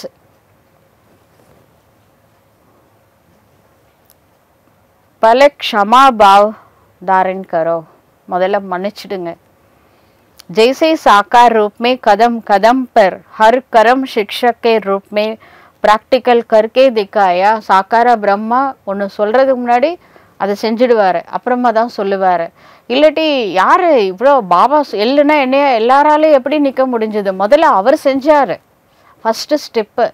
S2: பல க்ஷமா பாவ் धारण करो முதல்ல மன்னிச்சிடுங்க जैसे साकार रूप में कदम कदम पर हर कर्म शिक्षक के रूप में ப்ராக்டிக்கல் கற்கே திக்காயா சாக்கார பிரம்மா ஒன்று சொல்கிறதுக்கு முன்னாடி அதை செஞ்சுடுவார் அப்புறமா தான் சொல்லுவார் இல்லாட்டி யார் இவ்வளோ பாபா சொ- எள்ளுனா என்னைய எல்லாராலையும் எப்படி நிற்க முடிஞ்சது முதல்ல அவர் செஞ்சார் ஃபஸ்ட்டு ஸ்டெப்பு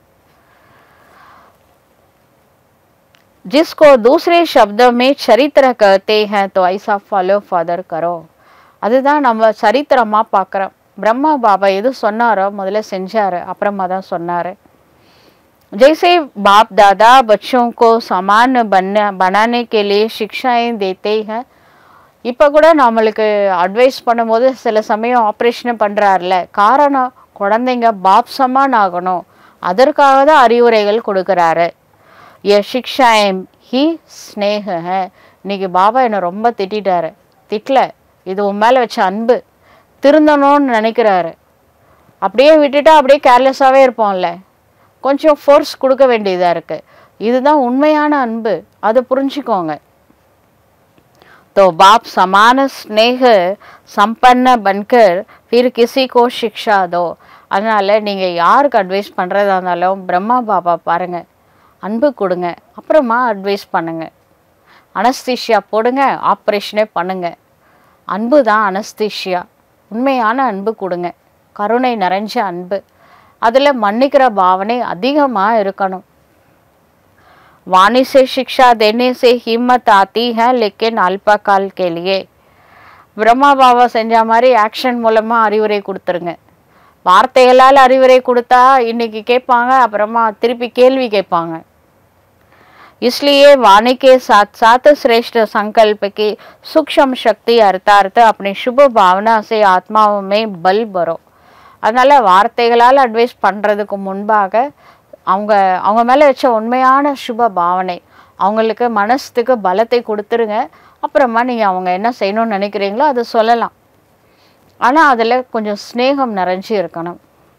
S2: जिसको दूसरे शब्दों में चरित्र कहते हैं तो ऐसा ஃபாலோ ஃபாதர் करो அதுதான் நம்ம சரித்திரமாக பார்க்குறோம் பிரம்மா பாபா எது சொன்னாரோ முதல்ல செஞ்சாரு அப்புறமா தான் சொன்னாரு जैसे बाप दादा बच्चों को समान बना बनाने के लिए शिक्षाएं देते हैं இப்போ கூட நம்மளுக்கு அட்வைஸ் பண்ணும்போது சில சமயம் ஆப்ரேஷன் பண்ணுறாருல காரணம் குழந்தைங்க பாப்சமான் ஆகணும் அதற்காக தான் அறிவுரைகள் கொடுக்குறாரு ये शिक्षाएं ही स्नेह है இன்னைக்கு பாபா என்னை ரொம்ப திட்டிட்டாரு திட்டல இது உன் மேலே வச்ச அன்பு திருந்தணும்னு நினைக்கிறாரு அப்படியே விட்டுட்டா அப்படியே கேர்லெஸ்ஸாகவே இருப்போம்ல கொஞ்சம் ஃபோர்ஸ் கொடுக்க வேண்டியதாக இருக்குது இதுதான் உண்மையான அன்பு அதை புரிஞ்சுக்கோங்க तो बाप समान स्नेह संपन्न बनकर फिर किसी को शिक्षा दो அதனால் நீங்கள் யாருக்கு அட்வைஸ் பண்ணுறதா இருந்தாலும் பிரம்மா பாபா பாருங்க அன்பு கொடுங்க அப்புறமா அட்வைஸ் பண்ணுங்க அனஸ்தீஷியா போடுங்க ஆப்ரேஷனே பண்ணுங்க அன்பு தான் அனஸ்தீஷியா உண்மையான அன்பு கொடுங்க கருணை நிறைஞ்ச அன்பு அதில் மன்னிக்கிற பாவனை அதிகமாக இருக்கணும் वाणी से शिक्षा देने से हिम्मत आती है लेकिन अल्पकाल के लिए பிரம்மா பாபா செஞ்ச மாதிரி ஆக்ஷன் மூலமாக அறிவுரை கொடுத்துருங்க வார்த்தைகளால் அறிவுரை கொடுத்தா இன்னைக்கு கேட்பாங்க அப்புறமா திருப்பி கேள்வி கேட்பாங்க इसलिए वाणी के साथ साथ श्रेष्ठ संकल्प की सूक्ष्म शक्ति अर्थार्थ अपनी शुभ भावना से आत्माओं में बल भरो அதனால வார்த்தைகளால் அட்வைஸ் பண்ணுறதுக்கு முன்பாக அவங்க அவங்க மேலே வச்ச உண்மையான சுப பாவனை அவங்களுக்கு மனசுக்கு பலத்தை கொடுத்துருங்க அப்புறமா நீங்கள் அவங்க என்ன செய்யணும்னு நினைக்கிறீங்களோ அதை சொல்லலாம் ஆனால் அதில் கொஞ்சம் ஸ்நேகம் நிறைஞ்சு இருக்கணும்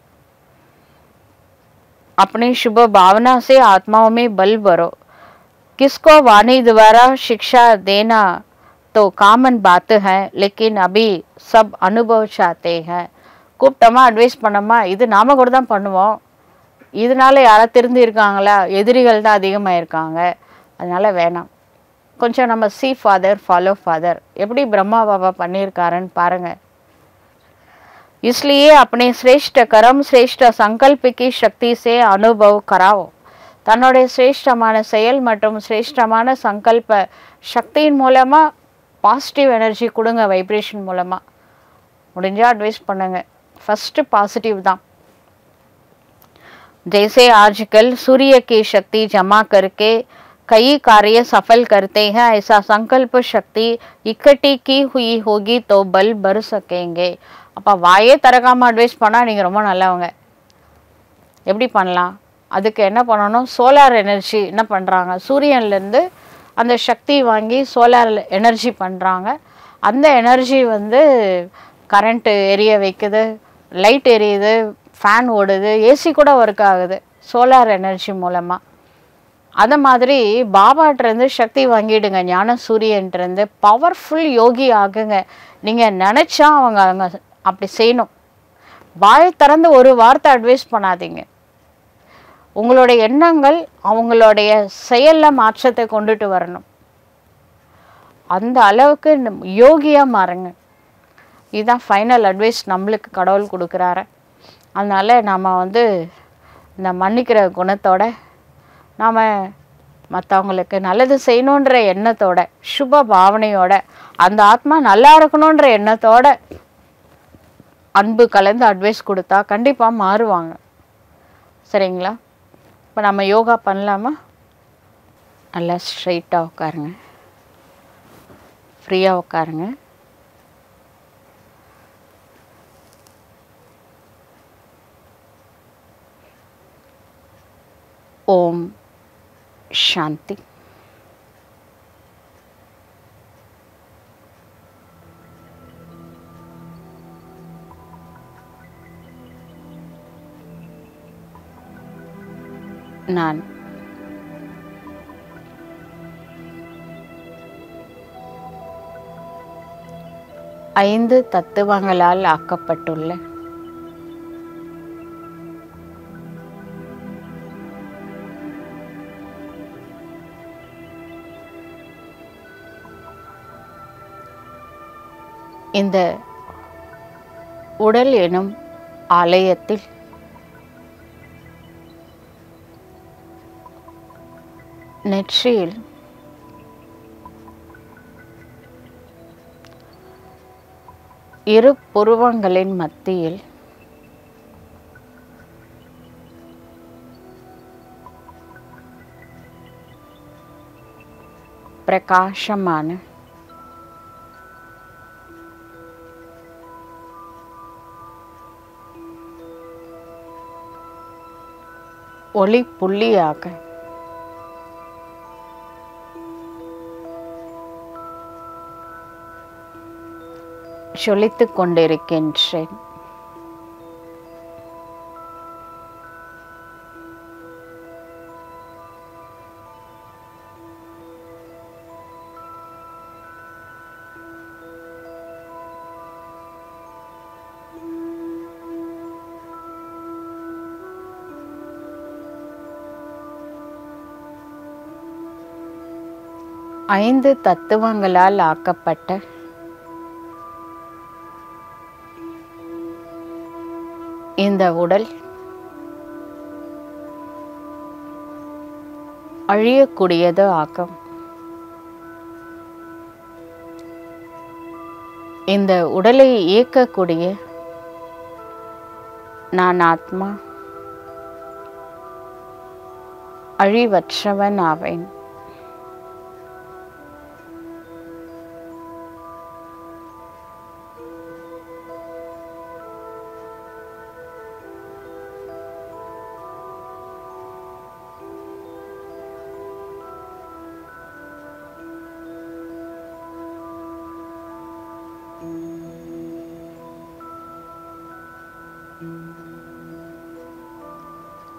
S2: अपनी शुभ भावना से आत्माओं में बल भरो किसको वाणी द्वारा शिक्षा देना तो காமன் बात है लेकिन अभी सब अनुभव चाहते हैं கூப்பிட்டோமா அட்வைஸ் பண்ணோமா இது நாம கூட தான் பண்ணுவோம் இதனால யாரா திருந்தி இருக்காங்களா எதிரிகள் தான் அதிகமாக இருக்காங்க அதனால வேணாம் கொஞ்சம் நம்ம சி ஃபாதர் ஃபாலோ ஃபாதர் எப்படி பிரம்மா பாபா பண்ணியிருக்காருன்னு பாருங்கள் इसलिए अपने श्रेष्ठ कर्म श्रेष्ठ संकल्प की शक्ति से अनुभव कराओ தன்னுடைய சிரேஷ்டமான செயல் மற்றும் சிரேஷ்டமான சங்கல்ப சக்தியின் மூலமாக பாசிட்டிவ் எனர்ஜி கொடுங்க வைப்ரேஷன் மூலமாக முடிஞ்சால் அட்வைஸ் பண்ணுங்க ஃபஸ்ட்டு பாசிட்டிவ் தான் जैसे आजकल सूर्य की शक्ति जमा करके कई कार्य सफल करते हैं ऐसा संकल्प शक्ति इकट्ठी की हुई होगी तो बल भर सकेंगे அப்போ வாயே திறக்காம அட்வைஸ் பண்ணால் நீங்கள் ரொம்ப நல்லவங்க எப்படி பண்ணலாம் அதுக்கு என்ன பண்ணணும் சோலார் எனர்ஜி என்ன பண்ணுறாங்க சூரியன்லேருந்து அந்த சக்தி வாங்கி சோலார் எனர்ஜி பண்ணுறாங்க அந்த எனர்ஜி வந்து கரண்ட்டு எரிய வைக்குது லைட் எரியுது ஃபேன் ஓடுது ஏசி கூட ஒர்க் ஆகுது சோலார் எனர்ஜி மூலமாக அதை மாதிரி பாபாட்டிருந்து சக்தி வாங்கிடுங்க ஞான சூரியன்லேருந்து பவர்ஃபுல் யோகி ஆகுங்க நீங்கள் நினச்சா அவங்க அவங்க அப்படி செய்யணும் வாய் திறந்து ஒரு வார்த்தை அட்வைஸ் பண்ணாதீங்க உங்களுடைய எண்ணங்கள் அவங்களுடைய செயலில் மாற்றத்தை கொண்டுட்டு வரணும் அந்த அளவுக்கு நம்ம யோகியாக மாறுங்க இதுதான் ஃபைனல் அட்வைஸ் நம்மளுக்கு கடவுள் கொடுக்குறாரு அதனால் நாம் வந்து இந்த மன்னிக்கிற குணத்தோட நாம் மற்றவங்களுக்கு நல்லது செய்யணுன்ற எண்ணத்தோட சுப பாவனையோட அந்த ஆத்மா நல்லா இருக்கணுன்ற எண்ணத்தோட அன்பு கலந்து அட்வைஸ் கொடுத்தா கண்டிப்பாக மாறுவாங்க சரிங்களா இப்போ நம்ம யோகா பண்ணலாமா நல்லா ஸ்ட்ரைட்டாக உட்காருங்க ஃப்ரீயாக உட்காருங்க ஓம் சாந்தி நான் ஐந்து தத்துவங்களால் ஆக்கப்பட்டுள்ள இந்த உடல் எனும் ஆலயத்தில் நெற்றியில் இரு புருவங்களின் மத்தியில் பிரகாசமான ஒளி புள்ளியாக சொலித்துக் கொண்டிருக்கின்றேன் ஐந்து தத்துவங்களால் ஆக்கப்பட்ட இந்த உடல் அழியக்கூடியது ஆகும் இந்த உடலை இயக்கக்கூடிய நான் ஆத்மா அழிவற்றவன் ஆவேன்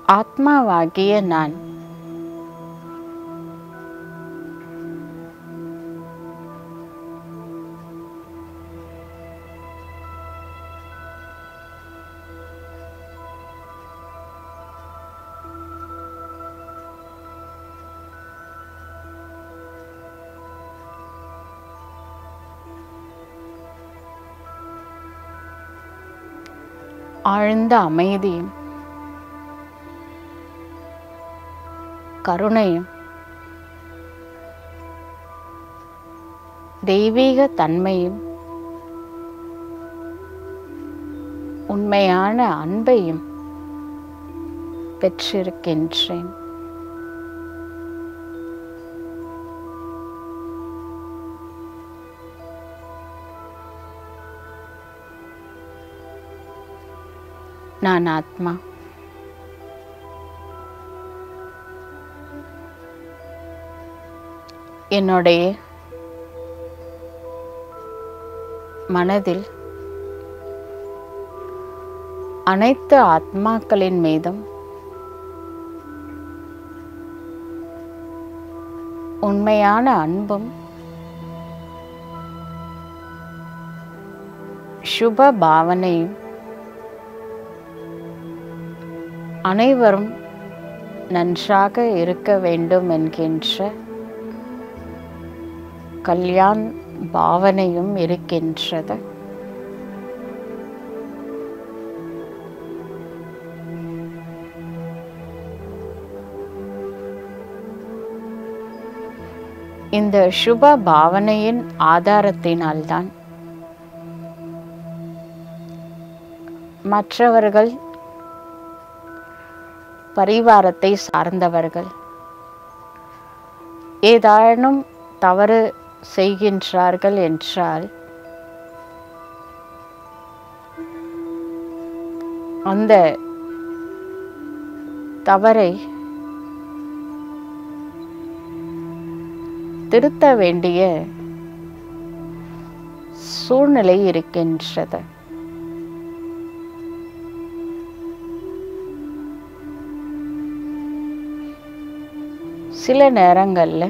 S2: ஆத்மாவாகிய நான் ஆழ்ந்த அமைதியும் கருணையும் தெய்வீக தன்மையும் உண்மையான அன்பையும் பெற்றிருக்கின்றேன் நான் ஆத்மா என்னுடைய மனதில் அனைத்து ஆத்மாக்களின் மீதும் உண்மையான அன்பும் சுப பாவனையும் அனைவரும் நன்றாக இருக்க வேண்டும் என்கின்ற கல்யாண் பாவனையும் இருக்கின்றது இந்த சுப பாவனையின் ஆதாரத்தினால்தான் மற்றவர்கள் பரிவாரத்தை சார்ந்தவர்கள் ஏதானும் தவறு செய்கின்றார்கள் என்றால் அந்த தவறை திருத்த வேண்டிய சூழ்நிலை இருக்கின்றது சில நேரங்களில்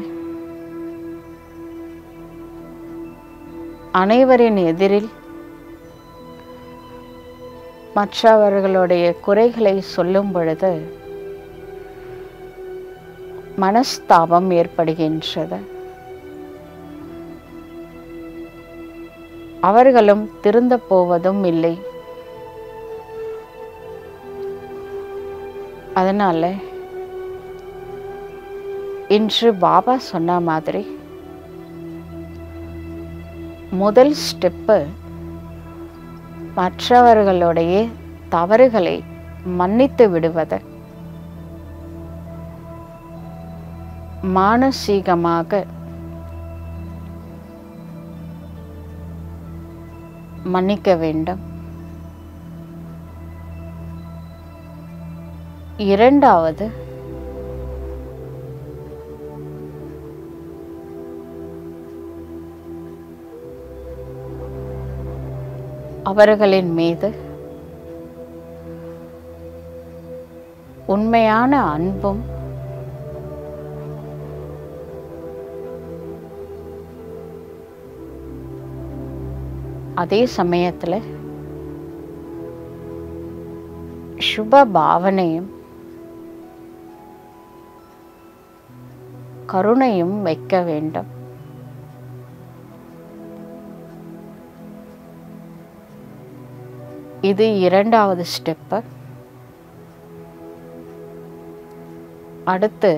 S2: அனைவரின் எதிரில் மற்றவர்களுடைய குறைகளை சொல்லும் பொழுது மனஸ்தாபம் ஏற்படுகின்றது அவர்களும் திருந்தப் போவதும் இல்லை அதனால இன்று பாபா சொன்ன மாதிரி முதல் ஸ்டெப்பு மற்றவர்களுடைய தவறுகளை மன்னித்து விடுவது மானசீகமாக மன்னிக்க வேண்டும் இரண்டாவது அவர்களின் மீது உண்மையான அன்பும் அதே சமயத்தில் சுப பாவனையும் கருணையும் வைக்க வேண்டும் இது இரண்டாவது ஸ்டெப்பு அடுத்து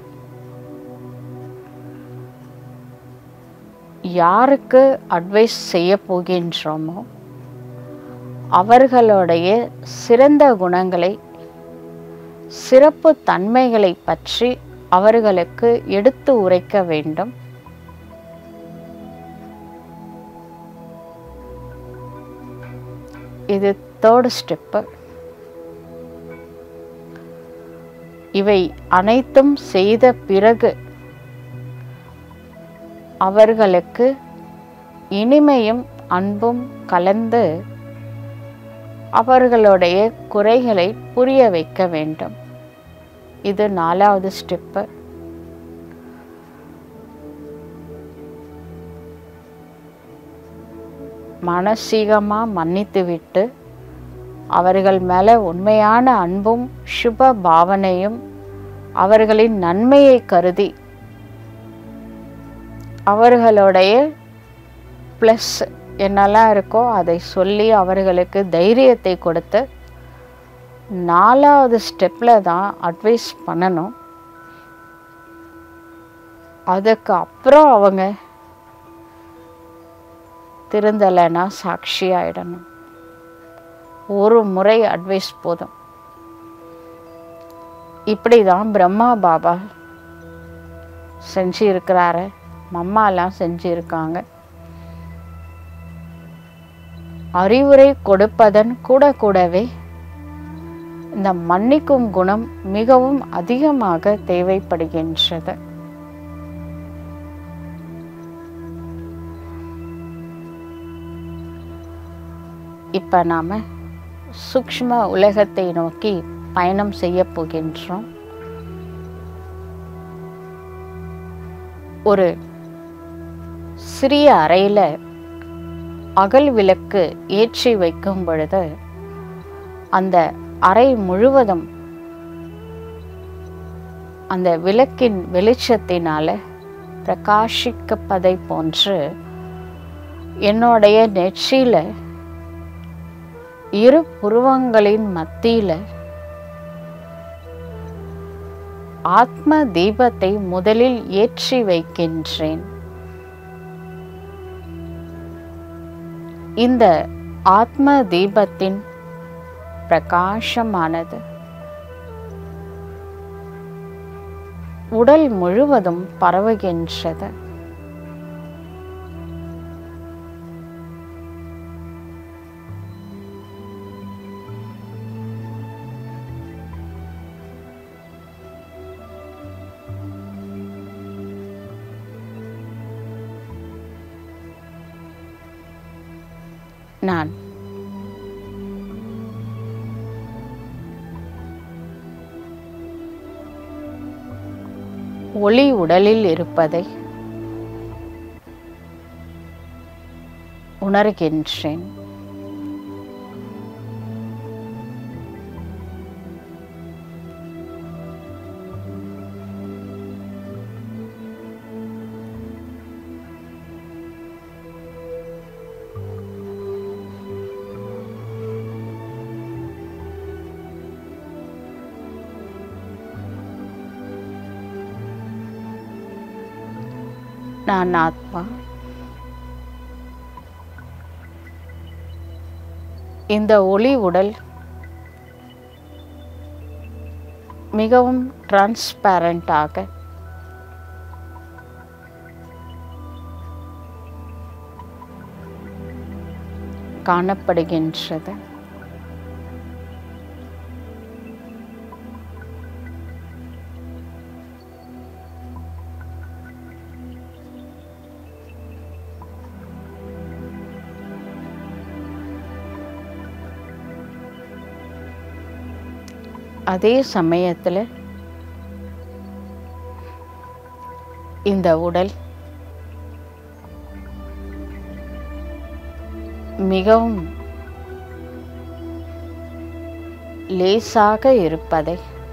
S2: யாருக்கு அட்வைஸ் செய்ய போகின்றோமோ அவர்களுடைய சிறந்த குணங்களை சிறப்பு தன்மைகளை பற்றி அவர்களுக்கு எடுத்து உரைக்க வேண்டும் இது தேர்ட் ஸ்டெப்பு இவை அனைத்தும் செய்த பிறகு அவர்களுக்கு இனிமையும் அன்பும் கலந்து அவர்களுடைய குறைகளை புரிய வைக்க வேண்டும் இது நாலாவது ஸ்டெப்பு மனசீகமாக மன்னித்து விட்டு அவர்கள் மேலே உண்மையான அன்பும் சுப பாவனையும் அவர்களின் நன்மையை கருதி அவர்களுடைய ப்ளஸ் என்னெல்லாம் இருக்கோ அதை சொல்லி அவர்களுக்கு தைரியத்தை கொடுத்து நாலாவது ஸ்டெப்பில் தான் அட்வைஸ் பண்ணணும் அதுக்கு அப்புறம் அவங்க திருந்தலைன்னா சாட்சி ஆயிடணும் ஒரு முறை அட்வைஸ் போதும் இப்படி தான் பிரம்மா பாபா செஞ்சு இருக்கிறாரு மம்மாலாம் செஞ்சிருக்காங்க அறிவுரை கொடுப்பதன் கூட கூடவே இந்த மன்னிக்கும் குணம் மிகவும் அதிகமாக தேவைப்படுகின்றது இப்ப நாம சூக்ஷ்ம உலகத்தை நோக்கி பயணம் செய்ய போகின்றோம் ஒரு சிறிய அறையில அகல் விளக்கு ஏற்றி வைக்கும் பொழுது அந்த அறை முழுவதும் அந்த விளக்கின் வெளிச்சத்தினால பிரகாசிக்கப்பதை போன்று என்னுடைய நெற்றியில இரு புருவங்களின் மத்தியில ஆத்ம தீபத்தை முதலில் ஏற்றி வைக்கின்றேன் இந்த ஆத்ம தீபத்தின் பிரகாசமானது உடல் முழுவதும் பரவுகின்றது நான் ஒளி உடலில் இருப்பதை உணர்கின்றேன் நான் ஆத்மா இந்த ஒளி உடல் மிகவும் டிரான்ஸ்பேரண்டாக காணப்படுகின்றது அதே சமயத்தில் இந்த உடல் மிகவும் லேசாக இருப்பதை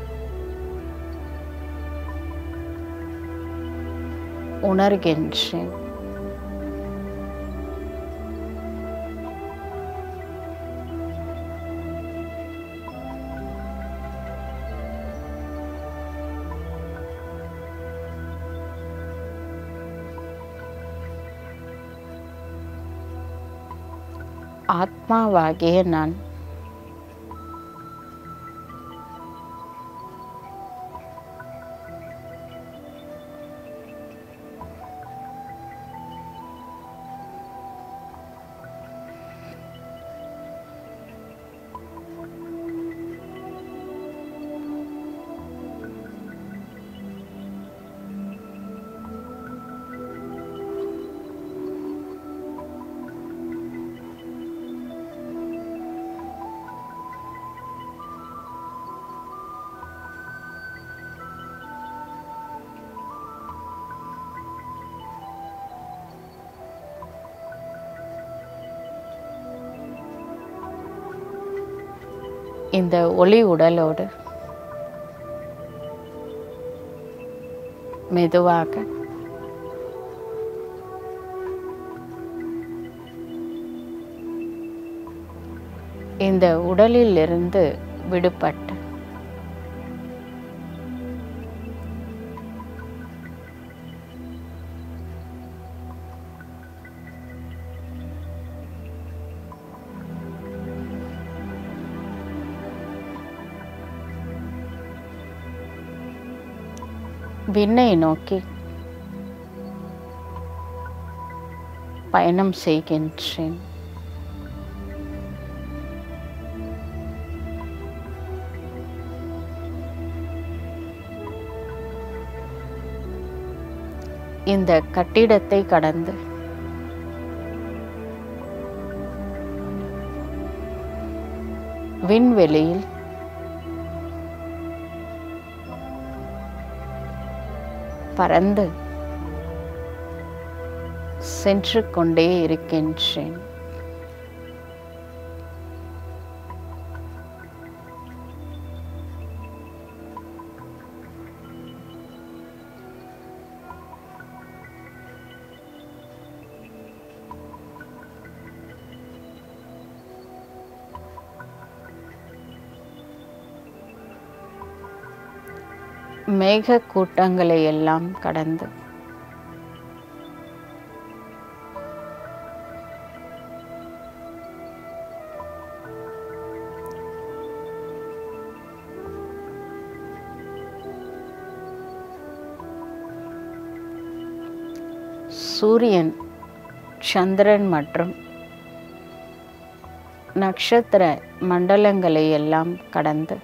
S2: உணர்கின்றேன் ஆத்மாவாகிய நான் இந்த ஒளி உடலோடு மெதுவாக இந்த உடலிலிருந்து விடுபட்டு விண்ணை நோக்கி பயணம் செய்கின்றேன் இந்த கட்டிடத்தை கடந்து விண்வெளியில் பறந்து சென்று கொண்டே இருக்கின்றேன் மேக கூட்டங்களை எல்லாம் கடந்து சூரியன் சந்திரன் மற்றும் நட்சத்திர மண்டலங்களை எல்லாம் கடந்து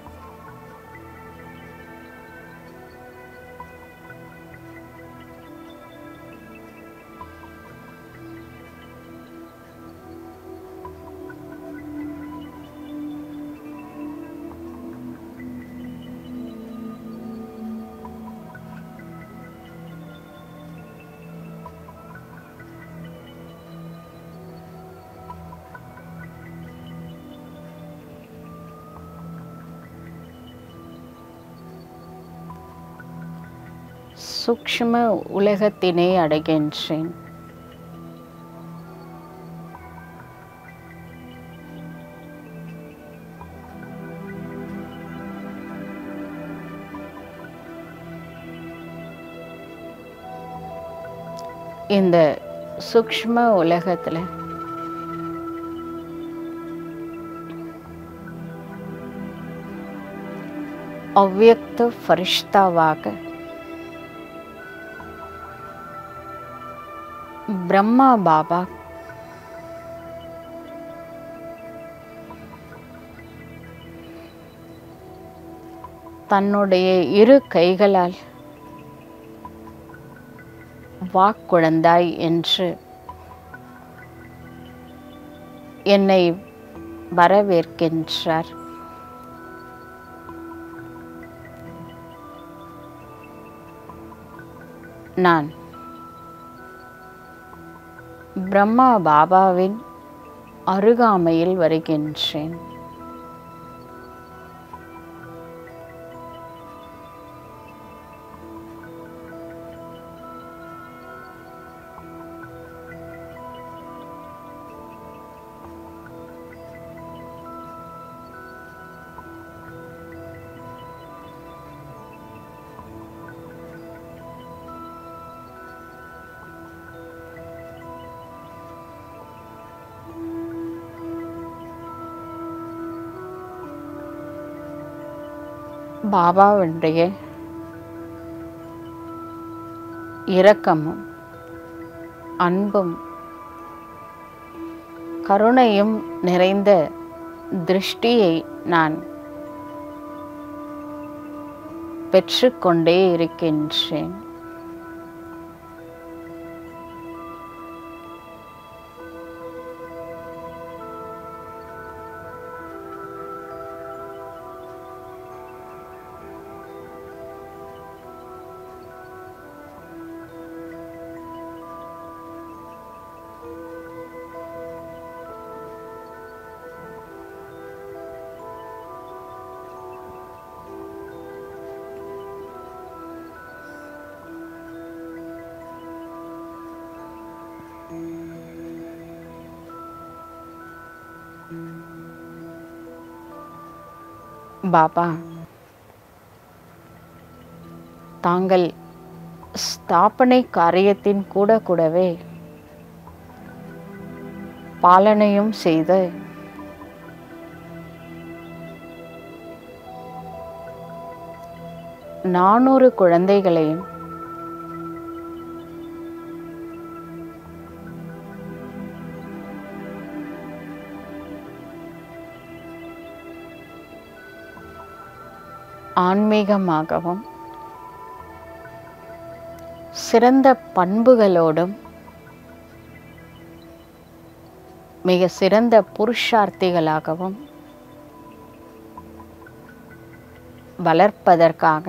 S2: சூக்ஷ்ம உலகத்தினை அடைகின்றேன் இந்த சூக்ஷ்ம உலகத்துல அவ்வியக்த ஃபரிஷ்தாவாக பிரம்மா பாபா தன்னுடைய இரு கைகளால் வாக்குழந்தாய் என்று என்னை வரவேற்கின்றார் நான் பிரம்மா பாபாவின் அருகாமையில் வருகின்றேன் பாபாவுடைய இரக்கமும் அன்பும் கருணையும் நிறைந்த திருஷ்டியை நான் பெற்றுக்கொண்டே இருக்கின்றேன் பாபா தாங்கள் ஸ்தாபனை காரியத்தின் கூட கூடவே பாலனையும் செய்து நானூறு குழந்தைகளையும் ஆன்மீகமாகவும் சிறந்த பண்புகளோடும் மிக சிறந்த புருஷார்த்திகளாகவும் வளர்ப்பதற்காக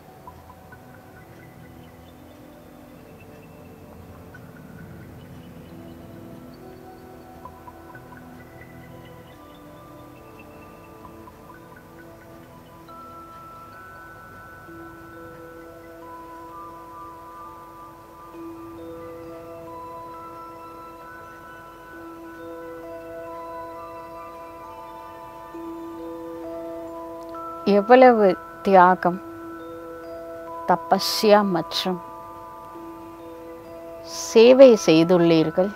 S2: எவ்வளவு தியாகம் தபஸ்யா மற்றும் சேவை செய்துள்ளீர்கள்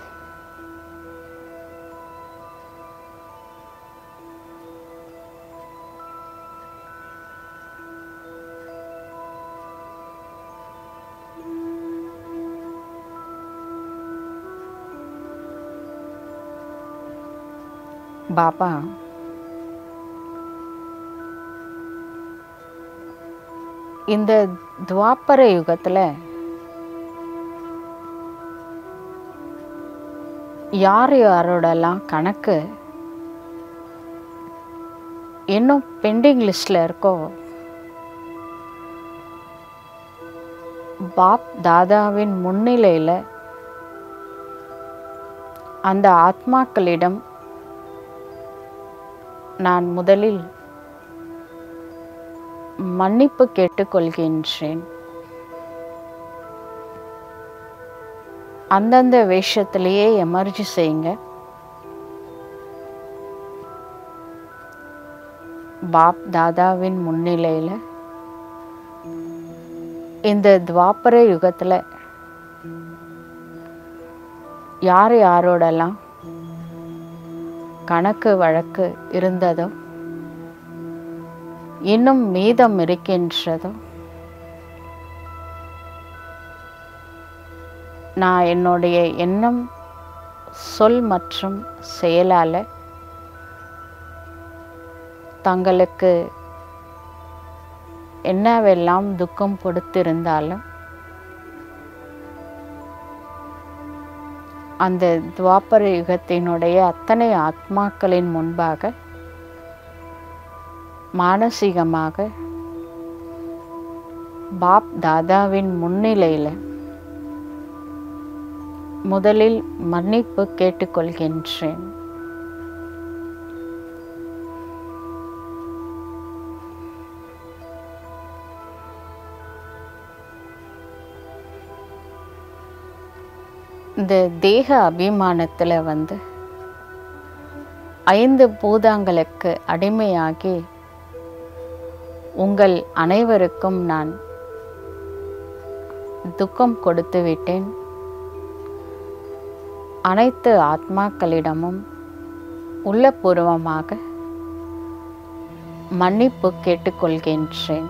S2: பாபா இந்த துவாபர யுகத்துல யார் யாரோடலாம் கணக்கு இன்னும் பெண்டிங் லிஸ்ட்ல இருக்கோ பாப் தாதாவின் முன்னிலையில அந்த ஆத்மாக்களிடம் நான் முதலில் மன்னிப்பு கேட்டுக்கொள்கின்றேன் அந்தந்த வேஷத்திலேயே எமர்ஜி செய்யுங்க பாப் தாதாவின் முன்னிலையில இந்த துவாபர யுகத்துல யார் யாரோடலாம் கணக்கு வழக்கு இருந்ததோ இன்னும் மீதம் இருக்கின்றதோ நான் என்னுடைய எண்ணம் சொல் மற்றும் செயலால தங்களுக்கு என்னவெல்லாம் துக்கம் கொடுத்திருந்தாலும் அந்த துவாபர யுகத்தினுடைய அத்தனை ஆத்மாக்களின் முன்பாக மானசீகமாக பாப் தாதாவின் முன்னிலையில் முதலில் மன்னிப்பு கேட்டுக்கொள்கின்றேன் இந்த தேக அபிமானத்தில் வந்து ஐந்து பூதங்களுக்கு அடிமையாகி உங்கள் அனைவருக்கும் நான் துக்கம் கொடுத்து விட்டேன் அனைத்து ஆத்மாக்களிடமும் உள்ளபூர்வமாக மன்னிப்பு கேட்டுக்கொள்கின்றேன்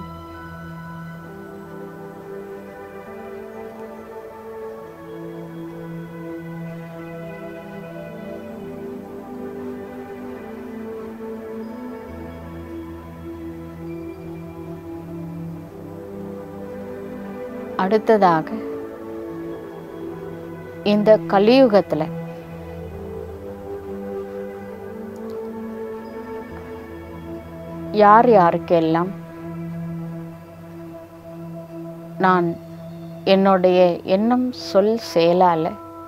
S2: அடுத்ததாக இந்த கலியுகத்துல யார் யாருக்கெல்லாம் நான் என்னுடைய எண்ணம் சொல் செயலால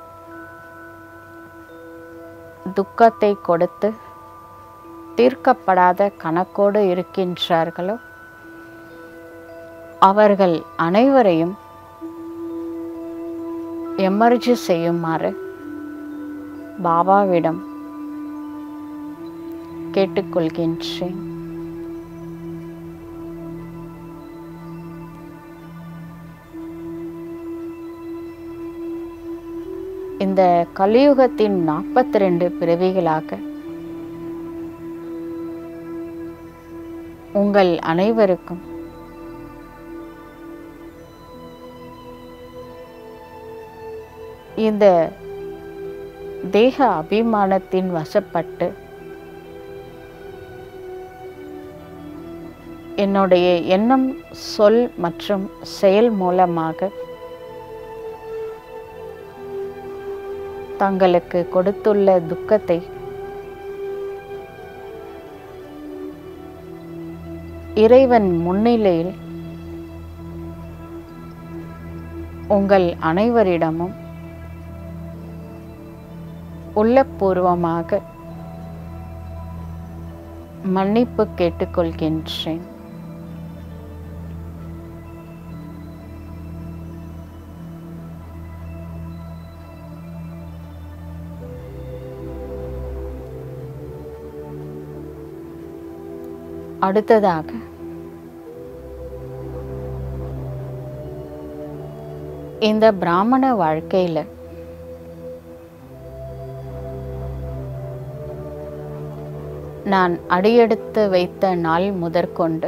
S2: துக்கத்தை கொடுத்து தீர்க்கப்படாத கணக்கோடு இருக்கின்றார்களோ அவர்கள் அனைவரையும் எமர்ஜி செய்யுமாறு பாபாவிடம் கேட்டுக்கொள்கின்றேன் இந்த கலியுகத்தின் நாற்பத்தி ரெண்டு பிறவிகளாக உங்கள் அனைவருக்கும் இந்த தேக அபிமானத்தின் வசப்பட்டு என்னுடைய எண்ணம் சொல் மற்றும் செயல் மூலமாக தங்களுக்கு கொடுத்துள்ள துக்கத்தை இறைவன் முன்னிலையில் உங்கள் அனைவரிடமும் உள்ளபூர்வமாக மன்னிப்பு கேட்டுக்கொள்கின்றேன் அடுத்ததாக இந்த பிராமண வாழ்க்கையில நான் அடியெடுத்து வைத்த நாள் முதற்கொண்டு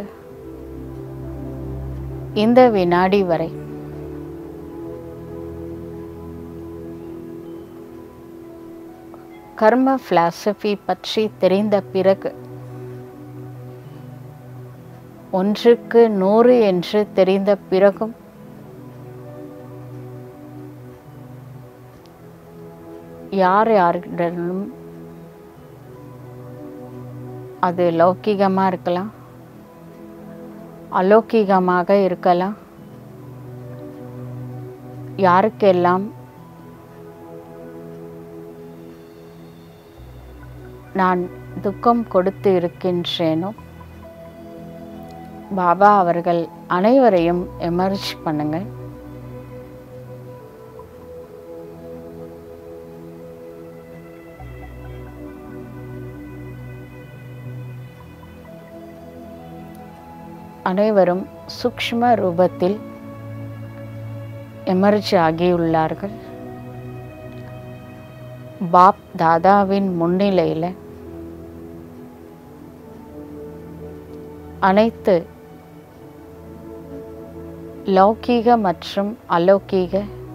S2: இந்த வினாடி வரை கர்ம பிலாசபி பற்றி தெரிந்த பிறகு ஒன்றுக்கு நூறு என்று தெரிந்த பிறகும் யார் யாரிடமும் அது லௌக்கிகமாக இருக்கலாம் அலௌக்கிகமாக இருக்கலாம் யாருக்கெல்லாம் நான் துக்கம் கொடுத்து இருக்கின்றேனோ பாபா அவர்கள் அனைவரையும் எமர்ஜ் பண்ணுங்க அனைவரும் சூக்ஷ்ம ரூபத்தில் எமர்ஜ் ஆகியுள்ளார்கள் பாப் தாதாவின் முன்னிலையில் அனைத்து லௌகீக மற்றும் அலௌகீக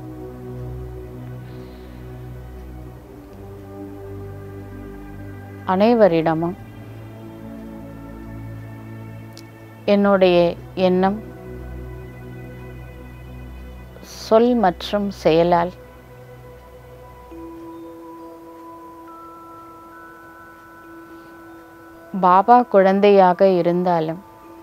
S2: அனைவரிடமும் என்னுடைய எண்ணம் சொல் மற்றும் செயலால் பாபா குழந்தையாக இருந்தாலும்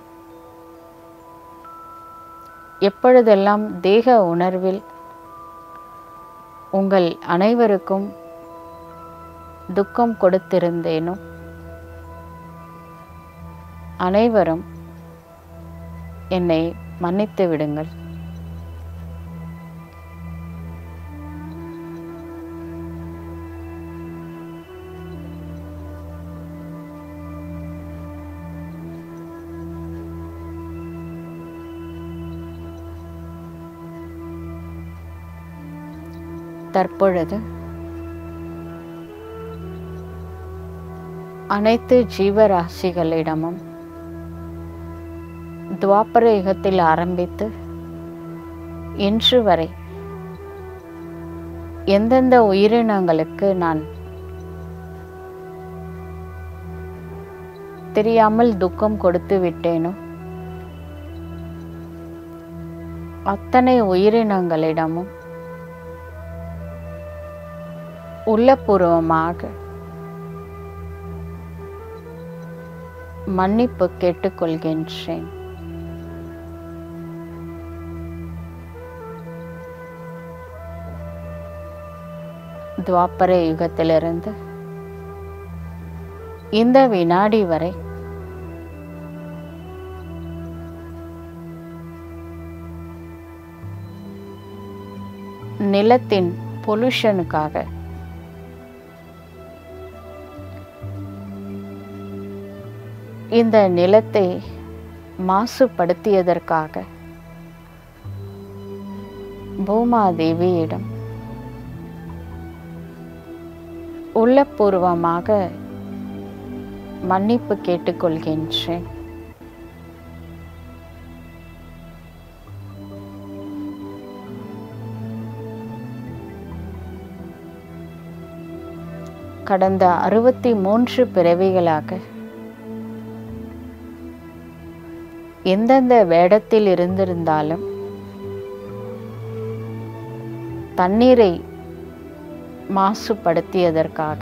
S2: எப்பொழுதெல்லாம் தேக உணர்வில் உங்கள் அனைவருக்கும் துக்கம் கொடுத்திருந்தேனோ அனைவரும் என்னை மன்னித்து விடுங்கள் தற்பொழுது அனைத்து ஜீவராசிகளிடமும் துவாபர யுகத்தில் ஆரம்பித்து இன்று வரை எந்தெந்த உயிரினங்களுக்கு நான் தெரியாமல் துக்கம் கொடுத்து விட்டேனோ அத்தனை உயிரினங்களிடமும் உள்ளபூர்வமாக மன்னிப்பு கேட்டுக்கொள்கின்றேன் துவாபர யுகத்திலிருந்து இந்த வினாடி வரை நிலத்தின் பொல்யூஷனுக்காக இந்த நிலத்தை மாசுபடுத்தியதற்காக பூமாதேவியிடம் உள்ளபூர்வமாக மன்னிப்பு கேட்டுக்கொள்கின்றேன் கடந்த அறுபத்தி மூன்று பிறவிகளாக எந்தெந்த வேடத்தில் இருந்திருந்தாலும் தண்ணீரை மாசுபடுத்தியதற்காக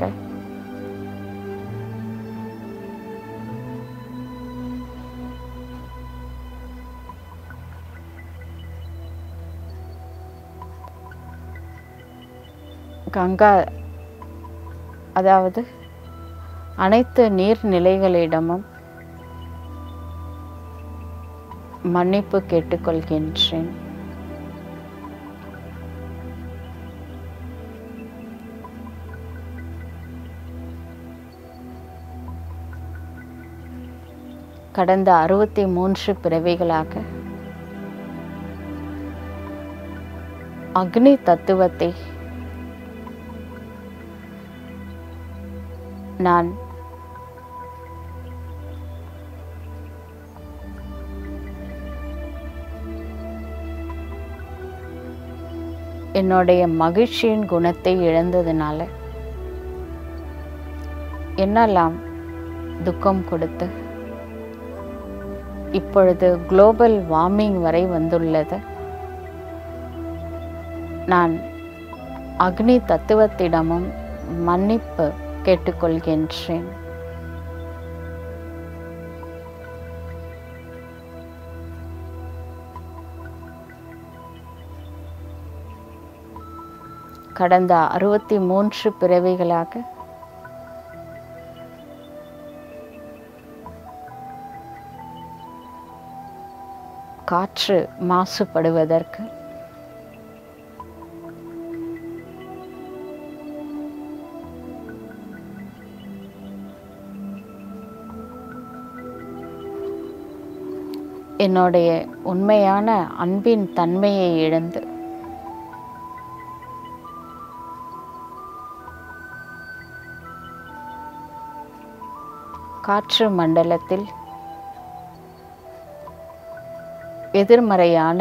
S2: கங்கா அதாவது அனைத்து நீர்நிலைகளிடமும் மன்னிப்பு கேட்டுக்கொள்கின்றேன் கடந்த அறுபத்தி மூன்று பிறவிகளாக அக்னி தத்துவத்தை நான் என்னுடைய மகிழ்ச்சியின் குணத்தை இழந்ததுனால என்னெல்லாம் துக்கம் கொடுத்து இப்பொழுது குளோபல் வார்மிங் வரை வந்துள்ளது நான் அக்னி தத்துவத்திடமும் மன்னிப்பு கேட்டுக்கொள்கின்றேன் கடந்த அறுபத்தி மூன்று பிறவிகளாக காற்று மாசுபடுவதற்கு என்னுடைய உண்மையான அன்பின் தன்மையை இழந்து காற்று மண்டலத்தில் எதிர்மறையான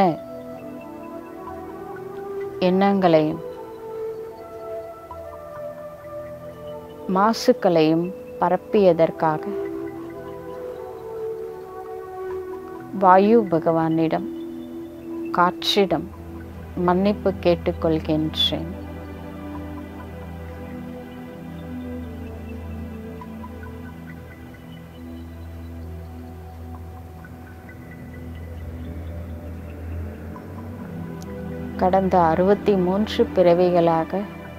S2: எண்ணங்களையும் மாசுக்களையும் பரப்பியதற்காக வாயு பகவானிடம் காற்றிடம் மன்னிப்பு கேட்டுக்கொள்கின்றேன் கடந்த அறுபத்தி மூன்று பிறவிகளாக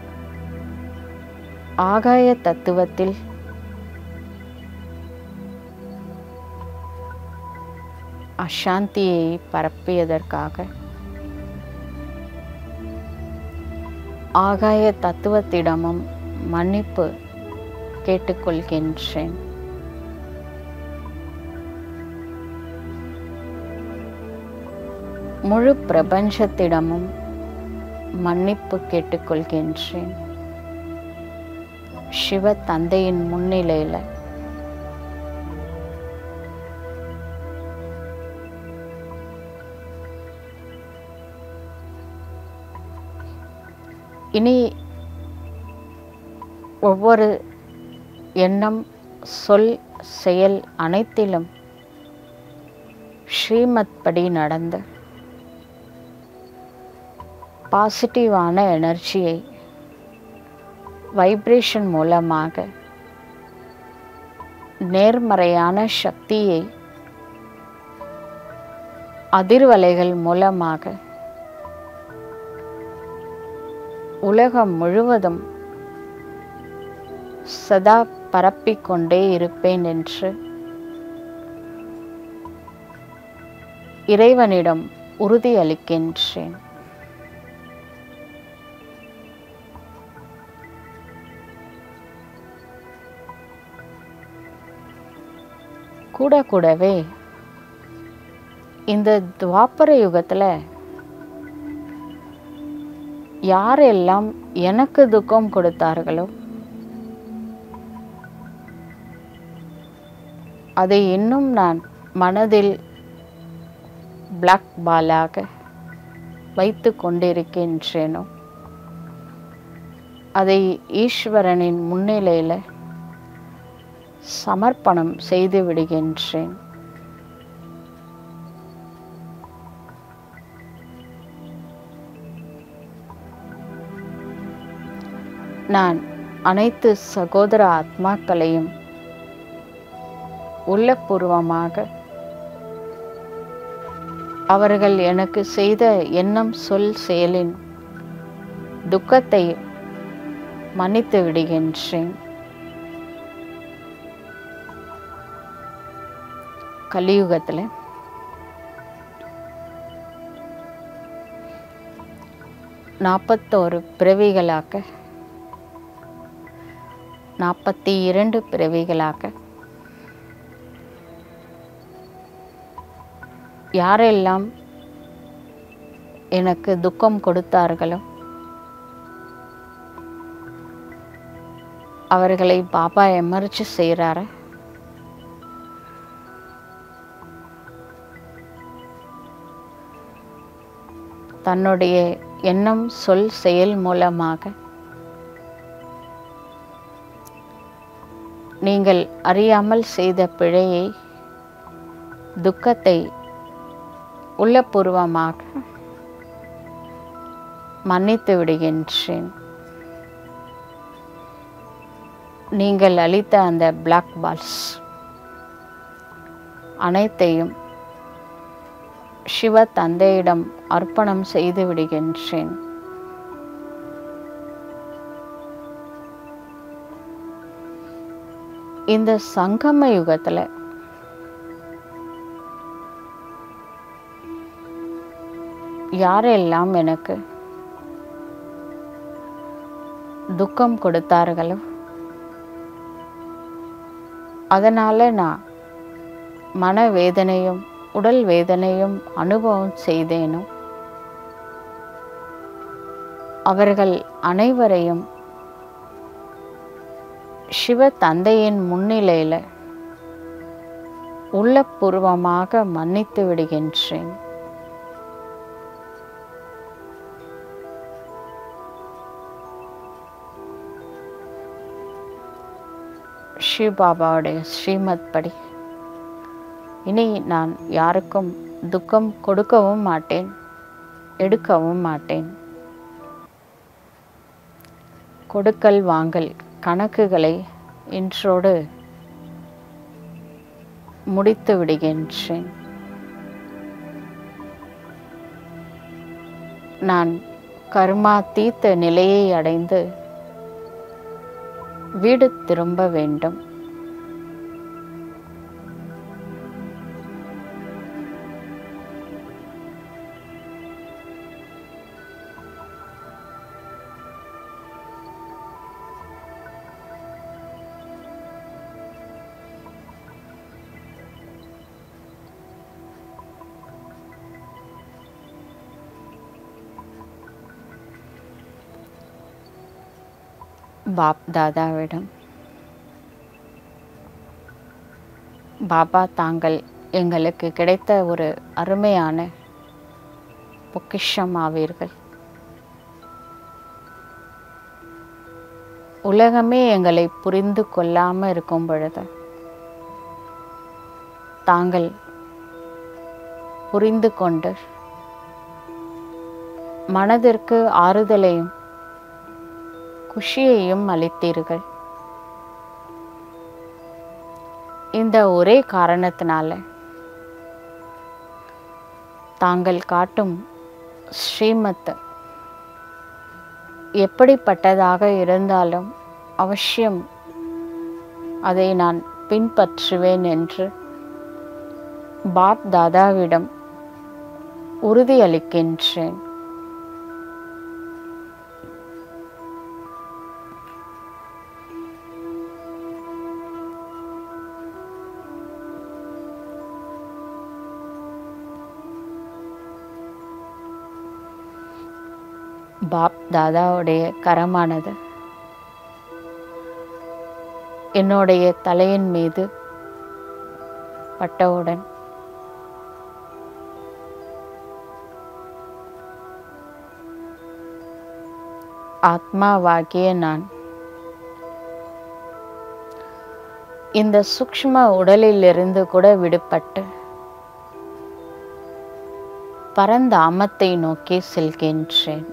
S2: ஆகாய தத்துவத்தில் அசாந்தியை பரப்பியதற்காக ஆகாய தத்துவத்திடமும் மன்னிப்பு கேட்டுக்கொள்கின்றேன் முழு பிரபஞ்சத்திடமும் மன்னிப்பு கேட்டுக்கொள்கின்றேன் சிவ தந்தையின் முன்னிலையில் இனி ஒவ்வொரு எண்ணம் சொல் செயல் அனைத்திலும் ஸ்ரீமத் படி நடந்து பாசிட்டிவான எனர்ஜியை வைப்ரேஷன் மூலமாக நேர்மறையான சக்தியை அதிர்வலைகள் மூலமாக உலகம் முழுவதும் சதா பரப்பிக்கொண்டே இருப்பேன் என்று இறைவனிடம் உறுதியளிக்கின்றேன் கூட கூடவே இந்த துவாபர யுகத்தில் யாரெல்லாம் எனக்கு துக்கம் கொடுத்தார்களோ அதை இன்னும் நான் மனதில் பிளாக் பாலாக வைத்து கொண்டிருக்கின்றேனோ அதை ஈஸ்வரனின் முன்னிலையில் சமர்ப்பணம் செய்து விடுகின்றேன் நான் அனைத்து சகோதர ஆத்மாக்களையும் உள்ளபூர்வமாக அவர்கள் எனக்கு செய்த எண்ணம் சொல் செயலின் துக்கத்தை மன்னித்து விடுகின்றேன் கலியுகத்தில் நாற்பத்தோரு பிறவிகளாக நாற்பத்தி இரண்டு பிறவிகளாக யாரெல்லாம் எனக்கு துக்கம் கொடுத்தார்களோ அவர்களை பாபா எமர்ஜி செய்கிறாரு தன்னுடைய எண்ணம் சொல் செயல் மூலமாக நீங்கள் அறியாமல் செய்த பிழையை துக்கத்தை உள்ளபூர்வமாக மன்னித்து விடுகின்றேன் நீங்கள் அளித்த அந்த பிளாக் பால்ஸ் அனைத்தையும் சிவ தந்தையிடம் அர்ப்பணம் செய்து விடுகின்றேன் இந்த சங்கம யுகத்தில் யாரெல்லாம் எனக்கு துக்கம் கொடுத்தார்களோ அதனால் நான் மனவேதனையும் உடல் வேதனையும் அனுபவம் செய்தேனோ அவர்கள் அனைவரையும் சிவ தந்தையின் முன்னிலையில் உள்ளபூர்வமாக மன்னித்து விடுகின்றேன் ஸ்ரீபாபாவுடைய ஸ்ரீமத் படி இனி நான் யாருக்கும் துக்கம் கொடுக்கவும் மாட்டேன் எடுக்கவும் மாட்டேன் கொடுக்கல் வாங்கல் கணக்குகளை இன்றோடு முடித்து விடுகின்றேன் நான் கர்மா தீத்த நிலையை அடைந்து வீடு திரும்ப வேண்டும் பாப் தாதாவிடம் பாபா தாங்கள் எங்களுக்கு கிடைத்த ஒரு அருமையான பொக்கிஷம் ஆவீர்கள் உலகமே எங்களை புரிந்து கொள்ளாமல் இருக்கும் பொழுது தாங்கள் புரிந்து கொண்டு மனதிற்கு ஆறுதலையும் குஷியையும் அளித்தீர்கள் இந்த ஒரே காரணத்தினால தாங்கள் காட்டும் ஸ்ரீமத் எப்படிப்பட்டதாக இருந்தாலும் அவசியம் அதை நான் பின்பற்றுவேன் என்று பாப் தாதாவிடம் உறுதியளிக்கின்றேன் பாப் தாதாவுடைய கரமானது என்னுடைய தலையின் மீது பட்டவுடன் ஆத்மாவாகிய நான் இந்த சூக்ஷ்ம உடலிலிருந்து கூட விடுபட்டு பரந்தாமத்தை நோக்கி செல்கின்றேன்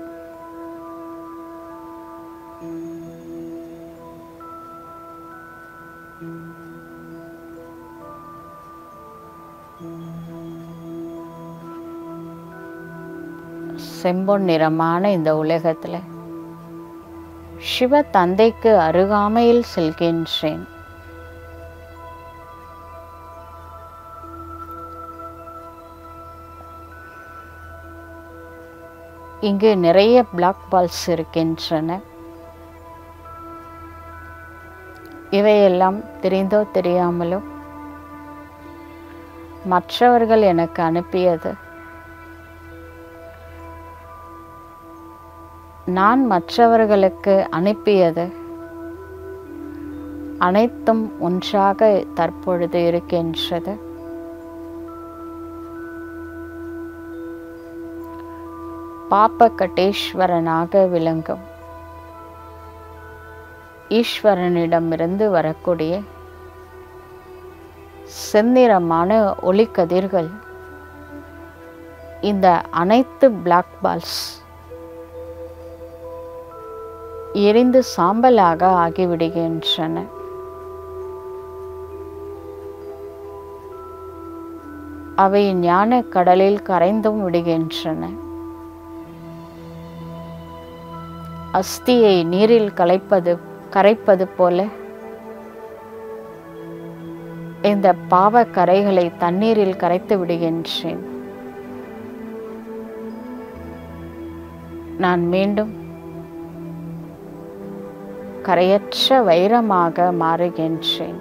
S2: செம்பொன் நிறமான இந்த உலகத்துல சிவ தந்தைக்கு அருகாமையில் செல்கின்றேன் இங்கு நிறைய பிளாக் பால்ஸ் இருக்கின்றன இவையெல்லாம் தெரிந்தோ தெரியாமலோ மற்றவர்கள் எனக்கு அனுப்பியது நான் மற்றவர்களுக்கு அனுப்பியது அனைத்தும் ஒன்றாக தற்பொழுது இருக்கின்றது பாப்பகட்டேஸ்வரனாக விளங்கும் ஈஸ்வரனிடமிருந்து வரக்கூடிய செந்நிறமான ஒளிக்கதிர்கள் இந்த அனைத்து பிளாக் பால்ஸ் எரிந்து சாம்பலாக ஆகிவிடுகின்றன அவை ஞான கடலில் கரைந்தும் விடுகின்றன அஸ்தியை நீரில் கலைப்பது கரைப்பது போல இந்த பாவ கரைகளை தண்ணீரில் கரைத்து விடுகின்றேன் நான் மீண்டும் கரையற்ற வைரமாக மாறுகின்றேன்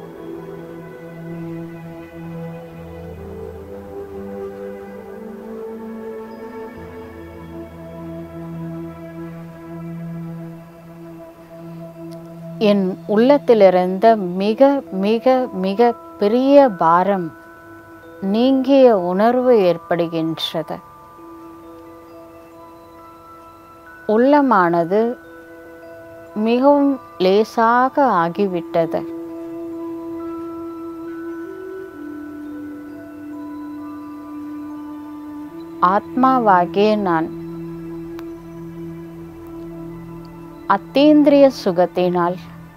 S2: என் உள்ளத்திலிருந்த மிக மிக மிக பெரிய பாரம் நீங்கிய உணர்வு ஏற்படுகின்றது உள்ளமானது மிகவும் லேசாக ஆகிவிட்டது ஆத்மாவாகிய நான் அத்தீந்திரிய சுகத்தினால்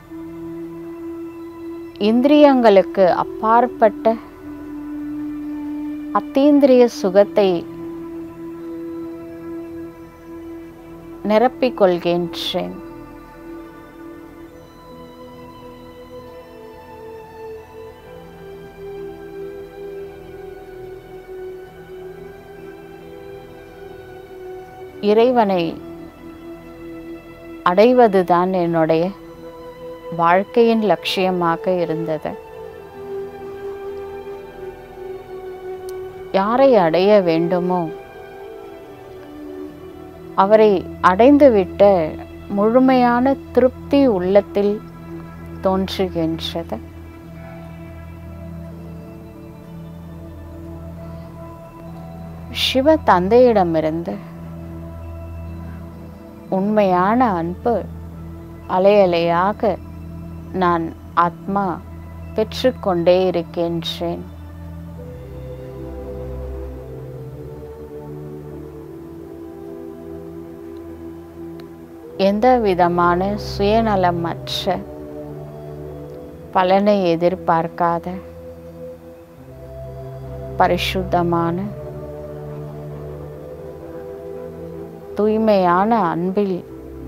S2: இந்திரியங்களுக்கு அப்பாற்பட்ட அத்தீந்திரிய சுகத்தை நிரப்பிக் கொள்கின்றேன் இறைவனை அடைவதுதான் என்னுடைய வாழ்க்கையின் லட்சியமாக இருந்தது யாரை அடைய வேண்டுமோ அவரை அடைந்துவிட்ட முழுமையான திருப்தி உள்ளத்தில் தோன்றுகின்றது சிவ தந்தையிடமிருந்து உண்மையான அன்பு அலையலையாக நான் ஆத்மா பெற்றுக்கொண்டே இருக்கின்றேன் எந்த விதமான சுயநலமற்ற பலனை எதிர்பார்க்காத பரிசுத்தமான தூய்மையான அன்பில்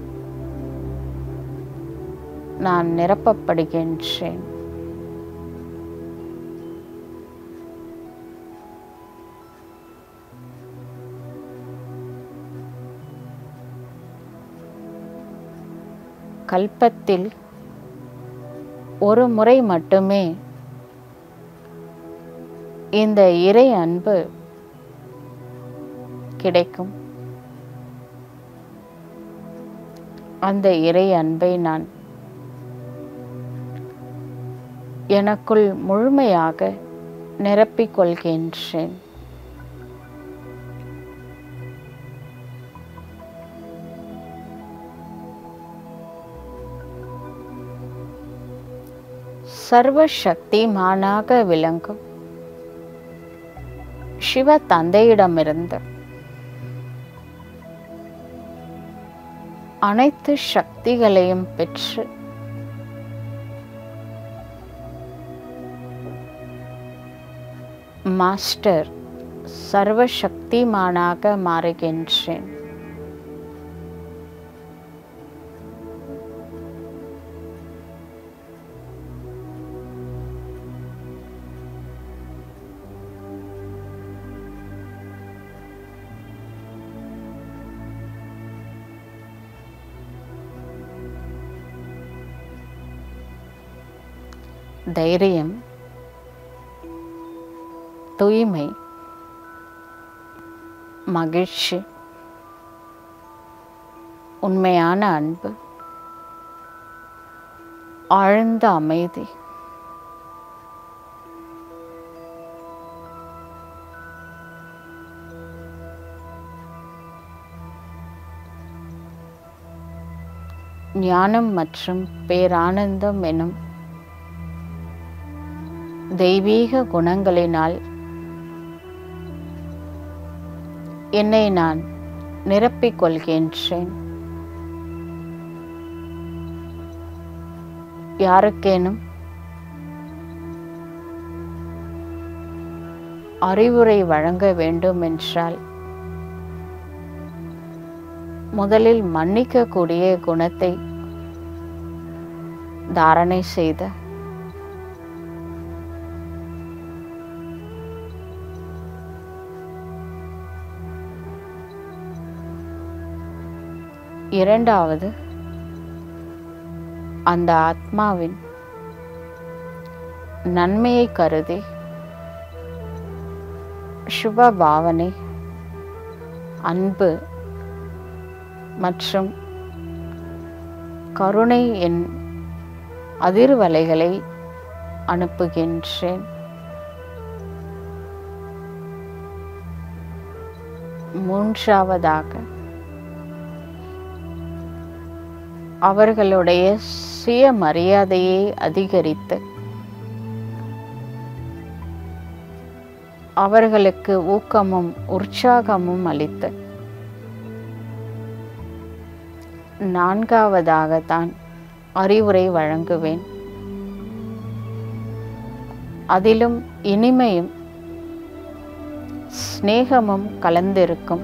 S2: நான் நிரப்பப்படுகின்றேன் கல்பத்தில் ஒரு முறை மட்டுமே இந்த இறை அன்பு கிடைக்கும் அந்த இறை அன்பை நான் எனக்குள் முழுமையாக நிரப்பிக் கொள்கின்றேன் சர்வ சக்திமானாக விளங்கும் சிவ தந்தையிடமிருந்து அனைத்து சக்திகளையும் பெற்று மாஸ்டர் சர்வ சக்திமானாக மாறுகின்றேன் தைரியம் தூய்மை மகிழ்ச்சி உண்மையான அன்பு ஆழ்ந்த அமைதி ஞானம் மற்றும் பேரானந்தம் எனும் தெய்வீக குணங்களினால் என்னை நான் நிரப்பிக் கொள்கின்றேன் யாருக்கேனும் அறிவுரை வழங்க வேண்டும் என்றால் முதலில் மன்னிக்கக்கூடிய குணத்தை தாரணை செய்த இரண்டாவது அந்த ஆத்மாவின் நன்மையை கருதி சுப பாவனை அன்பு மற்றும் கருணை என் அதிர்வலைகளை அனுப்புகின்றேன் மூன்றாவதாக அவர்களுடைய சுய மரியாதையை அதிகரித்து அவர்களுக்கு ஊக்கமும் உற்சாகமும் அளித்து நான்காவதாக தான் அறிவுரை வழங்குவேன் அதிலும் இனிமையும் சிநேகமும் கலந்திருக்கும்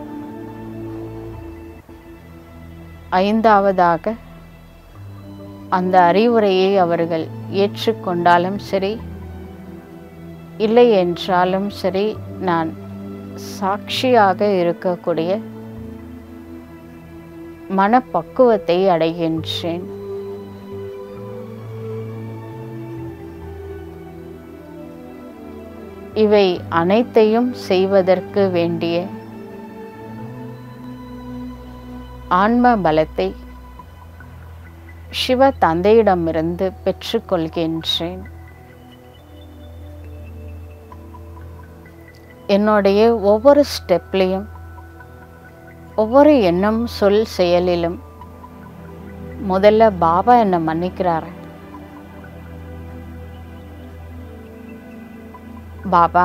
S2: ஐந்தாவதாக அந்த அறிவுரையை அவர்கள் ஏற்றுக்கொண்டாலும் சரி இல்லை என்றாலும் சரி நான் சாட்சியாக இருக்கக்கூடிய மனப்பக்குவத்தை அடைகின்றேன் இவை அனைத்தையும் செய்வதற்கு வேண்டிய ஆன்ம பலத்தை சிவ தந்தையிடமிருந்து பெற்றுக்கொள்கின்றேன் என்னுடைய ஒவ்வொரு ஸ்டெப்லேயும் ஒவ்வொரு எண்ணம் சொல் செயலிலும் முதல்ல பாபா என்னை மன்னிக்கிறாரு பாபா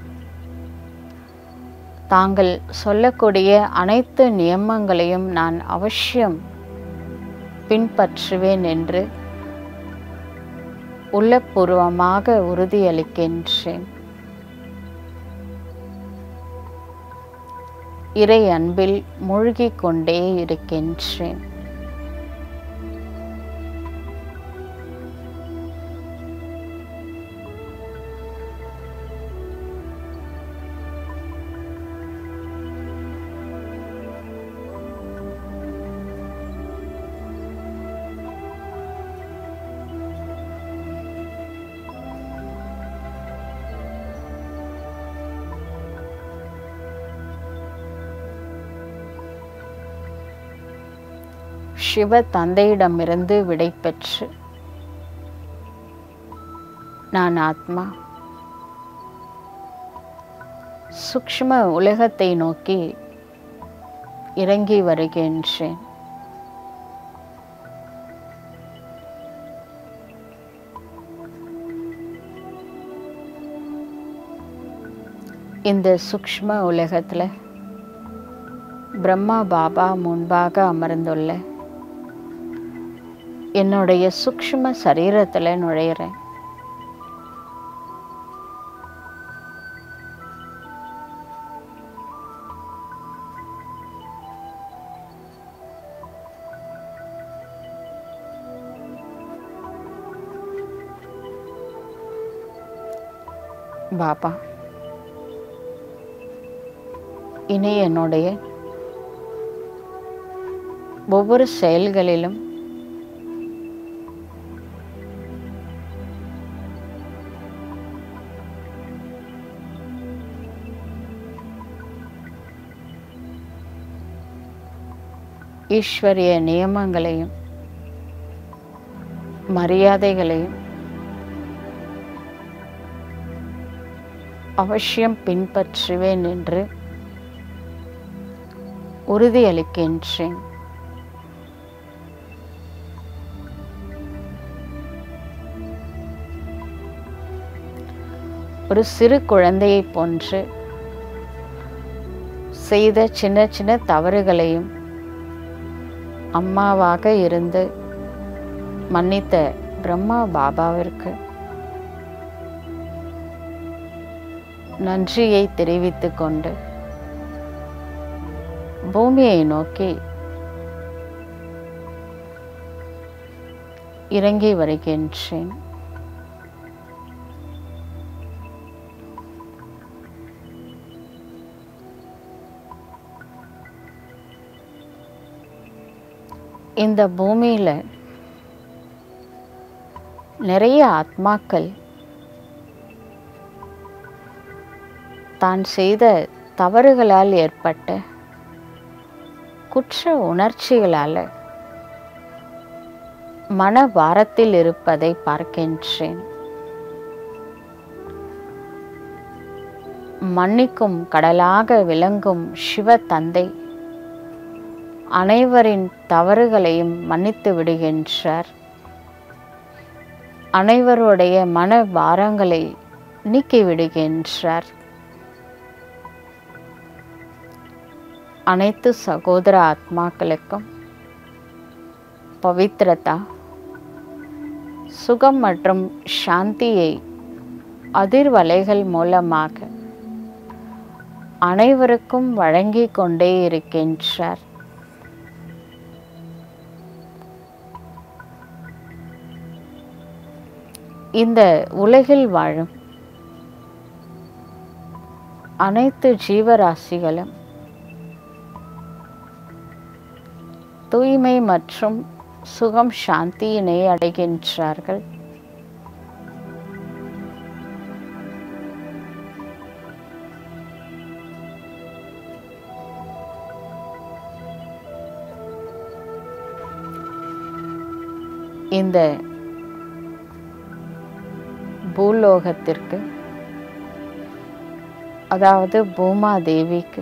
S2: தாங்கள் சொல்லக்கூடிய அனைத்து நியமங்களையும் நான் அவசியம் பின்பற்றுவேன் என்று உள்ளபூர்வமாக உறுதியளிக்கின்றேன் இறை அன்பில் மூழ்கிக் கொண்டே இருக்கின்றேன் சிவ தந்தையிடமிருந்து விடை பெற்று நான் ஆத்மா சூக்ஷ்ம உலகத்தை நோக்கி இறங்கி வருகின்றேன் இந்த சூக்ஷ்ம உலகத்தில் பிரம்மா பாபா முன்பாக அமர்ந்துள்ள என்னுடைய சூக்ஷ்ம சரீரத்தில் நுழையிறேன் பாபா இனி என்னுடைய ஒவ்வொரு செயல்களிலும் ஈஸ்வரிய நியமங்களையும் மரியாதைகளையும் அவசியம் பின்பற்றுவேன் என்று உறுதியளிக்கின்றேன் ஒரு சிறு குழந்தையைப் போன்று செய்த சின்ன சின்ன தவறுகளையும் அம்மாவாக இருந்து மன்னித்த பிரம்மா பாபாவிற்கு நன்றியை தெரிவித்துக் கொண்டு பூமியை நோக்கி இறங்கி வருகின்றேன் இந்த பூமியில் நிறைய ஆத்மாக்கள் தான் செய்த தவறுகளால் ஏற்பட்ட குற்ற உணர்ச்சிகளால் மன பாரத்தில் இருப்பதை பார்க்கின்றேன் மன்னிக்கும் கடலாக விளங்கும் சிவ தந்தை அனைவரின் தவறுகளையும் மன்னித்து விடுகின்றார் அனைவருடைய மன பாரங்களை நீக்கி விடுகின்றார் அனைத்து சகோதர ஆத்மாக்களுக்கும் பவித்ரதா சுகம் மற்றும் சாந்தியை அதிர்வலைகள் மூலமாக அனைவருக்கும் வழங்கிக் கொண்டே இருக்கின்றார் இந்த உலகில் வாழும் அனைத்து ஜீவராசிகளும் தூய்மை மற்றும் சுகம் சாந்தியினை அடைகின்றார்கள் இந்த பூலோகத்திற்கு அதாவது பூமா தேவிக்கு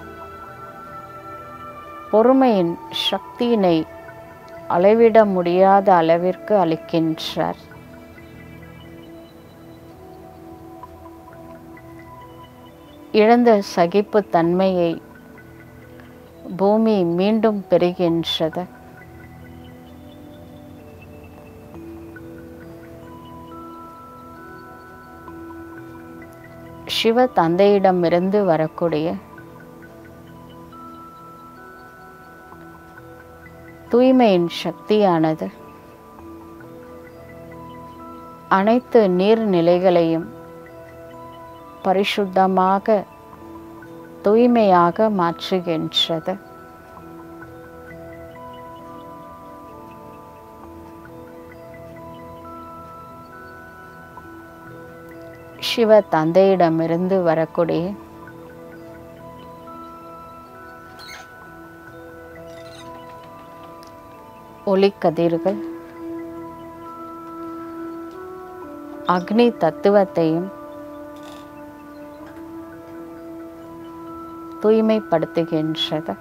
S2: பொறுமையின் சக்தியினை அளவிட முடியாத அளவிற்கு அளிக்கின்றார் இழந்த சகிப்பு தன்மையை பூமி மீண்டும் பெறுகின்றது சிவ தந்தையிடமிருந்து வரக்கூடிய தூய்மையின் சக்தியானது அனைத்து நீர்நிலைகளையும் பரிசுத்தமாக தூய்மையாக மாற்றுகின்றது சிவ தந்தையிடமிருந்து வரக்கூடிய ஒளிக்கதிர்கள் அக்னி தத்துவத்தையும் தூய்மைப்படுத்துகின்றது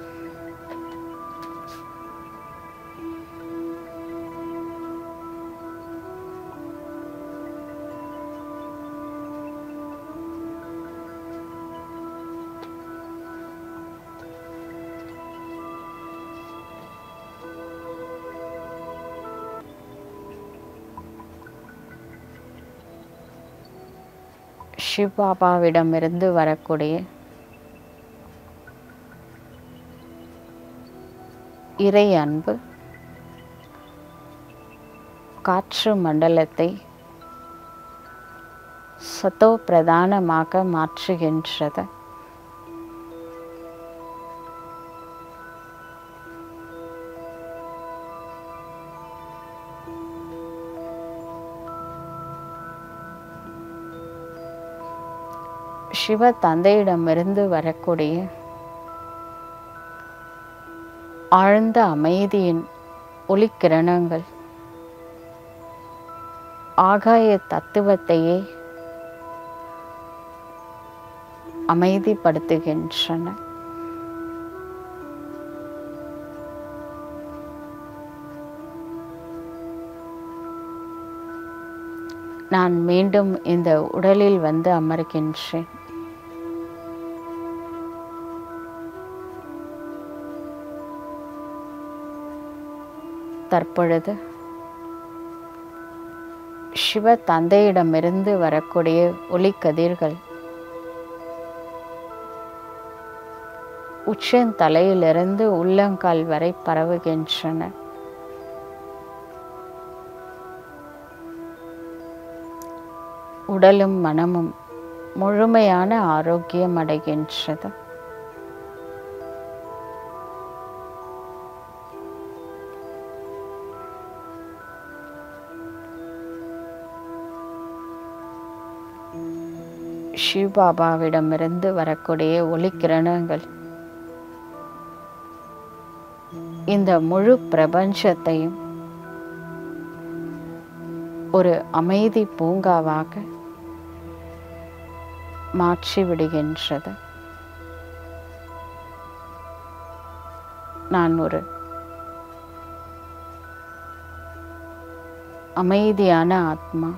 S2: சிவபாபாவிடமிருந்து வரக்கூடிய இறை அன்பு காற்று மண்டலத்தை சத்தோ பிரதானமாக மாற்றுகின்றது சிவ தந்தையிடமிருந்து வரக்கூடிய ஆழ்ந்த அமைதியின் ஒளிக்கிரணங்கள் ஆகாய தத்துவத்தையே அமைதிப்படுத்துகின்றன நான் மீண்டும் இந்த உடலில் வந்து அமர்கின்றேன் தற்பொழுது சிவ தந்தையிடமிருந்து வரக்கூடிய ஒளிக்கதிர்கள் உச்சந்தலையிலிருந்து உள்ளங்கால் வரை பரவுகின்றன உடலும் மனமும் முழுமையான ஆரோக்கியம் அடைகின்றது சிவபாபாவிடமிருந்து வரக்கூடிய ஒளிக்கிரணங்கள் இந்த முழு பிரபஞ்சத்தையும் ஒரு அமைதி பூங்காவாக மாற்றி விடுகின்றது நான் ஒரு அமைதியான ஆத்மா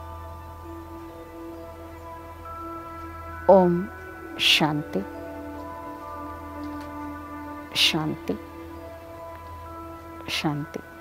S2: ஓம் சாந்தி சாந்தி சாந்தி